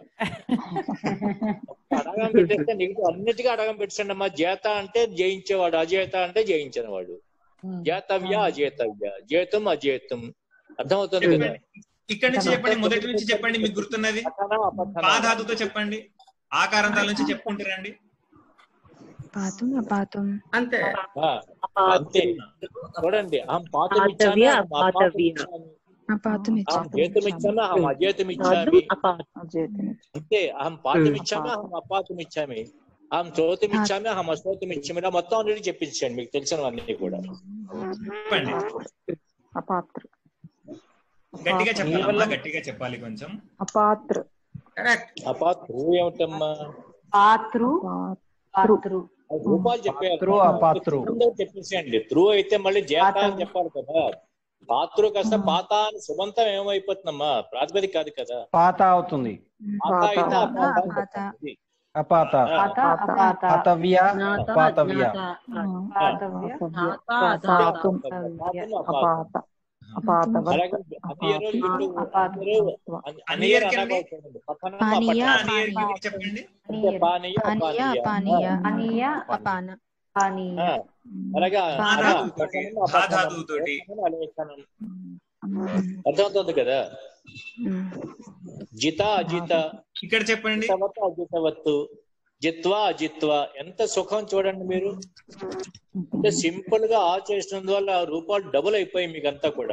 Speaker 4: అడగం పెట్టేస్తే నీకు అన్నిటికీ అడగం పెట్టండి అమ్మా జేత అంటే జయించేవాడు అజేత అంటే జయించిన వాడు జేతవ్య అజేతవ్య జేతం అజేతం అర్థమవుతుంది కదా
Speaker 5: ఇక్కడి నుంచి చెప్పండి మొదటి నుంచి చెప్పండి మీకు గుర్తున్నది పా ధాతుతో చెప్పండి ఆకారంతాల నుంచి చెప్పుకుంటారండి
Speaker 14: పాతం అపాతం
Speaker 1: అంతే
Speaker 4: ఆ, అంతే చూడండి అహం పాతం ఇచ్చామి
Speaker 8: పాతవ్య,
Speaker 4: అహం అపాతం
Speaker 8: అపాతవ్య.
Speaker 4: ఇచ్చామి
Speaker 14: అపాతం
Speaker 4: అహం
Speaker 14: ఇచ్చాము
Speaker 4: జీతం ఇచ్చామి అహం అజేతం
Speaker 8: కాదు
Speaker 4: ఇచ్చామి
Speaker 8: అపాతం
Speaker 9: జేతిని
Speaker 4: అంతే అహం పాతం ఇచ్చామి అహం అపాతం ఇచ్చామి అహం శ్రోతం ఇచ్చామి అహం అశ్రోతం ఇచ్చామి ఇలా మొత్తం అన్నిటి చెప్పించండి మీకు తెలిసినవన్నీ కూడా
Speaker 5: చెప్పండి
Speaker 9: అపాత్ర
Speaker 5: గట్టిగా చెప్పాలమ్మా గట్టిగా చెప్పాలి కొంచెం
Speaker 9: అపాత్ర
Speaker 1: కరెక్ట్
Speaker 4: అపాత్రు ఏమిటమ్మా
Speaker 12: పాత్రు పాత్రు
Speaker 4: అది రూపాలు చెప్పారు
Speaker 2: త్రు అపాత్రు
Speaker 4: చెప్పేసేయండి త్రూ అయితే మళ్ళీ జేత అని చెప్పాలి కదా పాత్రు కాస్త పాత అని సుమంతం ఏమైపోతుందమ్మా ప్రాతిపదిక కాదు కదా
Speaker 2: పాత అవుతుంది
Speaker 4: పాత అయితే
Speaker 14: పాత,
Speaker 4: అపాత అని
Speaker 14: అపాత.
Speaker 4: చెప్తుంది.
Speaker 2: అపాత
Speaker 12: పాత అపాత
Speaker 2: పాతవ్య
Speaker 8: జ్ఞాత
Speaker 2: అపాతవ్య
Speaker 8: జ్ఞాత
Speaker 12: పాతవ్య
Speaker 9: అపాతం
Speaker 4: అపాతం, అపాతం.
Speaker 9: అపాత అపాతవత్
Speaker 4: అలాగే అనియరు ఇప్పుడు
Speaker 12: అపాతం.
Speaker 4: అనియరు అనియరు
Speaker 5: అనియర్కి అండి?
Speaker 4: అనకూడదు. పఠనం,
Speaker 14: పానీయ
Speaker 4: అపఠనం.
Speaker 5: అనియర్ గురించి చెప్పండి
Speaker 4: అంటే పానీయ
Speaker 14: పానీయ
Speaker 4: అపానీయ.
Speaker 14: పానీయ
Speaker 12: అనీయ
Speaker 14: అపాన
Speaker 12: పానీయ
Speaker 4: అలాగే ఆ-
Speaker 5: ఆ
Speaker 4: ఆ-
Speaker 5: ధాతువుతోటి ఆ
Speaker 4: అపసమనం,
Speaker 5: ధాతువుతోటి
Speaker 4: అలేఖనం. అర్థమవుతుంది కదా జిత అజిత
Speaker 5: ఇక్కడ చెప్పండి
Speaker 4: జితవత్ అజితవత్తు జిత్వా అజిత్వా ఎంత సుఖం చూడండి మీరు అంటే సింపుల్ గా ఆ చేసినందువల్ల ఆ రూపాలు డబుల్ అయిపోయి మీకు అంతా కూడా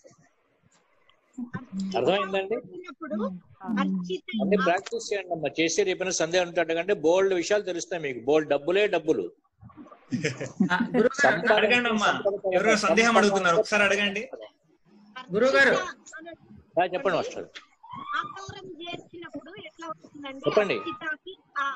Speaker 4: అర్థమైందండి అన్ని ప్రాక్టీస్ చేయండి అమ్మా చేసి రేపైనా సందేహం ఉంటాడు కంటే బోల్డ్ విషయాలు తెలుస్తాయి మీకు బోల్డ్ డబ్బులే డబ్బులు సంపాదన-
Speaker 5: అడగండి అమ్మా ఎవరో సందేహం అడుగుతున్నారు ఒకసారి అడగండి
Speaker 1: గురువు గారు
Speaker 4: ఆ, చెప్పండి మాస్టర్
Speaker 15: ఆకారం చేర్చినప్పుడు ఎట్లా వస్తుందండి
Speaker 4: చెప్పండి.
Speaker 15: అచితాకి ఆ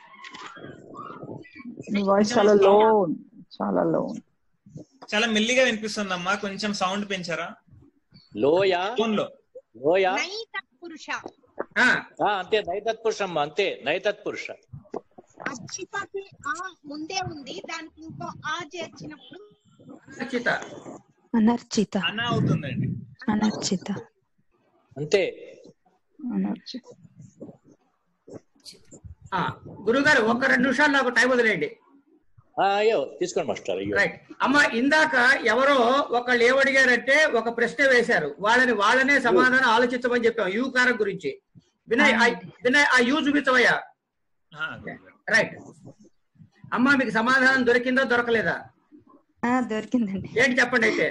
Speaker 9: మీ వాయిస్ చాలా లో చాలా లో
Speaker 5: చాలా మెల్లిగా వినిపిస్తుందమ్మా కొంచెం సౌండ్ పెంచారా
Speaker 4: లోయ
Speaker 5: ఫోన్ లో
Speaker 4: లోయ
Speaker 15: నైత పురుష
Speaker 4: ఆ, అంతే నైతత్పురుష అమ్మ అంతే నైతత్పురుష
Speaker 15: అచితకి ఆ ముందే ఉంది దానికి ఇంకో ఆ చేర్చినప్పుడు
Speaker 1: అర్చిత
Speaker 14: అనర్చిత
Speaker 5: అన్న అవుతుందండి
Speaker 14: అనర్చిత
Speaker 4: అంతే
Speaker 9: అనర్చిత
Speaker 1: ఆ, గురువు గారు ఒక్క రెండు నిమిషాలు నాకు టైం వదిలేయండి
Speaker 4: ఆ, అయ్యో తీసుకోండి మాస్టర్ అయ్యో
Speaker 1: రైట్ అమ్మ ఇందాక ఎవరో ఒకళ్ళు ఏమడిగారంటే ఒక ప్రశ్న వేశారు వాళ్ళని వాళ్ళనే సమాధానం ఆలోచించమని చెప్పాం యూ కారం గురించి వినయ్ ఆ- వినయ్ ఆ యూ చూపించవయ్యా
Speaker 5: ఆ,
Speaker 1: రైట్ అమ్మ మీకు సమాధానం దొరికిందా దొరకలేదా
Speaker 14: ఆ, దొరికిందండి
Speaker 1: ఏంటి చెప్పండి అయితే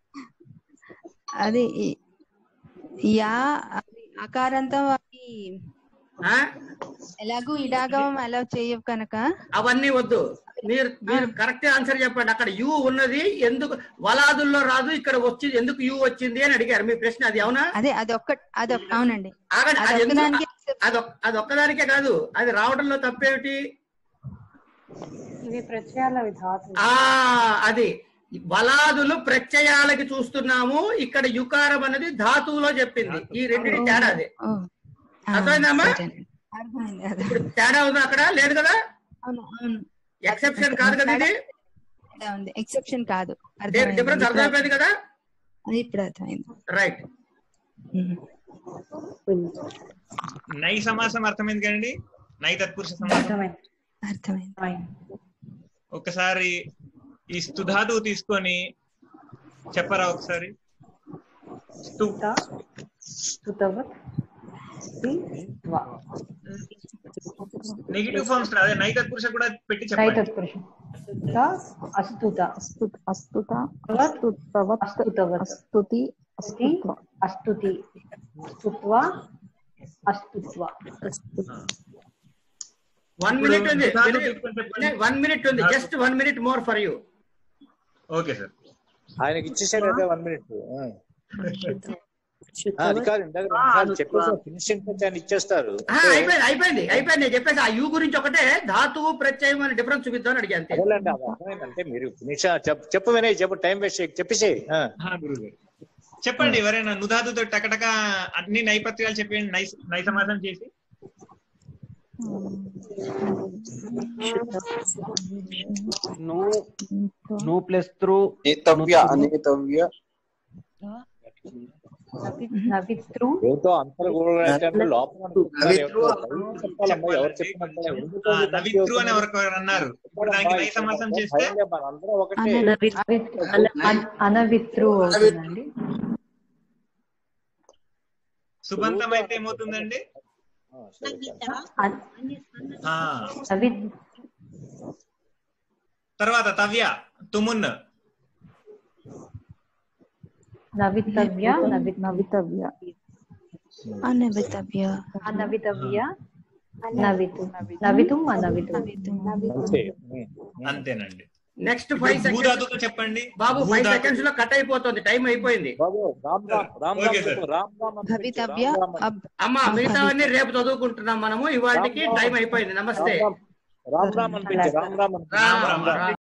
Speaker 14: అది ఈ- యా అది ఆకారంతో అవి
Speaker 1: ఆ?
Speaker 14: ఎలాగూ ఇడాగమం అలా చేయవు కనుక
Speaker 1: అవన్నీ వద్దు మీరు మీరు కరెక్ట్ ఆన్సర్ చెప్పండి అక్కడ యూ ఉన్నది ఎందుకు వలాదుల్లో రాదు ఇక్కడ వచ్చి ఎందుకు యూ వచ్చింది అని అడిగారు మీ ప్రశ్న అది అవునా
Speaker 14: అదే అదొక్క అదొక్క అవునండి
Speaker 1: ఆగండి అది ఎందుకు-
Speaker 14: అదొక్కదానికి
Speaker 1: అది ఒక్- అది ఒక్కదానికే కాదు అది రావడంలో తప్పేమిటి
Speaker 12: ఇవి ప్రత్యయాల విధాతులు
Speaker 1: ఆ అది వలాదులు ప్రత్యయాలకి చూస్తున్నాము ఇక్కడ యుకారం అనేది ధాతువులో చెప్పింది ఈ రెండింటి తేడా అది అర్థమైందమ్మా
Speaker 14: అర్థమైంది అదే
Speaker 1: ఇప్పుడు తేడా ఉందా అక్కడ లేదు కదా
Speaker 14: అవును అవును
Speaker 1: ఎక్సెప్షన్ కాదు కదా ఇది
Speaker 14: తేడా ఉంది ఎక్సెప్షన్ కాదు
Speaker 1: డిఫరెన్స్ అర్థమైపోయింది కదా
Speaker 14: అది ఇప్పుడు అర్థమైంది
Speaker 1: రైట్
Speaker 5: నై సమాసం అర్థమైంది కదండి నై తత్పురుష సమాసం
Speaker 14: అర్థమైంది
Speaker 5: ఒకసారి ఈ స్తుధాతువు తీసుకొని చెప్పరా ఒకసారి స్తు
Speaker 12: స్తుతవత్ సి వ.
Speaker 5: నెగిటివ్ ఫార్మ్స్ అదే నై తత్పురుష కూడా పెట్టి చెప్పండి
Speaker 12: నైతత్పురుషం స్తుత అస్తుత
Speaker 9: అస్తుత అస్తుత అస్తుతవత్
Speaker 12: అస్తుతవత్
Speaker 9: అస్తుతి
Speaker 12: స్తుతి
Speaker 9: అస్తుత్వ
Speaker 12: అస్తుతి స్తుత్వ అస్తుత్వ
Speaker 1: వన్
Speaker 5: ఇప్పుడు
Speaker 1: మినిట్ ఉంది
Speaker 5: ధాతువు తీసుకొని చెప్పండి.
Speaker 1: వన్ మినిట్ ఉంది just one minute more for you
Speaker 5: okay sir
Speaker 4: ఆయనకి ఇచ్చేసాడు అదే వన్ మినిట్ అది కాదు ఇందాక రెండు సార్లు చెప్పేసి ఫినిషింగ్ టచ్ ఆయన ఇచ్చేస్తారు
Speaker 1: అయిపోయింది అయిపోయింది అయిపోయింది నేను చెప్పేసి ఆ యూ గురించి ఒకటే ధాతువు ప్రత్యయం అనే డిఫరెన్స్ చూపిద్దాం అని అడిగాను అంతే
Speaker 4: అదేలేండి అది అర్థమైంది అంటే మీరు ఫినిష్ చెప్పు వినయ్ చెప్పు టైం వేస్ట్ చెప్పేసి
Speaker 5: గురువు చెప్పండి ఎవరైనా నుధాతుతో టకటక అన్ని నైపత్యాలు చెప్పండి నై నై సమాసం చేసి
Speaker 2: ను ను ప్లస్ త్రూ
Speaker 13: నేతవ్య అనేతవ్య
Speaker 12: నవిత్రు
Speaker 4: ఏదో అంతర్ కూడా లోపల అనుకుంటున్నారు. ఎవరు చెప్పాలమ్మా ఎవరు చెప్పినట్టు ఎందుకు
Speaker 5: ఆ, నవిత్రు అని ఎవరికి అన్నారు ఇప్పుడు దానికి నై సమాసం చేస్తే
Speaker 4: మనందరం ఒకటే
Speaker 12: అన- అనవిత్రు అవుతుందండి
Speaker 5: సుబంతం అయితే ఏమవుతుందండి
Speaker 12: అన్-
Speaker 5: ఆ,
Speaker 12: నవి
Speaker 5: తర్వాత తవ్య తుమున్
Speaker 12: నవితవ్య నవి
Speaker 9: నవితవ్య
Speaker 14: అనవితవ్య
Speaker 12: అనవితవ్య నవితు నవితుం అనవితు
Speaker 4: అంతే
Speaker 5: అంతేనండి
Speaker 1: నెక్స్ట్
Speaker 5: ఇప్పుడు
Speaker 1: ఫైవ్ సెకండ్స్
Speaker 5: భూధాతుతో చెప్పండి
Speaker 1: బాబు ఫైవ్
Speaker 5: భూధాతు.
Speaker 1: సెకండ్స్ లో కట్ అయిపోతుంది టైం అయిపోయింది
Speaker 4: బాబు రామ్ రామ్ రామ్
Speaker 5: ఓకే
Speaker 4: రామ్
Speaker 5: సార్.
Speaker 4: చెప్పు, రామ్ రామ్ అని పిలిచు,
Speaker 14: భవితవ్య
Speaker 4: రామ్ రామ్ అని.
Speaker 14: అబ్
Speaker 1: అమ్మా మిగతావన్నీ రేపు చదువుకుంటున్నాం మనము ఇవాళకి టైం అయిపోయింది నమస్తే
Speaker 4: రామ్ రామ్ అని పిలిచు, రామ్ రామ్ అని పిలిచు,
Speaker 1: రామ్
Speaker 4: రామ్ రామ్.
Speaker 1: రామ్